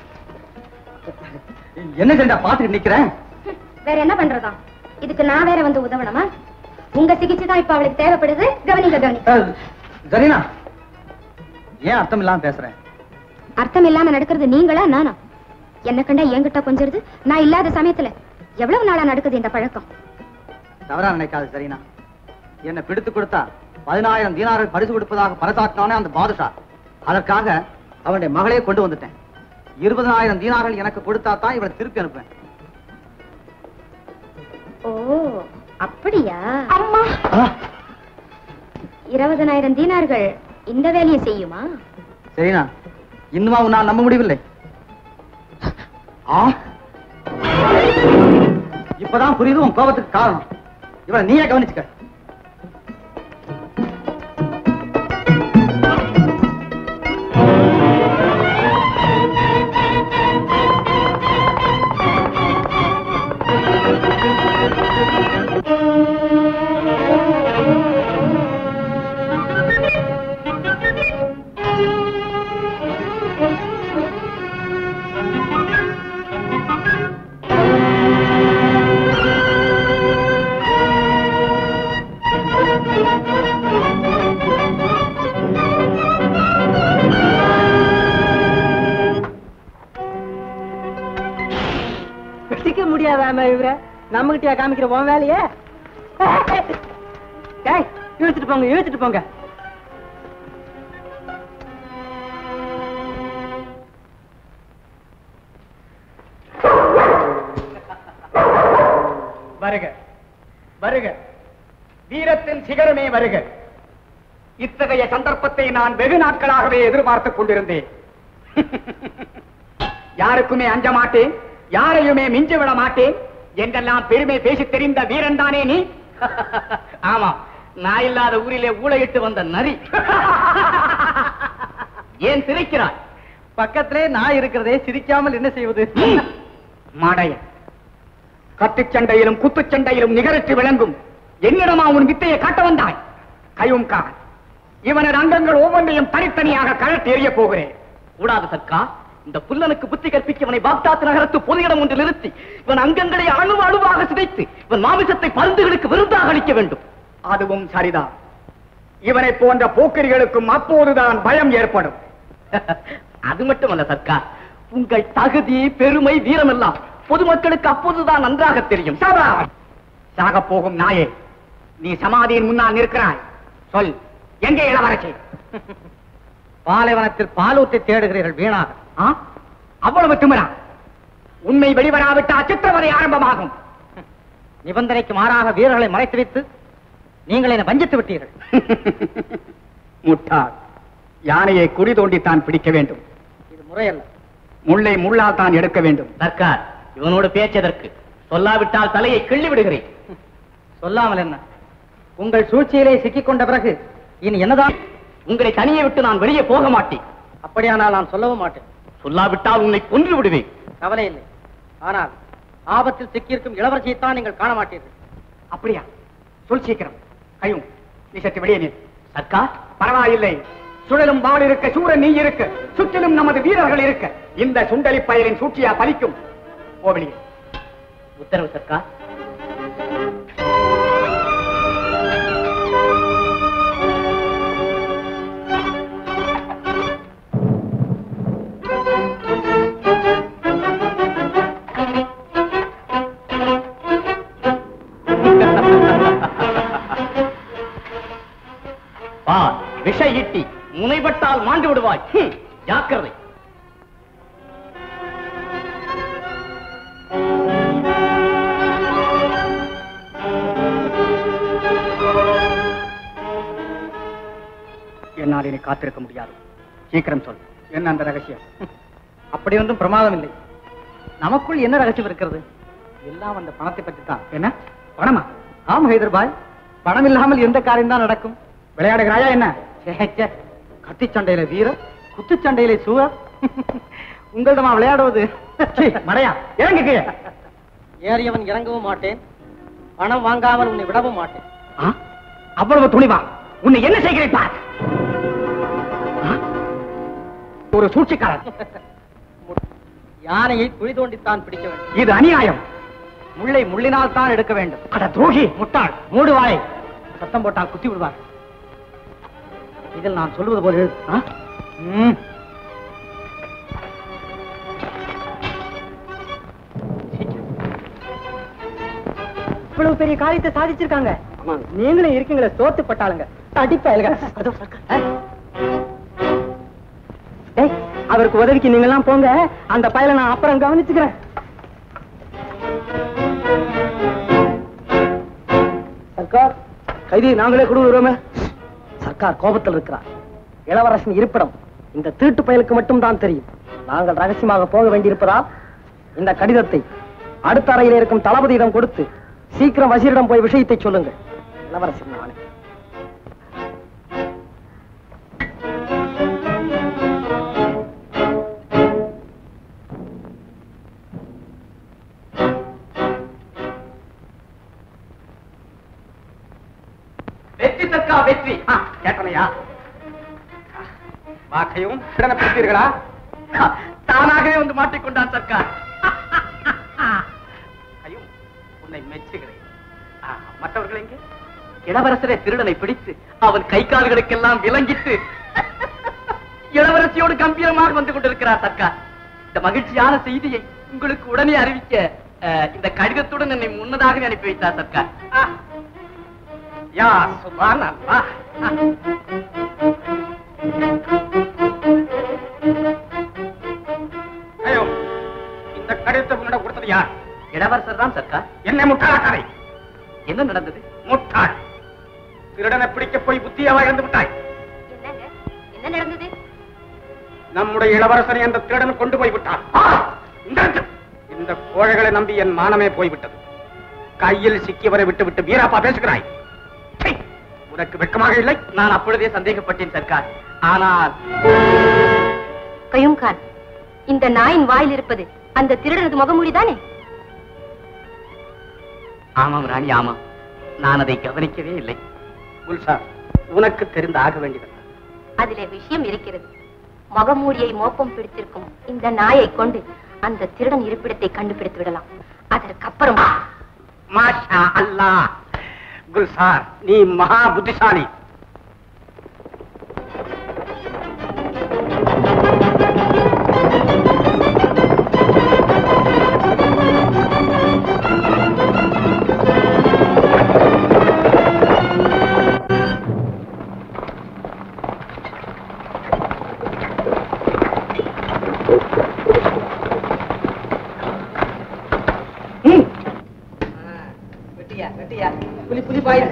என்ன செஞ்சா பாத்துட்டு நிக்கிறேன் வேற என்ன பண்றதா இதுக்கு நான் வேற வந்து உதவணுமா உங்க சிகிச்சை தான் இப்ப அவளுக்கு தேவைப்படுது கவனிங்க கவனிங்க அஹ், சரினா ஏன் அர்த்தம் இல்லாம பேசுறேன் அர்த்தம் இல்லாம நடக்கிறது நீங்களா நானா என்ன கண்டா என்கிட்ட கொஞ்சிருது நான் இல்லாத சமயத்துல எவ்வளவு நாளா நடக்குது இந்த பழக்கம் தவறா நினைக்காது சரினா என்ன பிடித்து கொடுத்தா பதினாயிரம் தீனார்கள் பரிசு கொடுப்பதாக பரசாட்டினானே அந்த பாதுஷா அதற்காக அவனுடைய மகளையே கொண்டு வந்துட்டேன் இருபதனாயிரம் தீனார்கள் எனக்கு கொடுத்தா தான் இவளை திருப்பி அனுப்புவேன் ஓ அப்படியா அம்மா இருபதனாயிரம் தீனார்கள் இந்த வேலையை செய்யுமா சரினா இன்னுமா உன்னால் நம்ப முடியவில்லை ஆ இப்பதான் புரியுது உன் கோபத்துக்கு காரணம் இவளை நீயே கவனிச்சுக்க பிடிக்க முடியாதாம இவர நம்ம கிட்டயா காமிக்கிற உன் வேலையே டேய் இழுத்துட்டு போங்க இழுத்துட்டு போங்க சிகரமே வருக இத்தகைய சந்தர்ப்பத்தை நான் வெகு நாட்களாகவே எதிர்பார்த்துக் கொண்டிருந்தேன் யாருக்குமே அஞ்ச மாட்டேன் யாரையுமே மிஞ்ச விட மாட்டேன் என்றெல்லாம் பெருமை பேசி தெரிந்த வீரன் தானே நீ ஆமா நான் இல்லாத ஊரிலே ஊழையிட்டு வந்த நரி ஏன் சிரிக்கிறாய் பக்கத்திலே நான் இருக்கிறதே சிரிக்காமல் என்ன செய்வது மாடைய கட்டுச்சண்டையிலும் குத்துச்சண்டையிலும் நிகரற்று விளங்கும் என்னிடமா உன் வித்தையை காட்ட வந்தாய் கையும் கான் இவனது அங்கங்கள் ஒவ்வொன்றையும் தனித்தனியாக கழட்டி எறிய போகிறேன் கூடாது சர்க்கா இந்த புல்லனுக்கு புத்தி கற்பிக்க இவனை பாக்தாத் நகரத்து பொது இடம் ஒன்று நிறுத்தி இவன் அங்கங்களை அணு அணுவாக சிதைத்து இவன் மாமிசத்தை பருந்துகளுக்கு விருந்தாக அளிக்க வேண்டும் அதுவும் சரிதான் இவனை போன்ற போக்கிரிகளுக்கும் அப்போதுதான் பயம் ஏற்படும் அது மட்டுமல்ல சர்க்கார் உங்கள் தகுதி பெருமை வீரம் எல்லாம் பொதுமக்களுக்கு அப்போதுதான் நன்றாக தெரியும் சபாஷ்! சாகப் போகும் நாயே நீ சமாதியின் முன்னால் நிற்கிறாய் சொல் எங்கே இளவரசி பாலைவனத்தில் பாலூத்தை தேடுகிறீர்கள் வீணாக ஆ? அவ்வளவு திமிரா உண்மை வெளிவராவிட்டால் சித்திரவதை ஆரம்பமாகும் நிபந்தனைக்கு மாறாக வீரர்களை மறைத்து வைத்து நீங்கள் என்னை வஞ்சித்து விட்டீர்கள் முட்டாள் யானையை குறி தோண்டித்தான் பிடிக்க வேண்டும் இது முறையல்ல முள்ளை முள்ளால் தான் எடுக்க வேண்டும் சர்க்கார் இவனோடு பேச்சதற்கு சொல்லாவிட்டால் தலையை கிள்ளி விடுகிறேன் சொல்லாமல் என்ன உங்கள் சூழ்ச்சியிலே சிக்கிக் கொண்ட பிறகு இனி என்னதான் உங்களை தனியே விட்டு நான் வெளியே போக மாட்டேன் அப்படியானால் நான் சொல்லவும் மாட்டேன் சொல்லாவிட்டால் உன்னை கொன்று விடுவேன் கவலை இல்லை ஆனால் ஆபத்தில் சிக்கியிருக்கும் இளவரசியைத்தான் நீங்கள் காண மாட்டீர்கள் அப்படியா சொல் சீக்கிரம் கையும் நீ சற்று வெளியே நில் சர்க்கார் பரவாயில்லை சுழலும் வாள் இருக்க சூரன் நீ இருக்க சுற்றிலும் நமது வீரர்கள் இருக்க இந்த சுண்டலி பயலின் சூழ்ச்சியா பலிக்கும் ஓவலியே உத்தரவு சர்க்கார் பா விஷ ஈட்டி முனைப்பட்டால் மாண்டு விடுவாய் ஹம், ஜாக்கிரதை என்னால் இனி காத்திருக்க முடியாது சீக்கிரம் சொல் என்ன அந்த ரகசியம் அப்படி ஒன்றும் பிரமாதம் இல்லை நமக்குள் என்ன ரகசியம் இருக்கிறது எல்லாம் அந்த பணத்தை பற்றி தான் என்ன பணமா ஆம் ஹைதர்பாய் பணம் இல்லாமல் எந்த காரியம் தான் நடக்கும் விளையாடுகிறாயா என்ன ச்சே, ச்சே. கத்திச் சண்டையில வீரர் குத்துச் சண்டையிலே சூரர் உங்களிடமா விளையாடுவது சீ, மடையா இறங்கு கீழே ஏறியவன் இறங்கவும் மாட்டேன் பணம் வாங்காமல் உன்னை விடவும் மாட்டேன் ஆ? அவ்வளவு துணிவா உன்னை என்ன செய்கிறேன் பார் ஆ? ஒரு சூழ்ச்சிக்காரன் யானையை குழி தோண்டித்தான் பிடிக்க வேண்டும் இது அநியாயம் முள்ளை முள்ளினால் தான் எடுக்க வேண்டும் அட துரோகி முட்டாள் மூடு வாயை சத்தம் போட்டால் குத்தி விடுவார் இதில் நான் சொல்லுவது போல எழுது. ஆ? ம். இவ்வளவு பெரிய காரியத்தை சாதிச்சிருக்காங்க நீங்களும் இருக்கீங்களே சோத்து பட்டாளுங்க அடிப்பாளுங்க அதோ சர்க்கார். ஆ? டேய், அவருக்கு உதவிக்கு நீங்க எல்லாம் போங்க அந்த பயலை நான் அப்புறம் கவனிச்சுக்கிறேன் சர்க்கார் கைதி நாங்களே கொடுக்கிறோமே சர்க்கார் கோபத்தில் இருக்கிறார் இளவரசன் இருப்பிடம் இந்த தீட்டு பயலுக்கு மட்டும் தான் தெரியும் நாங்கள் ரகசியமாக போக வேண்டியிருப்பதால் இந்த கடிதத்தை அடுத்த அறையில் இருக்கும் தளபதியிடம் கொடுத்து சீக்கிரம் வசீரிடம் போய் விஷயத்தை சொல்லுங்கள் இளவரசன் நானே வெற்றி சர்க்கா வெற்றி ஆ, கேட்டனையா வாக்கையும் பிடித்தீர்களா தானாகவே வந்து மாட்டிக்கொண்டான் சர்க்கார் ஐயோ உன்னை மெச்சுகிறேன் ஆ, மற்றவர்கள் எங்கே இளவரசரை திருடனை பிடித்து அவன் கை கால்களுக்கெல்லாம் விலங்கிட்டு இளவரசியோடு கம்பீரமாக வந்து கொண்டிருக்கிறார் சர்க்கார் இந்த மகிழ்ச்சியான செய்தியை உங்களுக்கு உடனே அறிவிக்க அஹ், இந்த கடிதத்துடன் என்னை முன்னதாக அனுப்பி வைத்தார் சர்க்கார் ஆ. யா சுபான் அல்லா ஐயோ இந்த கடிதத்தை உன்னிடம் கொடுத்தது யார் இளவரசர் தான் சர்க்கார் என்ன முட்டாளாக்காரை என்ன நடந்தது முட்டாள் திருடன் புத்தியவா இழந்து விட்டாய் என்னங்க என்ன நடந்தது நம்முடைய இளவரசனை அந்த திருடன் கொண்டு போய் விட்டான் ஆ! இந்த இடத்தில். இந்த கோழைகளை நம்பி என் மானமே போய்விட்டது கையில் சிக்கியவரை விட்டு விட்டு வீராப்பா பேசுகிறாய் சை! உனக்கு வெட்கமாக இல்லை நான் அப்பொழுதே சந்தேகப்பட்டேன் சர்க்கார் ஆனால் கயூம் கான் இந்த நாயின் வாயில் இருப்பது அந்த திருடனது முகமூடிதானே ஆமாம் ராணி ஆமாம் நான் அதை கவனிக்கவே இல்லை குல்சார் உனக்கு தெரிந்து ஆக வேண்டியது அதிலே விஷயம் இருக்கிறது முகமூடியை மோப்பம் பிடித்திருக்கும் இந்த நாயை கொண்டு அந்த திருடன் இருப்பிடத்தை கண்டுபிடித்து விடலாம் அதற்கப்புறம் மாஷா அல்லாஹ் குல்சார் நீ மகா புத்திசாலி வெட்டியா வெட்டியா புலி புலி பாய்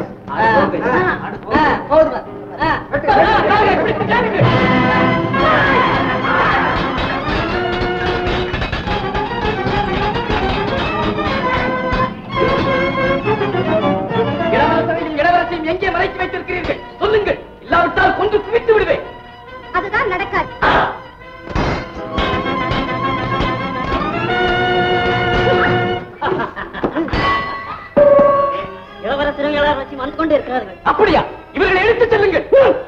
இளவரசரையும் இளவரசையும் எங்கே மறைத்து வைத்திருக்கிறீர்கள் சொல்லுங்கள் இல்லாவிட்டால் கொண்டு குவித்து விடுவேன் அதுதான் நடக்காது இளவரசரும் இளவரசியும் வந்து கொண்டு இருக்கிறார்கள் அப்படியா இவர்களை எடுத்து செல்லுங்கள்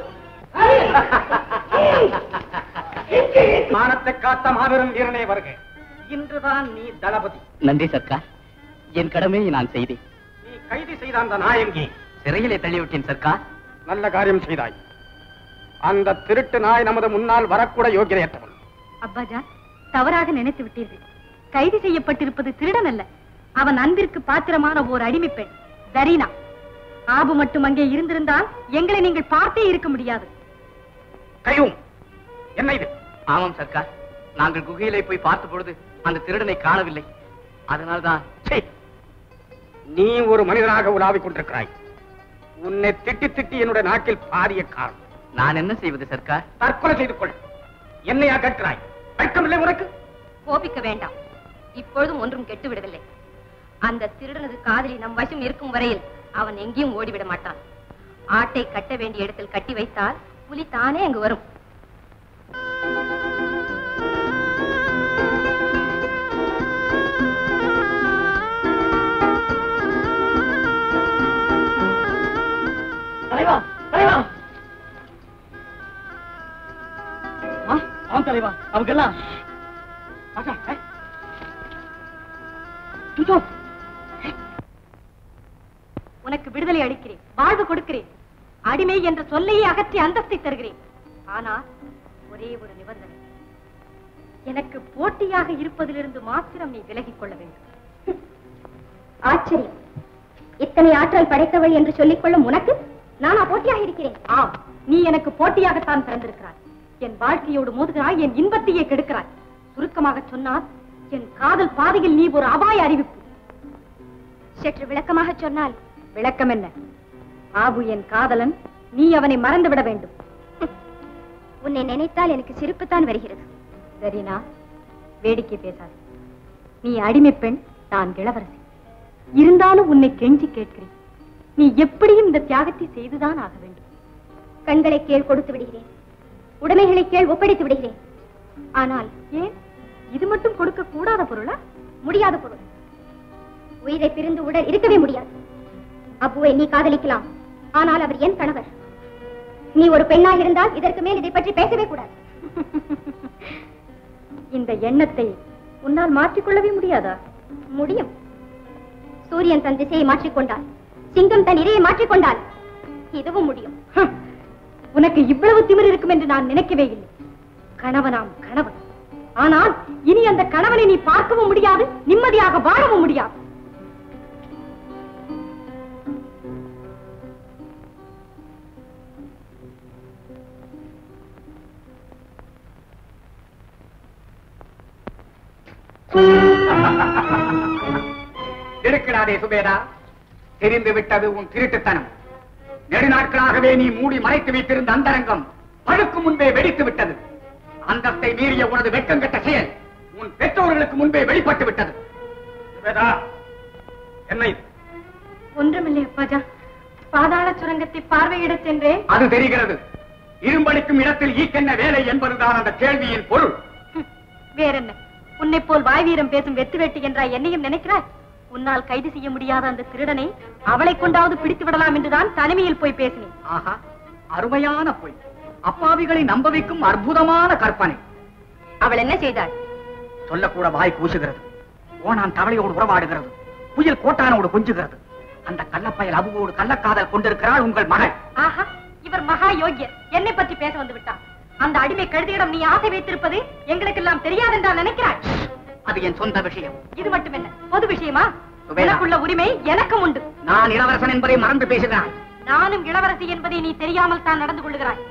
மானத்தை காத்த மாபெரும் வீரனே வருக இன்றுதான் நீ தளபதி நன்றி சர்க்கார் என் கடமையை நான் செய்தேன் நீ கைது செய்த அந்த நாயங்கி சிறையிலே தள்ளிவிட்டேன் சர்க்கார் நல்ல காரியம் செய்தாய் அந்த திருட்டு நாய் நமது முன்னால் வரக்கூட யோகியதையற்றவன் அப்பாஜான் தவறாக நினைத்து விட்டீர்கள் கைது செய்யப்பட்டிருப்பது திருடன் அல்ல அவன் அன்பிற்கு பாத்திரமான ஓர் அடிமை பெண் தரீனா ஆபு மட்டும் அங்கே இருந்திருந்தால் எங்களை நீங்கள் பார்த்தே இருக்க முடியாது கையும் என்ன இது ஆமாம் சர்க்கார் நாங்கள் குகையிலே போய் பார்த்த பொழுது அந்த திருடனை காணவில்லை அதனால்தான் சீ! நீ ஒரு மனிதனாக உலாவிக் கொண்டிருக்கிறாய் உன்னை திட்டி திட்டி என்னுடைய நாட்டில் பாரிய காரணம் நான் என்ன செய்வது சர்க்கார் தற்கொலை செய்து கொள் என்னையா கேட்கிறாய் வெட்கமில்லை உனக்கு கோபிக்க வேண்டாம் இப்பொழுதும் ஒன்றும் கெட்டு விடவில்லை அந்த திருடனது காதலி நம் வசம் இருக்கும் வரையில் அவன் எங்கேயும் ஓடிவிட மாட்டான் ஆட்டை கட்ட வேண்டிய இடத்தில் கட்டி வைத்தால் புலி தானே அங்கு வரும் தலைவா தலைவா ஆம் தலைவா அவங்க எல்லாம் உனக்கு விடுதலை அளிக்கிறேன் வாழ்வு கொடுக்கிறேன் அடிமை என்ற சொல்லையே அகற்றி அந்தஸ்தை தருகிறேன் ஆனால் ஒரே ஒரு நிபந்தனை எனக்கு போட்டியாக இருப்பதிலிருந்து மாத்திரம் நீ விலகிக் கொள்ள வேண்டும் ஆச்சரியம் இத்தனை ஆற்றல் படைத்தவள் என்று சொல்லிக்கொள்ளும் உனக்கு நானா போட்டியாக இருக்கிறேன் ஆம் நீ எனக்கு போட்டியாகத்தான் பிறந்திருக்கிறாய் என் வாழ்க்கையோடு மோதுகிறாய் என் இன்பத்தையே கெடுக்கிறாய் சுருக்கமாக சொன்னால் என் காதல் பாதையில் நீ ஒரு அபாய அறிவிப்பு சற்று விளக்கமாக சொன்னால் விளக்கம் என்ன ஆபு என் காதலன் நீ அவனை மறந்துவிட வேண்டும் உன்னை நினைத்தால் எனக்கு சிரிப்புத்தான் வருகிறது சரினா வேடிக்கை பேசாது நீ அடிமை பெண் நான் இளவரசி இருந்தாலும் உன்னை கெஞ்சி கேட்கிறேன் நீ எப்படியும் இந்த தியாகத்தை செய்துதான் ஆக வேண்டும் கண்களை கீழ் கொடுத்து விடுகிறேன் உடைமைகளை கீழ் ஒப்படைத்து விடுகிறேன் ஆனால் ஏன் இது மட்டும் கொடுக்க கூடாத பொருளா முடியாத பொருள் உயிரை பிரிந்து உடல் இருக்கவே முடியாது அப்புவை நீ காதலிக்கலாம் ஆனால் அவர் என் கணவர் நீ ஒரு பெண்ணாக இருந்தால் இதற்கு மேல் இதை பற்றி பேசவே கூடாது இந்த எண்ணத்தை உன்னால் மாற்றிக்கொள்ளவே முடியாதா முடியும் சூரியன் தன் திசையை மாற்றிக்கொண்டால் சிங்கம் தன் இரையை மாற்றிக்கொண்டால் இதுவும் முடியும் ஹம், உனக்கு இவ்வளவு திமிர் இருக்கும் என்று நான் நினைக்கவே இல்லை கணவனாம் கணவன் ஆனால் இனி அந்த கணவனை நீ பார்க்கவும் முடியாது நிம்மதியாக வாழவும் முடியாது இருக்கிறாதே சுபேதா தெரிந்து விட்டது உன் திருட்டுத்தனம் நெடுநாட்களாகவே நீ மூடி மறைத்து வைத்திருந்த அந்தரங்கம் பழுக்கு முன்பே வெடித்து விட்டது அந்தத்தை மீறிய உனது வெட்கம் கெட்ட செயல் உன் பெற்றோர்களுக்கு முன்பே வெளிப்பட்டு விட்டது நிவேதா, என்ன இது ஒன்றுமில்லை அப்பாஜா பாதாள சுரங்கத்தை பார்வையிடச் சென்றேன் அது தெரிகிறது இரும்படிக்கும் இடத்தில் ஈக்கென்ன வேலை என்பதுதான் அந்த கேள்வியின் பொருள் ஹம், வேறென்ன உன்னை போல் வாய் வீரம் பேசும் வெத்து வெட்டி என்றாய் என்னையும் நினைக்கிறாய் உன்னால் கைது செய்ய முடியாத அந்த திருடனை அவளை கொண்டாவது பிடித்து விடலாம் என்றுதான் தனிமையில் போய் பேசினேன் ஆஹா அருமையான பொய் அப்பாவிகளை நம்ப வைக்கும் அற்புதமான கற்பனை அவள் என்ன செய்தாள் சொல்லக்கூட வாய் கூசுகிறது ஓனான் தவளையோடு உறவாடுகிறது புயல் கோட்டானோடு கொஞ்சுகிறது அந்த கள்ளப்பயல் அபுவோடு கள்ளக்காதல் கொண்டிருக்கிறாள் உங்கள் மகள் ஆஹா இவர் மகா யோகியர் என்னை பற்றி பேச வந்து விட்டான் அந்த அடிமை கழுதியிடம் நீ ஆசை வைத்திருப்பது எங்களுக்கெல்லாம் தெரியாதென்றா நினைக்கிறாய் அது என் சொந்த விஷயம் இது மட்டும் என்ன பொது விஷயமா சுபேதா. உனக்குள்ள உரிமை எனக்கும் உண்டு நான் இளவரசன் என்பதை மறந்து பேசுகிறான் நானும் இளவரசி என்பதை நீ தெரியாமல் தான் நடந்து கொள்ளுகிறாய்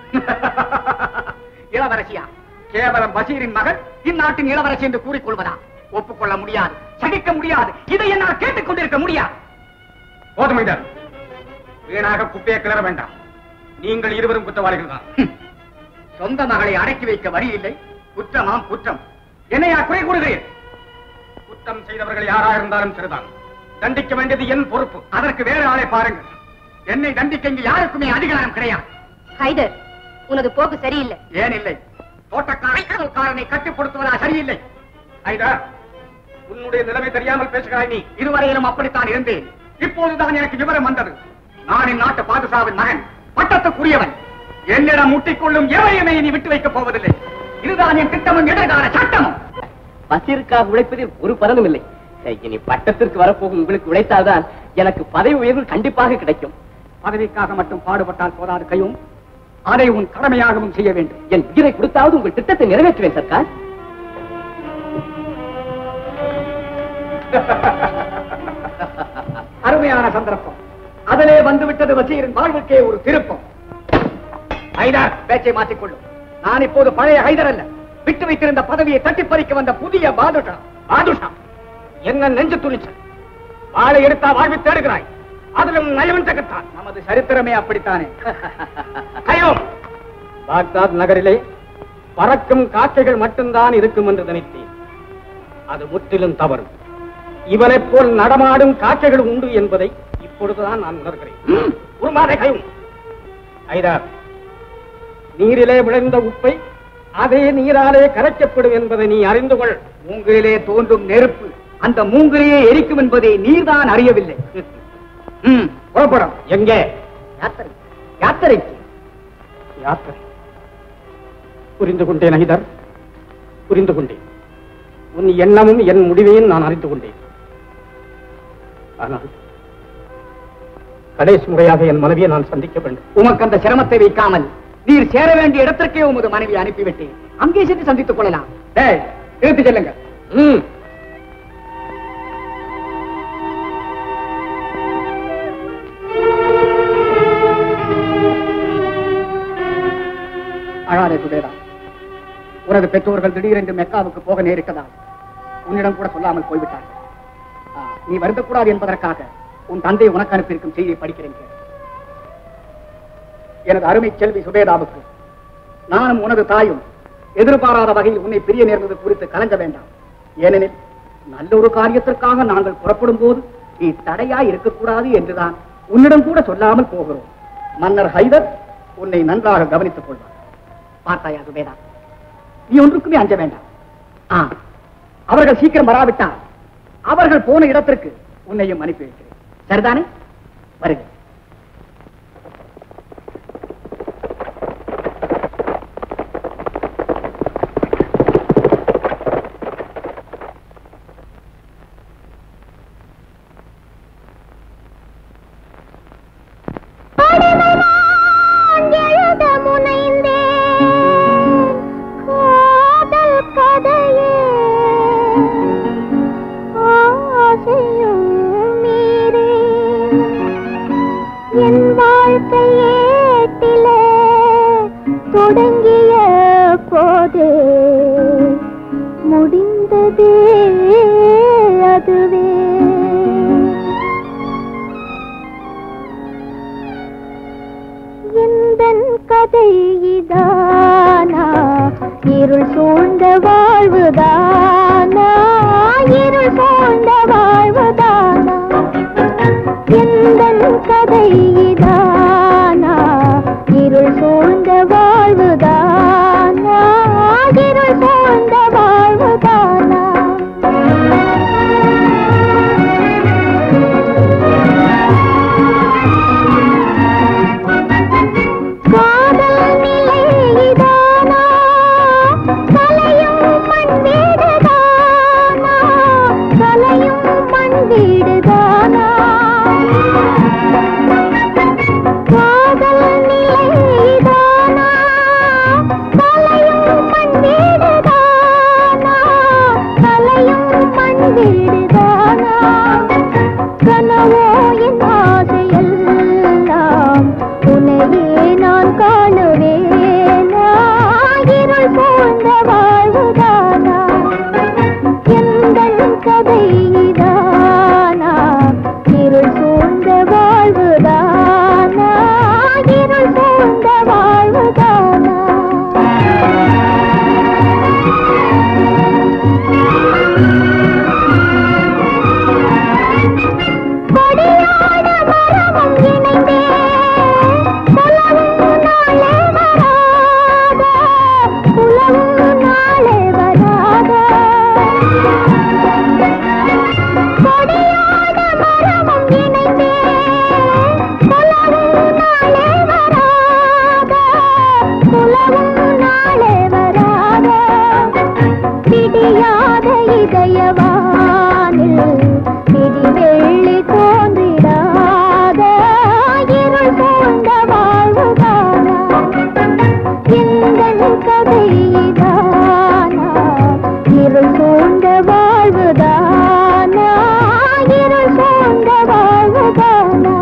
இளவரசியா கேவலம் பசீரின் மகள் இந்நாட்டின் இளவரசி என்று கூறிக்கொள்வதா ஒப்புக்கொள்ள முடியாது சகிக்க முடியாது இதை என்னால் கேட்டுக் கொண்டிருக்க முடியாது போதும் இதர் வீணாக குப்பையை கிளற வேண்டாம் நீங்கள் இருவரும் குற்றவாளிகள் தான் சொந்த மகளை அடக்கி வைக்க வழி இல்லை குற்றமாம் குற்றம் என்னையா குறை கூறுகிறேன் குற்றம் செய்தவர்கள் யாரா இருந்தாலும் சரிதான் தண்டிக்க வேண்டியது என் பொறுப்பு அதற்கு வேறு ஆளை பாருங்கள் என்னை தண்டிக்க இங்கு யாருக்குமே அதிகாரம் கிடையாது ஹைதர் உனது போக்கு சரியில்லை ஏன் இல்லை தோட்டக்காரை காவல்காரனை கட்டுப்படுத்துவதா சரியில்லை ஐதா உன்னுடைய நிலைமை தெரியாமல் பேசுகிறாய் நீ இதுவரையிலும் அப்படித்தான் இருந்தேன் இப்போதுதான் எனக்கு விவரம் வந்தது நான் இந்நாட்டு பாதுஷாவின் மகன் பட்டத்துக்குரியவன் என்னிடம் முட்டிக்கொள்ளும் எவையுமே நீ விட்டு வைக்கப் போவதில்லை இதுதான் என் திட்டமும் எதிர்கால சட்டமும் பசிற்காக உழைப்பதில் ஒரு பலனும் இல்லை இனி பட்டத்திற்கு வரப்போகும் உங்களுக்கு உழைத்தால்தான் எனக்கு பதவி உயர்வு கண்டிப்பாக கிடைக்கும் பதவிக்காக மட்டும் பாடுபட்டால் போதாது கையும் அதை உன் கடமையாகவும் செய்ய வேண்டும் என் உயிரை கொடுத்தாவது உங்கள் திட்டத்தை நிறைவேற்றுவேன் சர்க்கார் அருமையான சந்தர்ப்பம் அதிலே வந்துவிட்டது வசீரின் வாழ்வுக்கே ஒரு திருப்பம் ஹைதர் பேச்சை மாற்றிக்கொள்ளும் நான் இப்போது பழைய ஹைதர் அல்ல விட்டு வைத்திருந்த பதவியை தட்டி பறிக்க வந்த புதிய பாதுஷா பாதுஷா என்ன நெஞ்சு துணிச்சல் வாழை எடுத்தா வாழ்வை தேடுகிறாய் அதிலும் நயவன் தகத்தான் நமது சரித்திரமே அப்படித்தானே கயோம் பாக்தாத் நகரிலே பறக்கும் காக்கைகள் மட்டும்தான் இருக்கும் என்று நினைத்தேன் அது முற்றிலும் தவறு இவனைப் போல் நடமாடும் காக்கைகள் உண்டு என்பதை இப்பொழுதுதான் நான் உணர்கிறேன் உருமாதை கையும் ஐதார் நீரிலே விளைந்த உப்பை அதே நீராலே கரைக்கப்படும் என்பதை நீ அறிந்து கொள் மூங்கிலே தோன்றும் நெருப்பு அந்த மூங்கிலேயே எரிக்கும் என்பதை நீர்தான் அறியவில்லை ம், புறப்படும் எங்கே யாத்திரை யாத்திரைக்கு யாத்திரை புரிந்து கொண்டேன் ஐதர் புரிந்து கொண்டேன் உன் எண்ணமும் என் முடிவையும் நான் அறிந்து கொண்டேன் ஆனால் கடைசி முறையாக என் மனைவியை நான் சந்திக்க வேண்டும் உமக்கு அந்த சிரமத்தை வைக்காமல் நீர் சேர வேண்டிய இடத்திற்கே உமது மனைவி அனுப்பிவிட்டேன் அங்கே சென்று சந்தித்துக் கொள்ளலாம் டேய் இழுத்து செல்லுங்க ம் அழாதே சுபேதா உனது பெற்றோர்கள் திடீரென்று மெக்காவுக்கு போக நேரிட்டதால் உன்னிடம் கூட சொல்லாமல் போய்விட்டார்கள் ஆ, நீ வருந்தக்கூடாது என்பதற்காக உன் தந்தை உனக்கு அனுப்பியிருக்கும் செய்தியை படிக்கிறேன் கேள். எனது அருமை செல்வி சுபேதாவுக்கு நானும் உனது தாயும் எதிர்பாராத வகையில் உன்னை பிரிய நேர்ந்தது குறித்து கலங்க வேண்டாம் ஏனெனில் நல்ல ஒரு காரியத்திற்காக நாங்கள் புறப்படும் போது நீ தடையாய் இருக்கக்கூடாது என்றுதான் உன்னிடம் கூட சொல்லாமல் போகிறோம் மன்னர் ஹைதர் உன்னை நன்றாக கவனித்துக் கொள்வார் பார்த்தாயா சுபேதா நீ ஒன்றுக்குமே அஞ்ச வேண்டாம் ஆ, அவர்கள் சீக்கிரம் வராவிட்டால் அவர்கள் போன இடத்திற்கு உன்னையும் அனுப்பி வைக்கிறேன் சரிதானே வருக எழுத முனைந்தேன் காதல் கதையே ஆசையும் மீறி என் வாழ்க்கை ஏட்டிலே தொடங்கிய போதே முடிந்ததே அதுவே கதை இதானா இருள் சூழ்ந்த வாழ்வுதானா இருள் சூழ்ந்த வாழ்வுதானா எந்தன் கதை இதானா இருள் சூழ்ந்த வாழ்வுதானா இருள் சூழ்ந்த வாழ்வுதானா காதல் நிலை இதானா கலையும் மண் வீடுதானா கலையும் மண் வீடுதானா காதல் நிலை இதானா கலையும் மண் வீடுதானா கலையும் மண் வீடுதானா கனவோ என் ஆசையெல்லாம் உன்னையே நான் காணுவேனா இருள் போன்ற வாழ்வுதானா எந்தன் கதை இதானா இருள் சூழ்ந்த வாழ்வுதானா இருள் சூழ்ந்த வாழ்வுதானா கொடியோட மரமும் இணைந்தே குலவும் நாளே வராத குலவும் நாளே வராத கொடியோட மரமும் இணைந்தே குலவும் நாளே வராத குலவும் நாளே வராத பிடியாத இதயவானில் பிடி வெள்ளி தோன்றிடாத இருள் போன்ற வாழ்வுதானா எந்தன் கதை இதானா இருள் சூழ்ந்த வாழ்வுதானா இருள் சூழ்ந்த வாழ்வுதானா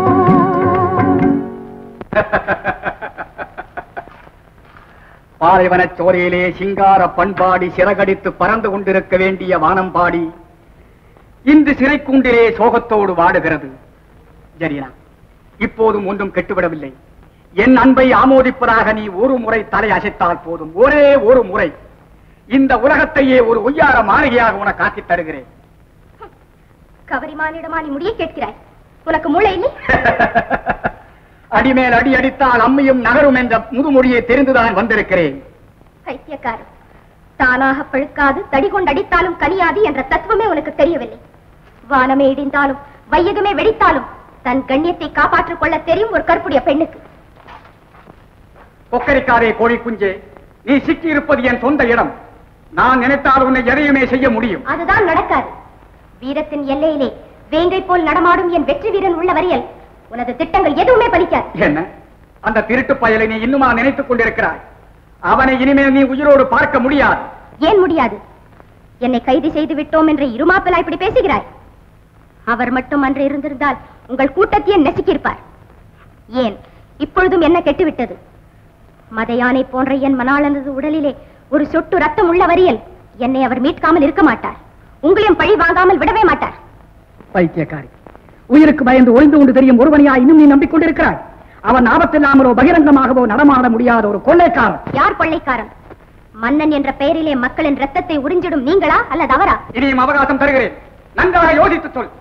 பாலைவனச் சோலையிலே சிங்கார பண்பாடி சிறகடித்து பறந்து கொண்டிருக்க வேண்டிய வானம்பாடி இன்று சிறைக்கூண்டிலே சோகத்தோடு வாடுகிறது ஜரீனா இப்போதும் ஒன்றும் கெட்டுவிடவில்லை என் அன்பை ஆமோதிப்பதாக நீ ஒரு முறை தலை அசைத்தால் போதும் ஒரே ஒரு முறை இந்த உலகத்தையே ஒரு ஒய்யார மாளிகையாக உனக்கு காட்டித் தருகிறேன் கவரிமானிடமா நீ முடிய கேட்கிறாய் உனக்கு மூளை இல்லை அடிமேல் அடி அடித்தால் அம்மியும் நகரும் என்ற முதுமொழியை தெரிந்துதான் வந்திருக்கிறேன் பைத்தியக்காரன் தானாக பழுக்காது தடி கொண்டு அடித்தாலும் கனியாது என்ற தத்துவமே உனக்கு தெரியவில்லை வானமே இடிந்தாலும் வையகமே வெடித்தாலும் தன் கண்ணியத்தை காப்பாற்றிக் கொள்ள தெரியும் ஒரு கற்புடைய பெண்ணுக்கு கொக்கரிக்காதே கோழி குஞ்சே நீ சிக்கி இருப்பது என் சொந்த இடம் நான் நினைத்தால் உன்னை எதையுமே செய்ய முடியும் அதுதான் நடக்காது வீரத்தின் எல்லையிலே வேங்கை போல் நடமாடும் என் வெற்றி வீரன் உள்ள வரையில் உனது திட்டங்கள் எதுவுமே பலிக்காது என்ன அந்த திருட்டு பயலை நீ இன்னுமா நினைத்துக் கொண்டிருக்கிறாய் அவனை இனிமேல் நீ உயிரோடு பார்க்க முடியாது ஏன் முடியாது என்னை கைது செய்து விட்டோம் என்று இருமாப்பலா இப்படி பேசுகிறாய் அவர் மட்டும் அன்று இருந்திருந்தால் உங்கள் கூட்டத்தையே நசுக்கியிருப்பார் ஏன் இப்பொழுதும் என்ன கெட்டுவிட்டது மத யானை போன்ற என் மணாளனது உடலிலே ஒரு சொட்டு ரத்தம் உள்ள வரையில் என்னை அவர் மீட்காமல் இருக்க மாட்டார் உங்களையும் பழி வாங்காமல் விடவே மாட்டார் பைத்தியக்காரி உயிருக்கு பயந்து ஒளிந்து கொண்டு தெரியும் ஒருவனையா இன்னும் நீ நம்பிக்கொண்டிருக்கிறாய் அவன் ஆபத்தில்லாமலோ பகிரங்கமாகவோ நடமாட முடியாத ஒரு கொள்ளைக்காரன் யார் கொள்ளைக்காரன் மன்னன் என்ற பெயரிலே மக்களின் ரத்தத்தை உறிஞ்சிடும் நீங்களா அல்லது அவரா இனியும் அவகாசம் தருகிறேன் நன்றாக யோசித்துச் சொல்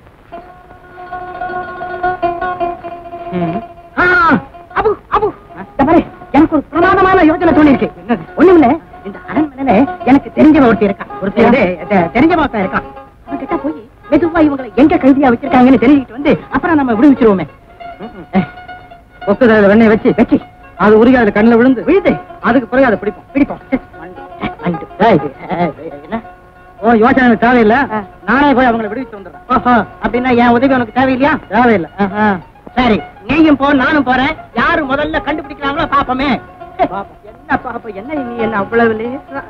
ஆ, அபு அபு இந்த பாரு, எனக்கு ஒரு பிரமாதமான யோசனை தோணிருக்கு ஒண்ணுமில்ல இந்த அரண்மனையில எனக்கு தெரிஞ்சவன் ஒருத்தர் இருக்கான் ஒருத்தர் தெ- தெரிஞ்சவன் ஒருத்தன் இருக்கான் அவன் கிட்ட போய் மெதுவா இவங்களை எங்க கைதியா வச்சிருக்காங்கன்னு தெரிஞ்சுக்கிட்டு வந்து அப்புறம் நம்ம விடுவிச்சிருவோமே ஒக்குதல வெண்ணெய் வச்சு வச்சு அது உருகி அதுல கண்ணுல விழுந்து விழுது அதுக்கு பிறகு அதை பிடிப்போம் பிடிப்போம் சே, வண்டு. வண்டு. ஏய், இது, ஏய், என்ன ஓ யோசனை எனக்கு தேவையில்லை நானே போய் அவங்களை விடுவிச்சு வந்துடுறேன் ஓஹோ அப்படின்னா என் உதவி உனக்கு தேவையில்லையா தேவையில்லை ஆஹா. சரி நீயும் போ நானும் போறேன் யாரு முதல்ல கண்டுபிடிக்கிறாங்களோ பாப்போமே பாப்போம். என்ன பாப்போம் என்ன நீ என்ன அவ்வளவு லேசா?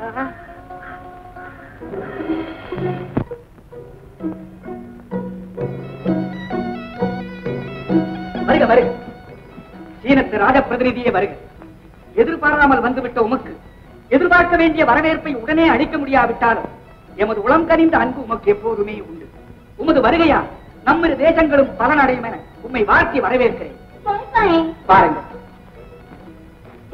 வருக வருக சீனத்து ராஜ பிரதிநிதியே வருக எதிர்பாராமல் வந்துவிட்ட உமக்கு எதிர்பார்க்க வேண்டிய வரவேற்பை உடனே அளிக்க முடியாவிட்டாலும் எமது உளம் கனிந்த அன்பு உமக்கு எப்போதுமே உண்டு உமது வருகையா நம்மிரு தேசங்களும் பலனடையும் என உம்மை வாழ்த்தி வரவேற்கிறேன் பாருங்கள்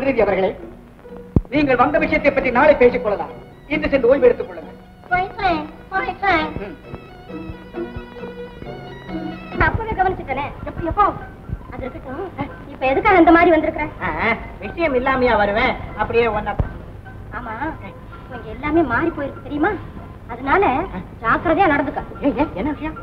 பிரதிநிதி அவர்களே நீங்கள் வந்த விஷயத்தை பற்றி நாளை பேசிக் கொள்ளலாம் இன்று சென்று ஓய்வு எடுத்துக் கொள்ளுங்கள் நான் அப்பவே கவனிச்சுட்டேனே எப்படி எப்போ அது இருக்கட்டும் இப்ப எதுக்காக இந்த மாதிரி வந்திருக்கிற விஷயம் இல்லாமையா வருவேன் அப்படியே ஒன்ன ஆமா இங்க எல்லாமே மாறி போயிருக்கு தெரியுமா அதனால ஜாக்கிரதையா நடந்துக்க என்ன விஷயம்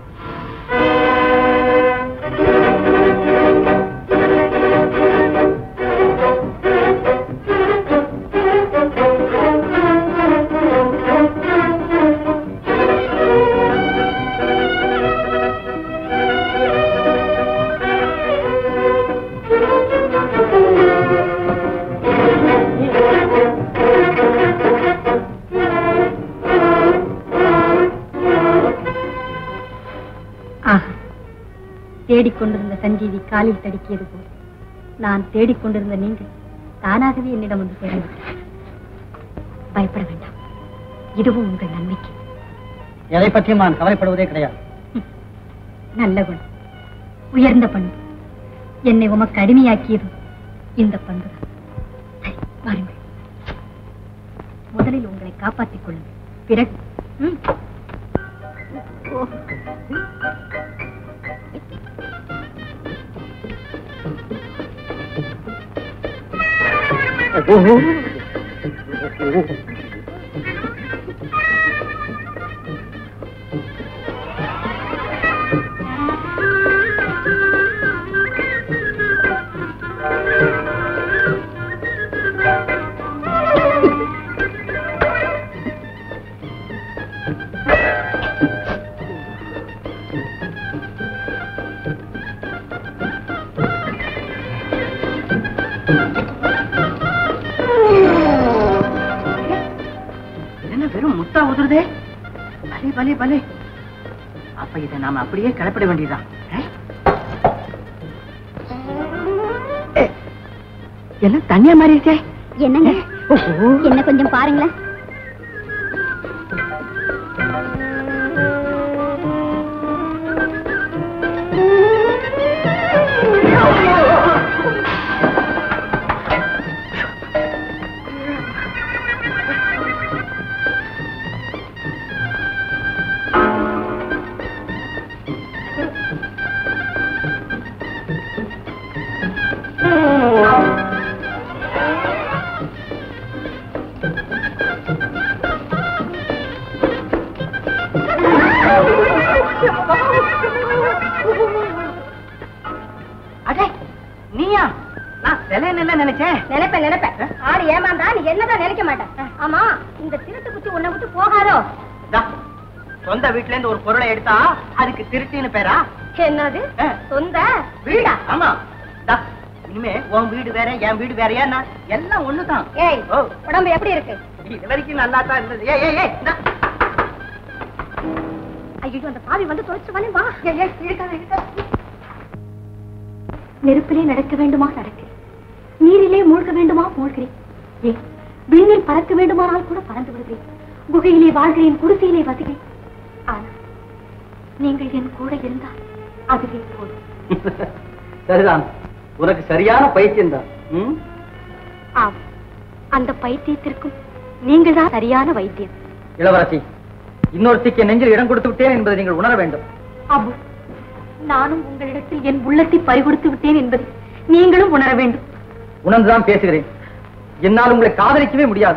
ஆஹா தேடிக்கொண்டிருந்த சஞ்சீவி காலில் தடுக்கியது போல் நான் தேடிக்கொண்டிருந்த நீங்கள் தானாகவே என்னிடம் வந்து சேர்ந்துவிட்டீர்கள் பயப்பட வேண்டாம் இதுவும் உங்கள் நன்மைக்கு எதை பற்றியும் நான் கவலைப்படுவதே கிடையாது நல்ல குணம் உயர்ந்த பண்பு என்னை உமக்கு அடிமையாக்கியது இந்த பண்பு சரி வாருங்கள் முதலில் உங்களை காப்பாற்றிக் கொள்ளுங்கள் பிறகு ம். ஓ. என்ன வெறும் முட்டா உதுருதே பலே பலே பலே அப்ப இதை நாம அப்படியே கிளப்பிட வேண்டியதுதான் ஆ? ஏ, எல்லாம் தண்ணியா மாறி இருக்கே என்னங்க என்ன கொஞ்சம் பாருங்களேன் அடே நீயா நான் சிலைன்னு என்ன நினைச்சேன் நினைப்ப நினைப்ப ஆடு ஏமாந்தா நீ என்னதான் நினைக்க மாட்டேன் ஆமா இந்த திருட்டு குச்சி உன்னை விட்டு போகாதோ தா, சொந்த வீட்ல இருந்து ஒரு பொருளை எடுத்தா அதுக்கு திருட்டின்னு பேரா என்னது ஆ. சொந்த வீடா ஆமா தா, இனிமே உன் வீடு வேற என் வீடு வேறயா நான் எல்லாம் ஒண்ணுதான் ஏய் ஓ. உடம்பு எப்படி இருக்கு இது வரைக்கும் நல்லா தான் இருந்தது ஏய் ஏய் ஏய் இந்தா. ஐயோ அந்த பாவி வந்து தொலைச்சு வந்து வா ஏய், ஏய், இழுக்காத, இழுக்காத. நெருப்பிலே நடக்க வேண்டுமா நடக்கிறேன் நீரிலே மூழ்க வேண்டுமா மூழ்கிறேன் ஏன் விண்ணில் பறக்க வேண்டுமானால் கூட பறந்து விடுகிறேன் குகையிலே வாழ்கிறேன் குடிசையிலே வசிக்கிறேன் ஆனால் நீங்கள் என் கூட இருந்தால் அதுவே போதும் சரிதான் உனக்கு சரியான பைத்தியம் தான் ம்? ஆம் அந்த பைத்தியத்திற்கும் நீங்கள் தான் சரியான வைத்தியம் இளவரசி இன்னொருத்திக்கு நெஞ்சில் இடம் கொடுத்து விட்டேன் என்பதை நீங்கள் உணர வேண்டும் அபு நானும் உங்களிடத்தில் என் உள்ளத்தை பறிகொடுத்து விட்டேன் என்பதை நீங்களும் உணர வேண்டும் உணர்ந்துதான் பேசுகிறேன் என்னால் உங்களை காதலிக்கவே முடியாது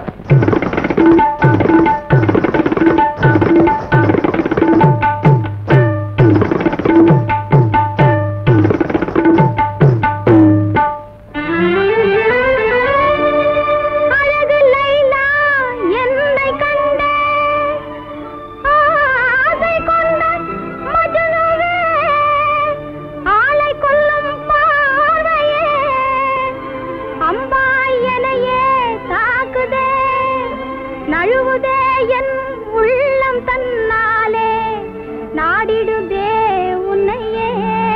அழகு லைலா என்னை கண்ட ஆசை கொண்ட மஜ்னுவே ஆளை கொல்லும் பார்வையே அம்பாய் எனையே தாக்குதே நழுவுதே என் உள்ளம் தன்னாலே நாடிடுதே உன்னையே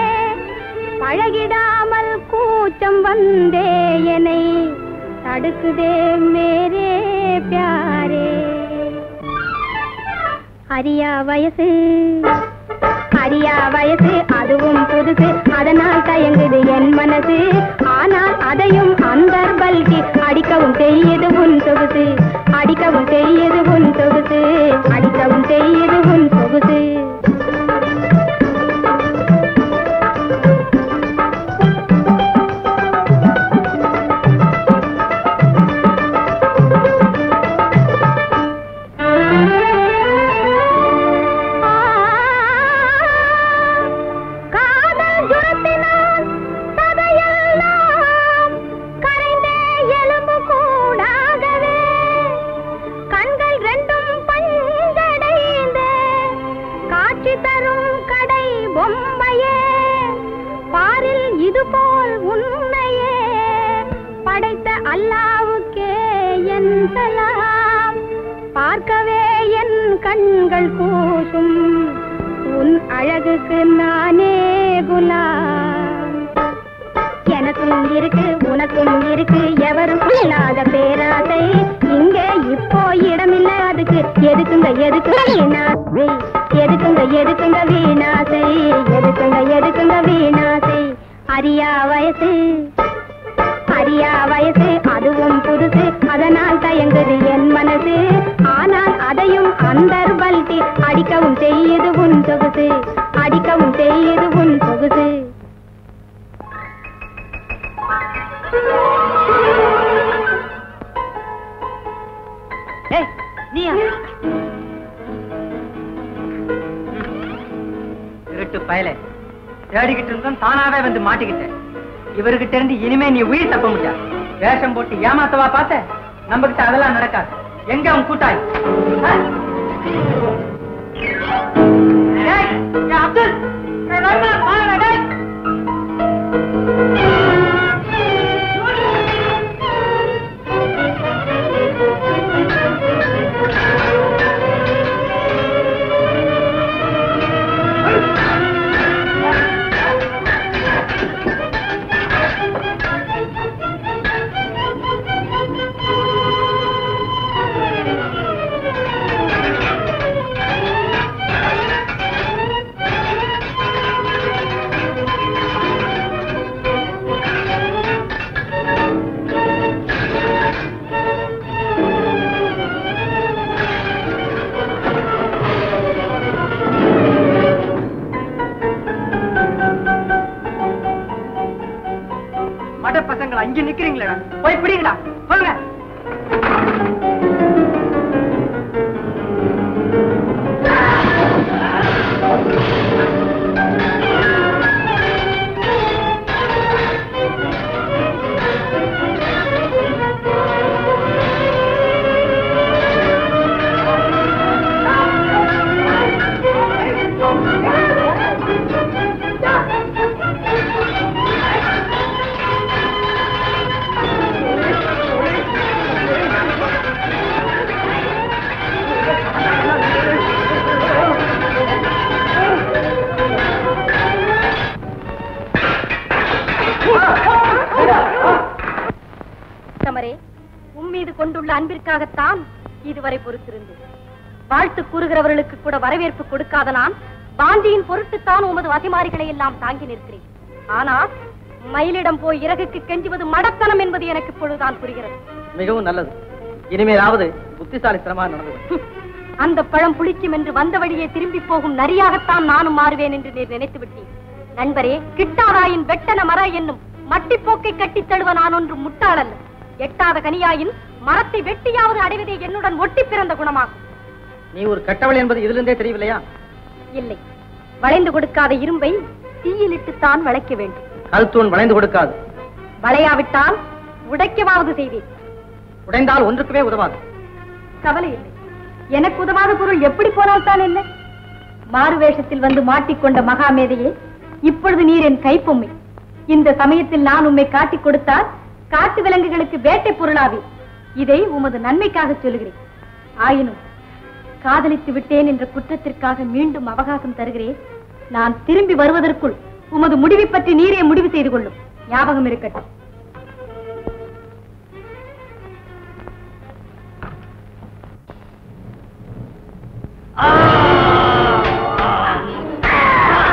பழகிடாமல் கூச்சம் வந்தே என்னை தடுக்குதே மேரே பியாரே அரியா வயசு அறியா வயசு அதுவும் புதுசு அதனால் தயங்குது என் மனசு ஆனால் அதையும் அந்த பல்கி அடிக்கவும் தெரியுது உன் சொகுசு அடிக்கவும் தெரியுது உன் சொகுசு அடிக்கவும் தெரியுது உன் சொகுசு காதல் ஜுரத்தினால் சதையெல்லாம் கரைந்தே எலும்பு கூடாகவே கண்கள் ரெண்டும் பஞ்சடைந்து காட்சி தரும் கடை பொம்மையே பாரில் இதுபோல் உண்மையே படைத்த அல்லாவுக்கே என் சலாம் பார்க்கவே என் கண்கள் கூசும் உன் அழகுக்கு நானே குலாம் எனக்கும் இருக்கு உனக்கும் இருக்கு எவரும் இல்லாத பேராசை இங்க இப்போ இடமில்ல அதுக்கு எதுக்குங்க எதுக்குங்க வீணாசை எதுக்குங்க எதுக்குங்க வீணாசை எதுக்குங்க எதுக்குங்க வீணாசை அறியா வயசு அறியா வயசு அதுவும் புதுசு அதனால் தயங்குது என் மனசு ஆனால் அதையும் அந்த பல்டி அடிக்கவும் செய்யுது உன் சொகுசு அடிக்கவும் செய்யுது உன் சொகுசு ஏய் நீயா திருட்டு பயலே தேடிக்கிட்டு இருந்தோம் தானாவே வந்து மாட்டிக்கிட்டேன் இவர்கிட்ட இருந்து இனிமே நீ உயிர் தப்ப முடியாது வேஷம் போட்டு ஏமாத்தவா பார்த்த நம்ம கிட்ட அதெல்லாம் நடக்காது எங்க அவன் கூட்டாய் ஆ? டேய், ஏய் அப்துல் ஏய் ரஹ்மான், வாங்கடா, டேய். மட பசங்களா இங்க நிக்கிறீங்களா போய் பிடிங்கடா போங்க தமரே உம்மீது கொண்டுள்ள அன்பிற்காகத்தான் இதுவரை பொறுத்திருந்தேன் வாழ்த்து கூறுகிறவர்களுக்கு கூட வரவேற்பு கொடுக்காத நான் பாந்தியின் பொருட்டுத்தான் உமது வசிமாரிகளை எல்லாம் தாங்கி நிற்கிறேன் ஆனால் மயிலிடம் போய் இறகுக்கு கெஞ்சுவது மடத்தனம் என்பது எனக்கு இப்பொழுதுதான் புரிகிறது மிகவும் நல்லது இனிமேலாவது புத்திசாலித்தனமா நடந்து கொள். அந்த பழம் புளிக்கும் என்று வந்த வழியே திரும்பி போகும் நரியாகத்தான் நானும் மாறுவேன் என்று நீர் நினைத்து விட்டேன் நண்பரே கிட்டாராயின் வெட்டன மர என்னும் மட்டிப்போக்கை கட்டித் தழுவ நான் ஒன்று முட்டாளல்ல எட்டாத கனியாயின் மரத்தை வெட்டியாவது அடைவதே என்னுடன் ஒட்டி பிறந்த குணமாகும் நீ ஒரு கட்டவள் என்பது இதிலிருந்தே தெரியவில்லையா இல்லை வளைந்து கொடுக்காத இரும்பை தீயிலிட்டுத்தான் வளைக்க வேண்டும் கல்தூண் வளைந்து கொடுக்காது வளையாவிட்டால் உடைக்கவாவது செய்வேன் உடைந்தால் ஒன்றுக்குமே உதவாது கவலை இல்லை எனக்கு உதவாத பொருள் எப்படி போனால் தான் என்ன மாறு வேஷத்தில் வந்து மாட்டிக்கொண்ட மகாமேதையே இப்பொழுது நீர் என் கைப்பொம்மை இந்த சமயத்தில் நான் உம்மை காட்டிக் கொடுத்தால் காட்டு விலங்குகளுக்கு வேட்டை பொருளாவி இதை உமது நன்மைக்காக சொல்லுகிறேன் ஆயினும் காதலித்து விட்டேன் என்ற குற்றத்திற்காக மீண்டும் அவகாசம் தருகிறேன் நான் திரும்பி வருவதற்குள் உமது முடிவை பற்றி நீரே முடிவு செய்து கொள்ளும் ஞாபகம் இருக்கட்டும் ஆ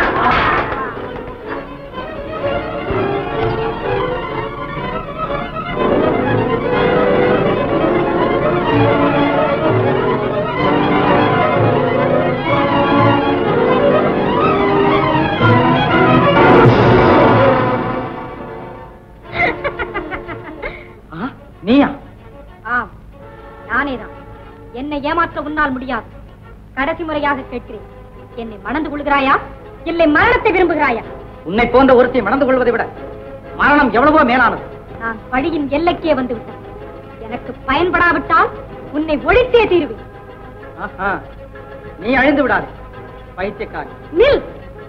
நீயா ஆம் நானேதான் என்னை ஏமாற்ற உன்னால் முடியாது கடைசி முறையாக கேட்கிறேன் என்னை மணந்து கொள்கிறாயா இல்லை மரணத்தை விரும்புகிறாயா உன்னை போன்ற ஒருத்தை மணந்து கொள்வதை விட மரணம் எவ்வளவோ மேலானது நான் பழியின் எல்லைக்கே வந்து விட்டேன் எனக்கு பயன்படாவிட்டால் உன்னை ஒழித்தே தீருவேன் ஆஹா, நீ அழிந்து விடாதே பைத்தியக்காரி நில்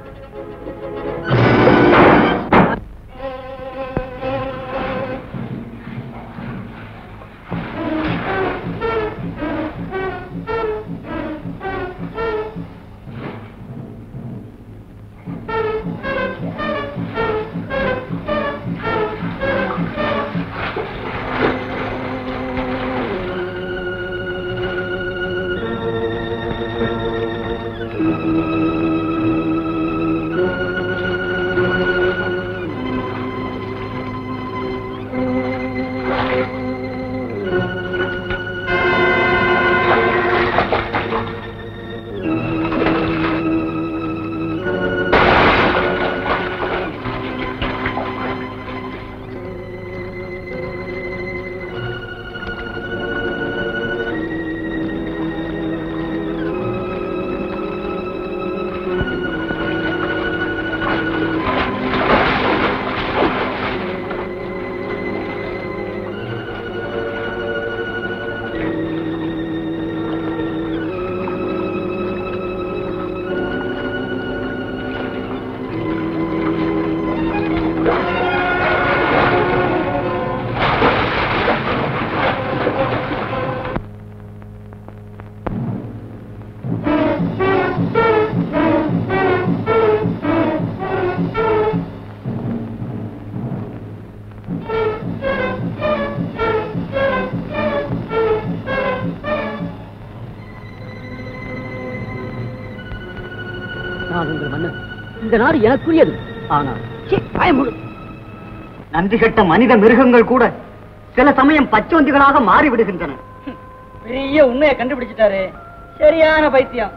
நான் உங்கள் மன்னன் இந்த நாடு எனக்குரியது ஆனால் சீ, பயமுடு நன்றி கெட்ட மனித மிருகங்கள் கூட சில சமயம் பச்சோந்திகளாக மாறிவிடுகின்றன பெரிய உண்மையை கண்டுபிடிச்சிட்டாரு சரியான பைத்தியம்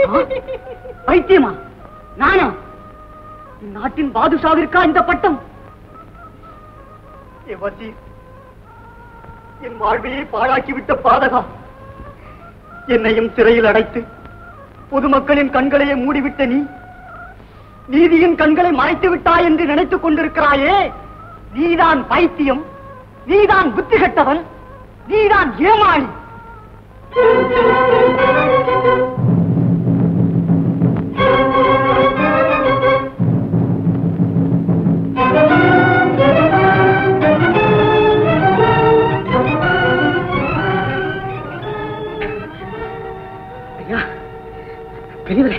பைத்தியமா நானா நாட்டின் பாதுஷாவிற்கா இந்த பட்டம் ஏ வசீர், என் வாழ்வையை பாழாக்கிவிட்ட பாதகா என்னையும் சிறையில் அடைத்து பொதுமக்களின் கண்களையே மூடிவிட்ட நீ நீதியின் கண்களை மறைத்து விட்டாய் என்று நினைத்துக் கொண்டிருக்கிறாயே நீதான் பைத்தியம் நீதான் புத்தி கெட்டவன் நீதான் ஏமாளி ஐயா பெரியவரே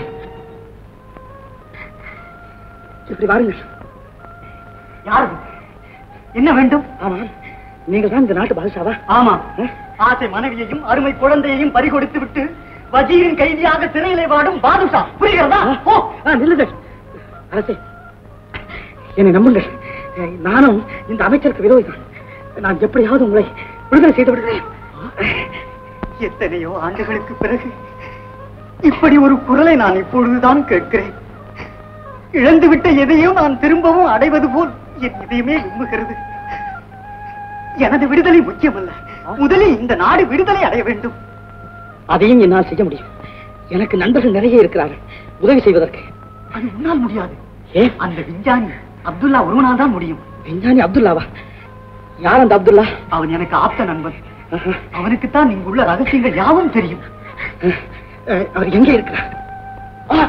இப்படி வாருங்கள் யாரு என்ன வேண்டும் ஆமாம் நீங்கள் தான் இந்த நாட்டு பாதுஷாவா ஆமா ஆசை மனைவியையும் அருமை குழந்தையையும் பறிகொடுத்து விட்டு வஜீரின் கைதியாக சிறையிலே வாடும் பாதுஷா புரிகிறதா ஓ ஆ, நில்லுங்கள் அரசே என்னை நம்புங்கள் அஹ், நானும் இந்த அமைச்சருக்கு விரோதி தான் நான் எப்படியாவது உங்களை விடுதலை செய்து விடுகிறேன் எத்தனையோ ஆண்டுகளுக்கு பிறகு இப்படி ஒரு குரலை நான் இப்பொழுதுதான் கேட்கிறேன் இழந்துவிட்ட எதையும் நான் திரும்பவும் அடைவது போல் என் இதயமே விம்முகிறது எனது விடுதலை முக்கியமல்ல முதலில் இந்த நாடு விடுதலை அடைய வேண்டும் அதையும் என்னால் செய்ய முடியும் எனக்கு நண்பர்கள் நிறைய இருக்கிறார்கள் உதவி செய்வதற்கு அது உன்னால் முடியாது ஏன் அந்த விஞ்ஞானி அப்துல்லா ஒருவனால் தான் முடியும் விஞ்ஞானி அப்துல்லாவா யார் அந்த அப்துல்லா அவன் எனக்கு ஆப்த நண்பன் அவனுக்குத்தான் இங்குள்ள ரகசியங்கள் யாவும் தெரியும் அஹ், அஹ், அவர் எங்கே இருக்கிறார் ஆ!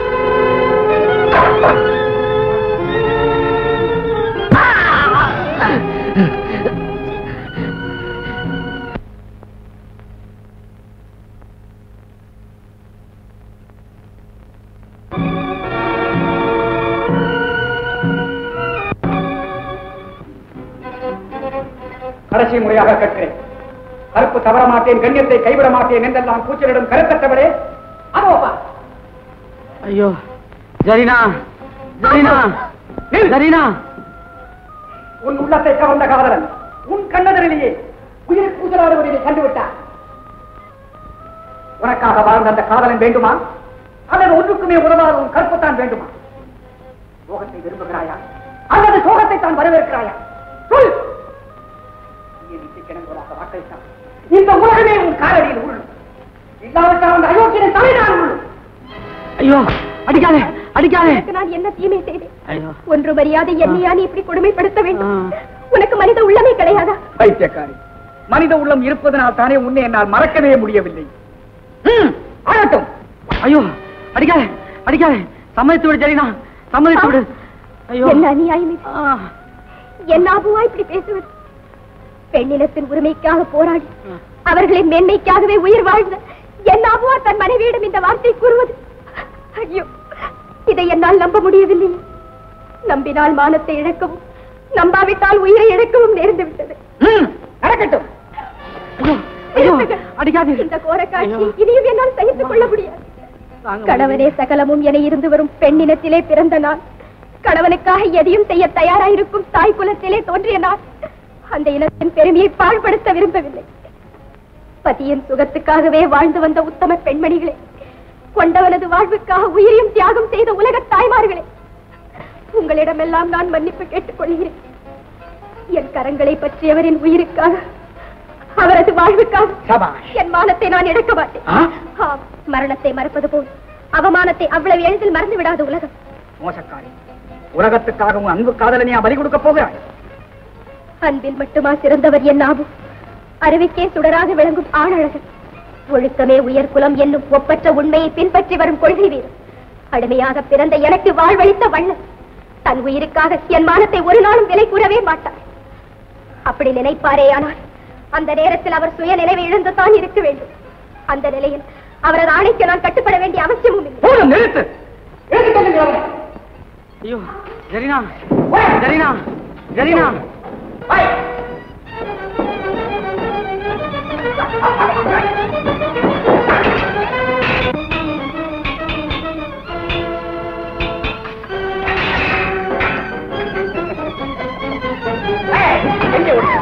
கடைசி முறையாக கேட்கிறேன் கருப்பு தவற மாட்டேன் கண்ணியத்தை கைவிட மாட்டேன் என்றெல்லாம் கூச்சலிடும் கருத்தற்றவளே அதோ வா. ஐயோ ஜரீனா ஜரீனா ஜரீனா உன் உள்ளத்தை கவர்ந்த காதலன் உன் கண்ணதரிலேயே உயிர் கூச்சலாடுவதை கண்டுவிட்டார் உனக்காக வாழ்ந்த அந்த காதலன் வேண்டுமா அல்லது ஒன்றுக்குமே உதவாத உன் கற்புத்தான் வேண்டுமா சோகத்தை விரும்புகிறாயா அல்லது சோகத்தை தான் வரவேற்கிறாயா சொல் நீ நிச்சயிக்கணும் ஒத்த வாக்களித்தான் இந்த உலகமே உன் காலடியில் உள்ளது இல்லாவிட்டால் அந்த அயோக்கியனை தலைதான் உள்ளது ஐயோ அடிக்காதே அடிக்காதே உனக்கு நான் என்ன தீமை செய்தேன் ஐயோ ஒன்று மரியாதை என்னையா நீ இப்படி கொடுமைப்படுத்த வேண்டும் ஆ. உனக்கு மனித உள்ளமே கிடையாதா பைத்தியக்காரி மனித உள்ளம் இருப்பதனால் தானே உன்னை என்னால் மறக்கவே முடியவில்லை ம், ஆகட்டும் ஐயோ அடிக்காதே அடிக்காதே சம்மதித்து விடு ஜெரினா சம்மதித்து விடு ஐயோ என்ன அநியாயம் இது? ஆ. என்ன அபுவா இப்படி பேசுவது பெண்ணினத்தின் உரிமைக்காக போராடி அவர்களின் மேன்மைக்காகவே உயிர் வாழ்ந்த என் அபுவா தன் மனைவியிடம் இந்த வார்த்தை கூறுவது ஐயோ இதை என்னால் நம்ப முடியவில்லை நம்பினால் மானத்தை இழக்கவும் நம்பாவிட்டால் உயிரை இழக்கவும் நேர்ந்து விட்டது ம், நடக்கட்டும் ஐயோ ஐயோ அடிக்காதே இந்த கோர காட்சி இனியும் என்னால் சகித்துக் கொள்ள முடியாது தாங்க கணவனே சகலமும் என இருந்து வரும் பெண்ணினத்திலே பிறந்த நான் கணவனுக்காக எதையும் செய்ய தயாராயிருக்கும் தாய் குலத்திலே தோன்றிய நான் அந்த இனத்தின் பெருமையை பாழ்படுத்த விரும்பவில்லை பதியின் சுகத்துக்காகவே வாழ்ந்து வந்த உத்தம பெண்மணிகளே கொண்டவனது வாழ்வுக்காக உயிரையும் தியாகம் செய்த உலக தாய்மார்களே உங்களிடமெல்லாம் நான் மன்னிப்பு கேட்டுக் கொள்கிறேன் என் கரங்களை பற்றியவரின் உயிருக்காக அவரது வாழ்வுக்காக சபாஷ் என் மானத்தை நான் இழக்க மாட்டேன் ஆ? ஆம், மரணத்தை மறப்பது போல் அவமானத்தை அவ்வளவு எளிதில் மறந்து விடாத உலகம் மோசக்காரி உலகத்துக்காக உன் அன்பு காதலனையா பலி கொடுக்க போகிறாய் அன்பில் மட்டுமா சிறந்தவர் என் ஆபு அறிவிக்கே சுடராக விளங்கும் ஆணழகன் ஒழுக்கமே உயர் குலம் என்னும் ஒப்பற்ற உண்மையை பின்பற்றி வரும் கொள்கை வீரர் அடிமையாக பிறந்த எனக்கு வாழ்வளித்த வள்ளல் தன் உயிருக்காக என் மானத்தை ஒரு நாளும் விலை கூறவே மாட்டார் அப்படி நினைப்பாரேயானால் அந்த நேரத்தில் அவர் சுய நினைவை இழந்துதான் இருக்க வேண்டும் அந்த நிலையில் அவரது ஆணைக்கு நான் கட்டுப்பட வேண்டிய அவசியமும் இல்லை போதும் நிறுத்து எழுந்து கொள்ளுங்கள் அவனை. ஐயோ ஜெரினா ஜெரினா ஜெரினா வாய். ஏய், எங்கே ஓடு?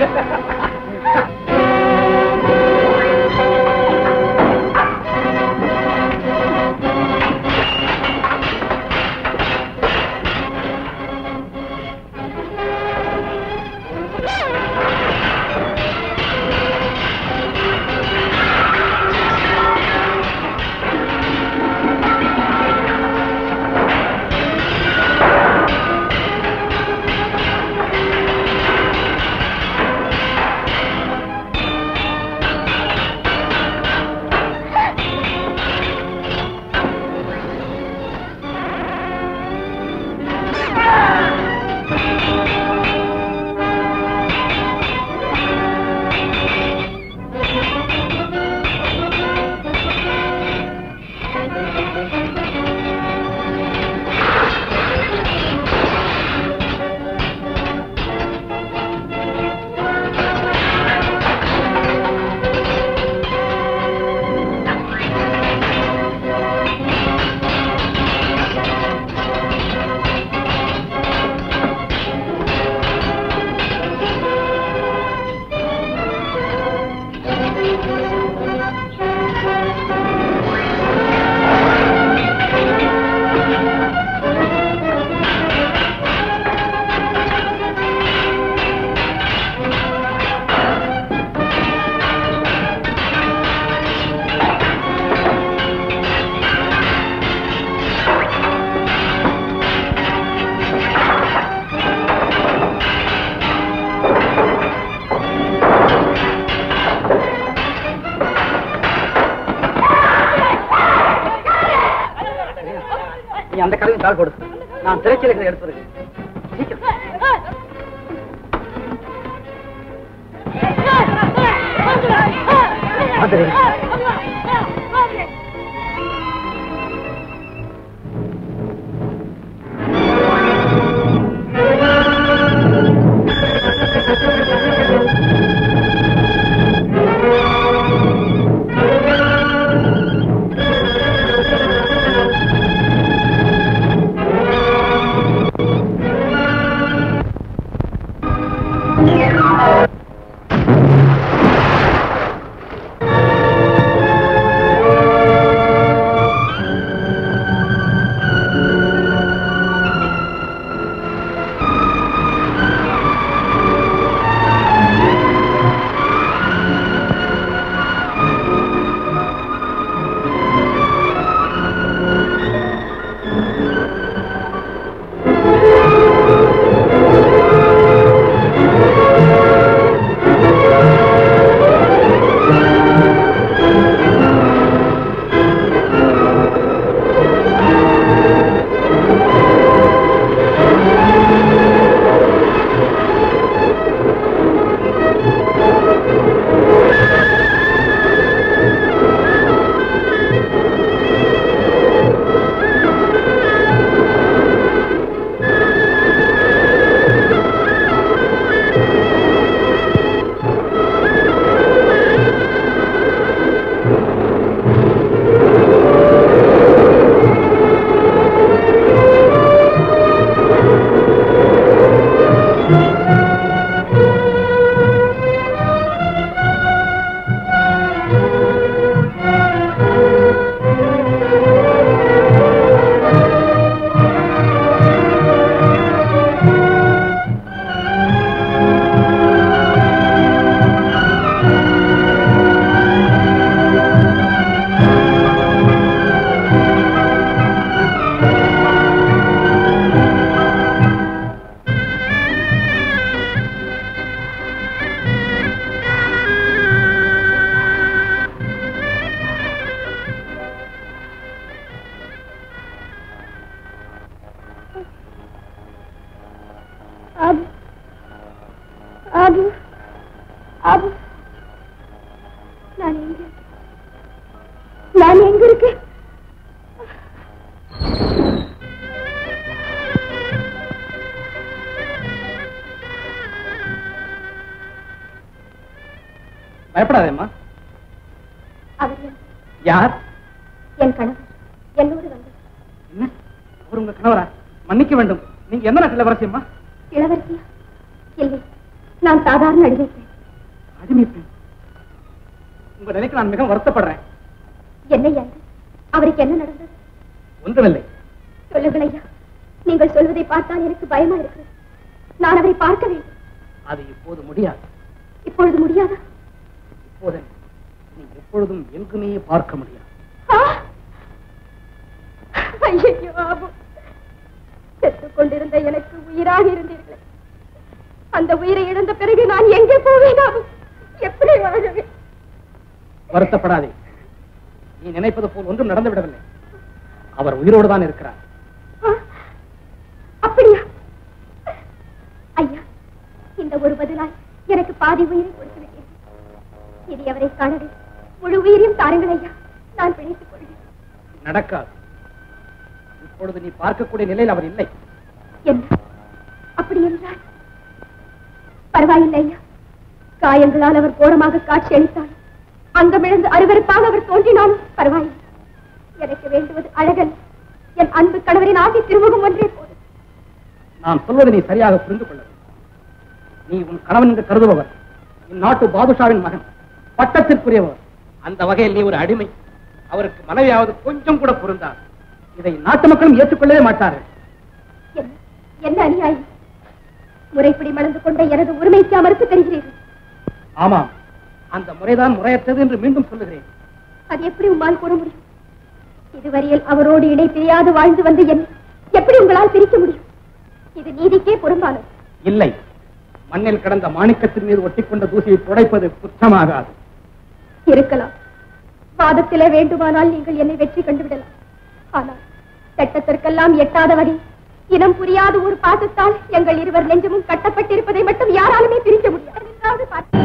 நீ அந்த கதவையும் தாழ் போடு நான் திரைச்சலுக்கு எடுத்துருக்கேன் ஆ ஆபு ஆபு நான் எங்க நான் எங்க இருக்கேன் பயப்படாதேம்மா அவர் என்- யார் என் கணவர் என்னோடு வந்தது என்ன அவர் உங்க கணவரா மன்னிக்க வேண்டும் நீங்க எந்த நாட்டில் இளவரசியம்மா இளவரசியா இல்லை நான் சாதாரண அடிமை பெண். அடிமை பெண் உங்க நிலைக்கு நான் மிகவும் வருத்தப்படுறேன் என்னையா இது அவருக்கு என்ன நடந்தது ஒன்றுமில்லை சொல்லுங்கள் ஐயா நீங்கள் சொல்வதை பார்த்தால் எனக்கு பயமா இருக்கிறது நான் அவரை பார்க்க வேண்டும் அது இப்போது முடியாது இப்பொழுது முடியாதா இப்போது நீ எப்பொழுதும் எங்குமே பார்க்க முடியாது ஆ! ஐயையோ, ஆபு. செத்துக் கொண்டிருந்த எனக்கு உயிராக இருந்தீர்களே அந்த உயிரை இழந்த பிறகு நான் எங்கே போவேன் ஆபு எப்படி வாழவேன் வருத்தப்படாதே நீ நினைப்பது போல் ஒன்றும் நடந்து விடவில்லை அவர் உயிரோடு தான் இருக்கிறார் ஆ! அப்படியா ஐயா இந்த ஒரு பதிலால் எனக்கு பாதி உயிரை கொடுத்து விட்டீர்கள் இனி அவரை காணவே முழு உயிரையும் தாருங்கள் ஐயா நான் பிழைத்துக் கொள்கிறேன் நடக்காது இப்பொழுது நீ பார்க்கக்கூடிய நிலையில் அவர் இல்லை என்ன அப்படி என்றால் பரவாயில்லை ஐயா காயங்களால் அவர் கோரமாக காட்சி அளித்தாலும் அங்கமிழந்து அருவருப்பாக அவர் தோன்றினாலும் பரவாயில்லை எனக்கு வேண்டுவது அழகல் என் அன்பு கணவரின் ஆசை திருமுகம் ஒன்றே போதும் நான் சொல்வதை நீ சரியாக புரிந்து கொள்ள வேண்டும். நீ உன் கணவன் என்று கருதுபவர் இந்நாட்டு பாதுஷாவின் மகன் பட்டத்திற்குரியவர் அந்த வகையில் நீ ஒரு அடிமை அவருக்கு மனைவியாவது கொஞ்சம் கூட பொருந்தார் இதை நாட்டு மக்களும் ஏற்றுக்கொள்ளவே மாட்டார்கள் என்ன என்ன அநியாயம் முறைப்படி மணந்து கொண்ட எனது உரிமைக்கு மறுத்து தருகிறீர்கள் ஆமாம் அந்த முறைதான் முறையற்றது என்று மீண்டும் சொல்லுகிறேன் அது எப்படி உம்மால் கூற முடியும் இதுவரையில் அவரோடு இணை பிரியாது வாழ்ந்து வந்த என் எப்படி உங்களால் பிரிக்க முடியும் இது நீதிக்கே பொருந்தானது இல்லை மண்ணில் கிடந்த மாணிக்கத்தின் மீது ஒட்டிக்கொண்ட தூசியை துடைப்பது குற்றமாகாது இருக்கலாம் வாதத்திலே வேண்டுமானால் நீங்கள் என்னை வெற்றி கண்டுவிடலாம் ஆனால் சட்டத்திற்கெல்லாம் எட்டாத வகை இனம் புரியாத ஒரு பாசத்தால் எங்கள் இருவர் நெஞ்சமும் கட்டப்பட்டிருப்பதை மட்டும் யாராலுமே பிரிக்க முடியாது என்றாவது பார்த்து-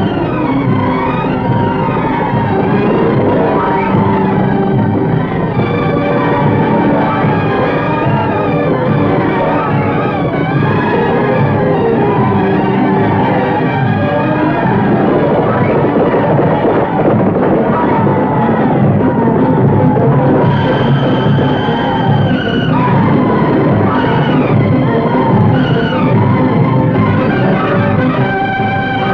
ஆ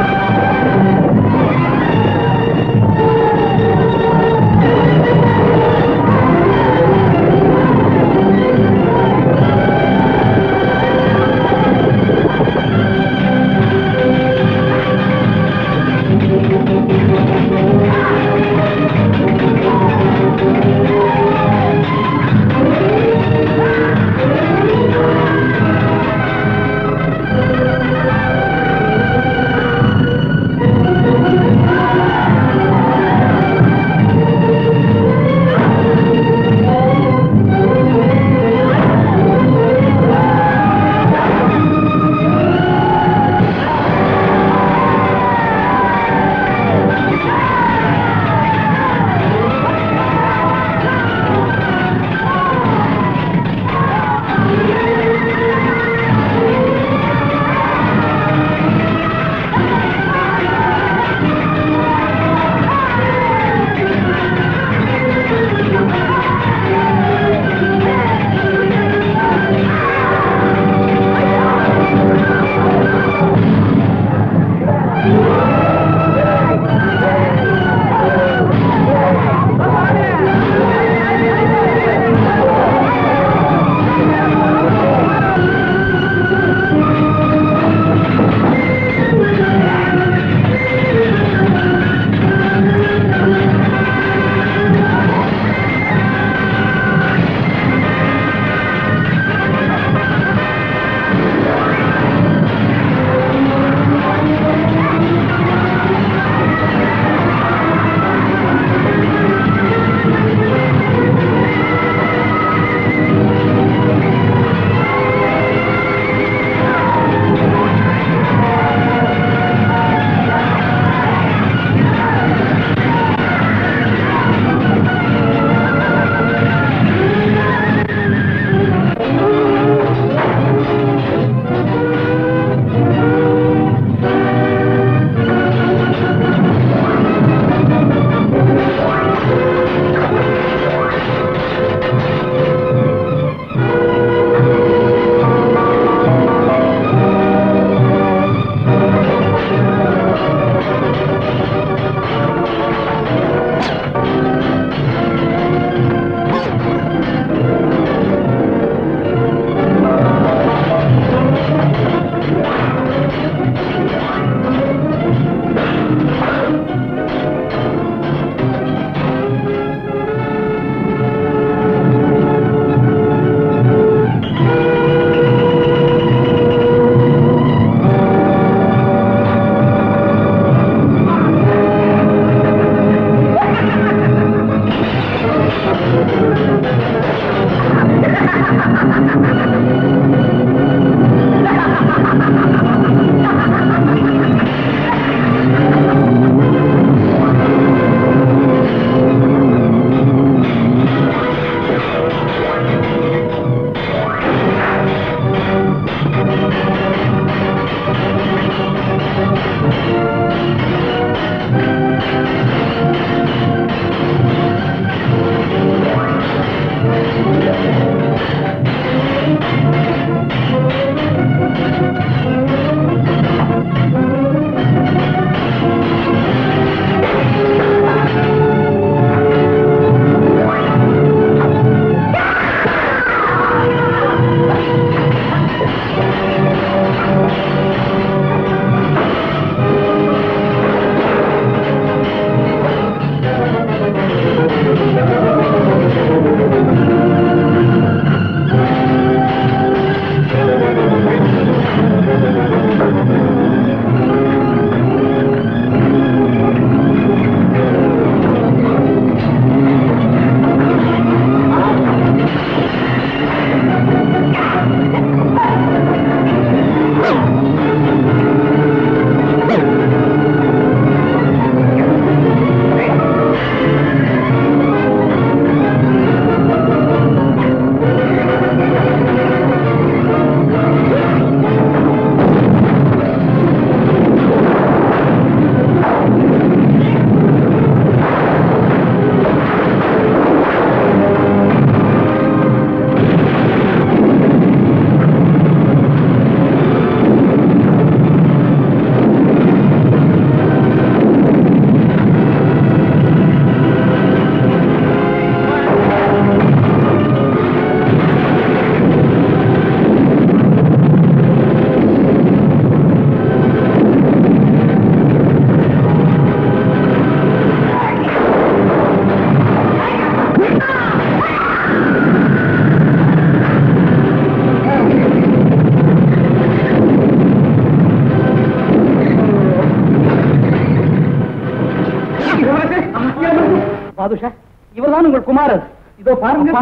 பாதுஷா இவர்தான் உங்கள் குமாரர் இதோ பாருங்க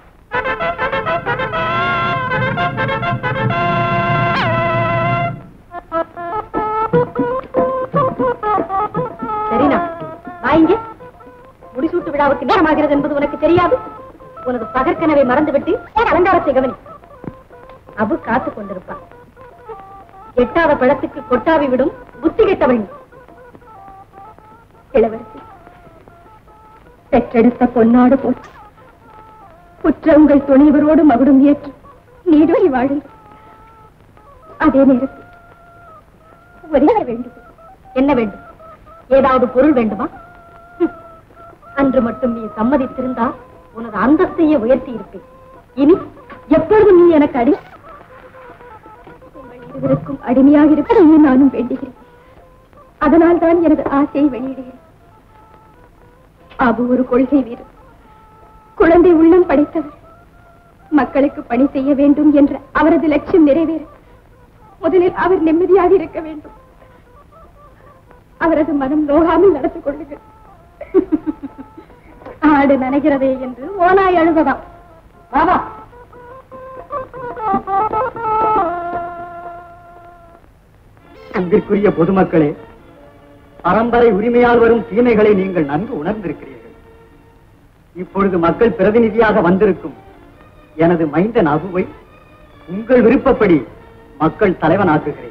சரினா வா இங்கே முடிசூட்டு விழாவுக்கு நேரமாகிறது என்பது உனக்கு தெரியாது உனது பகற்கனவை மறந்துவிட்டு என் அலங்காரத்தை கவனி அபு காத்துக் கொண்டிருப்பான் எட்டாத பழத்துக்கு கொட்டாவி விடும் புத்தி கெட்டவள் நீ. இளவரசி பெற்றெடுத்த பொன்னாடு போச்சு குற்ற உங்கள் துணைவரோடு மகுடம் ஏற்று நீடோடி வாழுங்கள் அதே நேரத்தில் ஒரே வேண்டும் என்ன வேண்டும் ஏதாவது பொருள் வேண்டுமா ஹம். அன்று மட்டும் நீ சம்மதித்திருந்தால் உனது அந்தஸ்தையே உயர்த்தி இருப்பேன் இனி எப்பொழுதும் நீ எனக்கு அடி உங்கள் இருவருக்கும் அடிமையாக இருப்பதையே நானும் வேண்டுகிறேன் அதனால் தான் எனது ஆசையை வெளியிடுகிறேன் அபு ஒரு கொள்கை வீரர் குழந்தை உள்ளம் படைத்தவர் மக்களுக்கு பணி செய்ய வேண்டும் என்ற அவரது லட்சியம் நிறைவேற முதலில் அவர் நிம்மதியாக இருக்க வேண்டும் அவரது மனம் நோகாமல் நடந்து கொள்ளுங்கள் ஆடு நனைகிறதே என்று ஓனாய் அழுததாம் வாவா அன்பிற்குரிய பொதுமக்களே பரம்பரை உரிமையால் வரும் தீமைகளை நீங்கள் நன்கு உணர்ந்திருக்கிறீர்கள் இப்பொழுது மக்கள் பிரதிநிதியாக வந்திருக்கும் எனது மைந்தன் அபுவை உங்கள் விருப்பப்படி மக்கள் தலைவனாக்குகிறேன்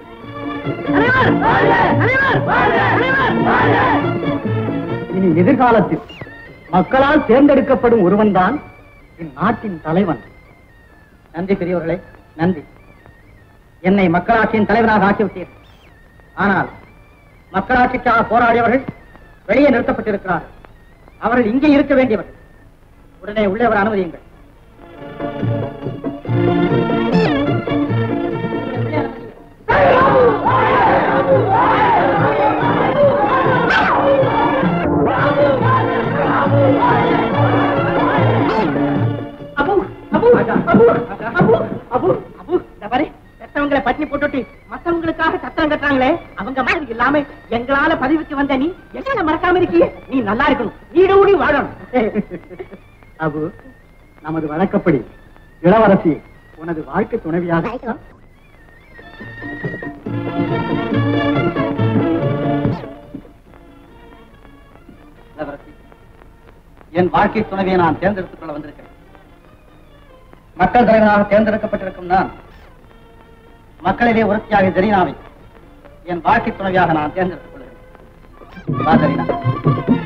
இனி எதிர்காலத்தில் மக்களால் தேர்ந்தெடுக்கப்படும் ஒருவன்தான் இந்நாட்டின் தலைவன் நன்றி பெரியவர்களே நன்றி என்னை மக்களாட்சியின் தலைவனாக ஆக்கிவிட்டீர்கள் ஆனால் மக்களாட்சிக்காக போராடியவர்கள் வெளியே நிறுத்தப்பட்டிருக்கிறார்கள் அவர்கள் இங்கே இருக்க வேண்டியவர்கள் உடனே உள்ளே வர அனுமதியுங்கள் அபு அபு அபு அபு அபு அபு இந்த பாரு பெத்தவங்களை பட்டினி போட்டுட்டு மத்தவங்களுக்காக சத்திரம் கட்டுறாங்களே அவங்க மாதிரி இல்லாம எங்களால பதிவுக்கு வந்த நீ எங்களை மறக்காம இருக்கியே நீ நல்லா இருக்கணும் நீடூடி வாழணும் அபு நமது வழக்கப்படி இளவரசி உனது வாழ்க்கை துணைவியாக இளவரசி என் வாழ்க்கை துணைவியை நான் தேர்ந்தெடுத்துக் கொள்ள வந்திருக்கிறேன் மக்கள் தலைவராக தேர்ந்தெடுக்கப்பட்டிருக்கும் நான் மக்களிலே ஒருத்தியாக ஜெரீனாவை என் வாழ்க்கை துணைவியாக நான் தேர்ந்தெடுத்துக் கொள்கிறேன் வா, ஜெரீனா.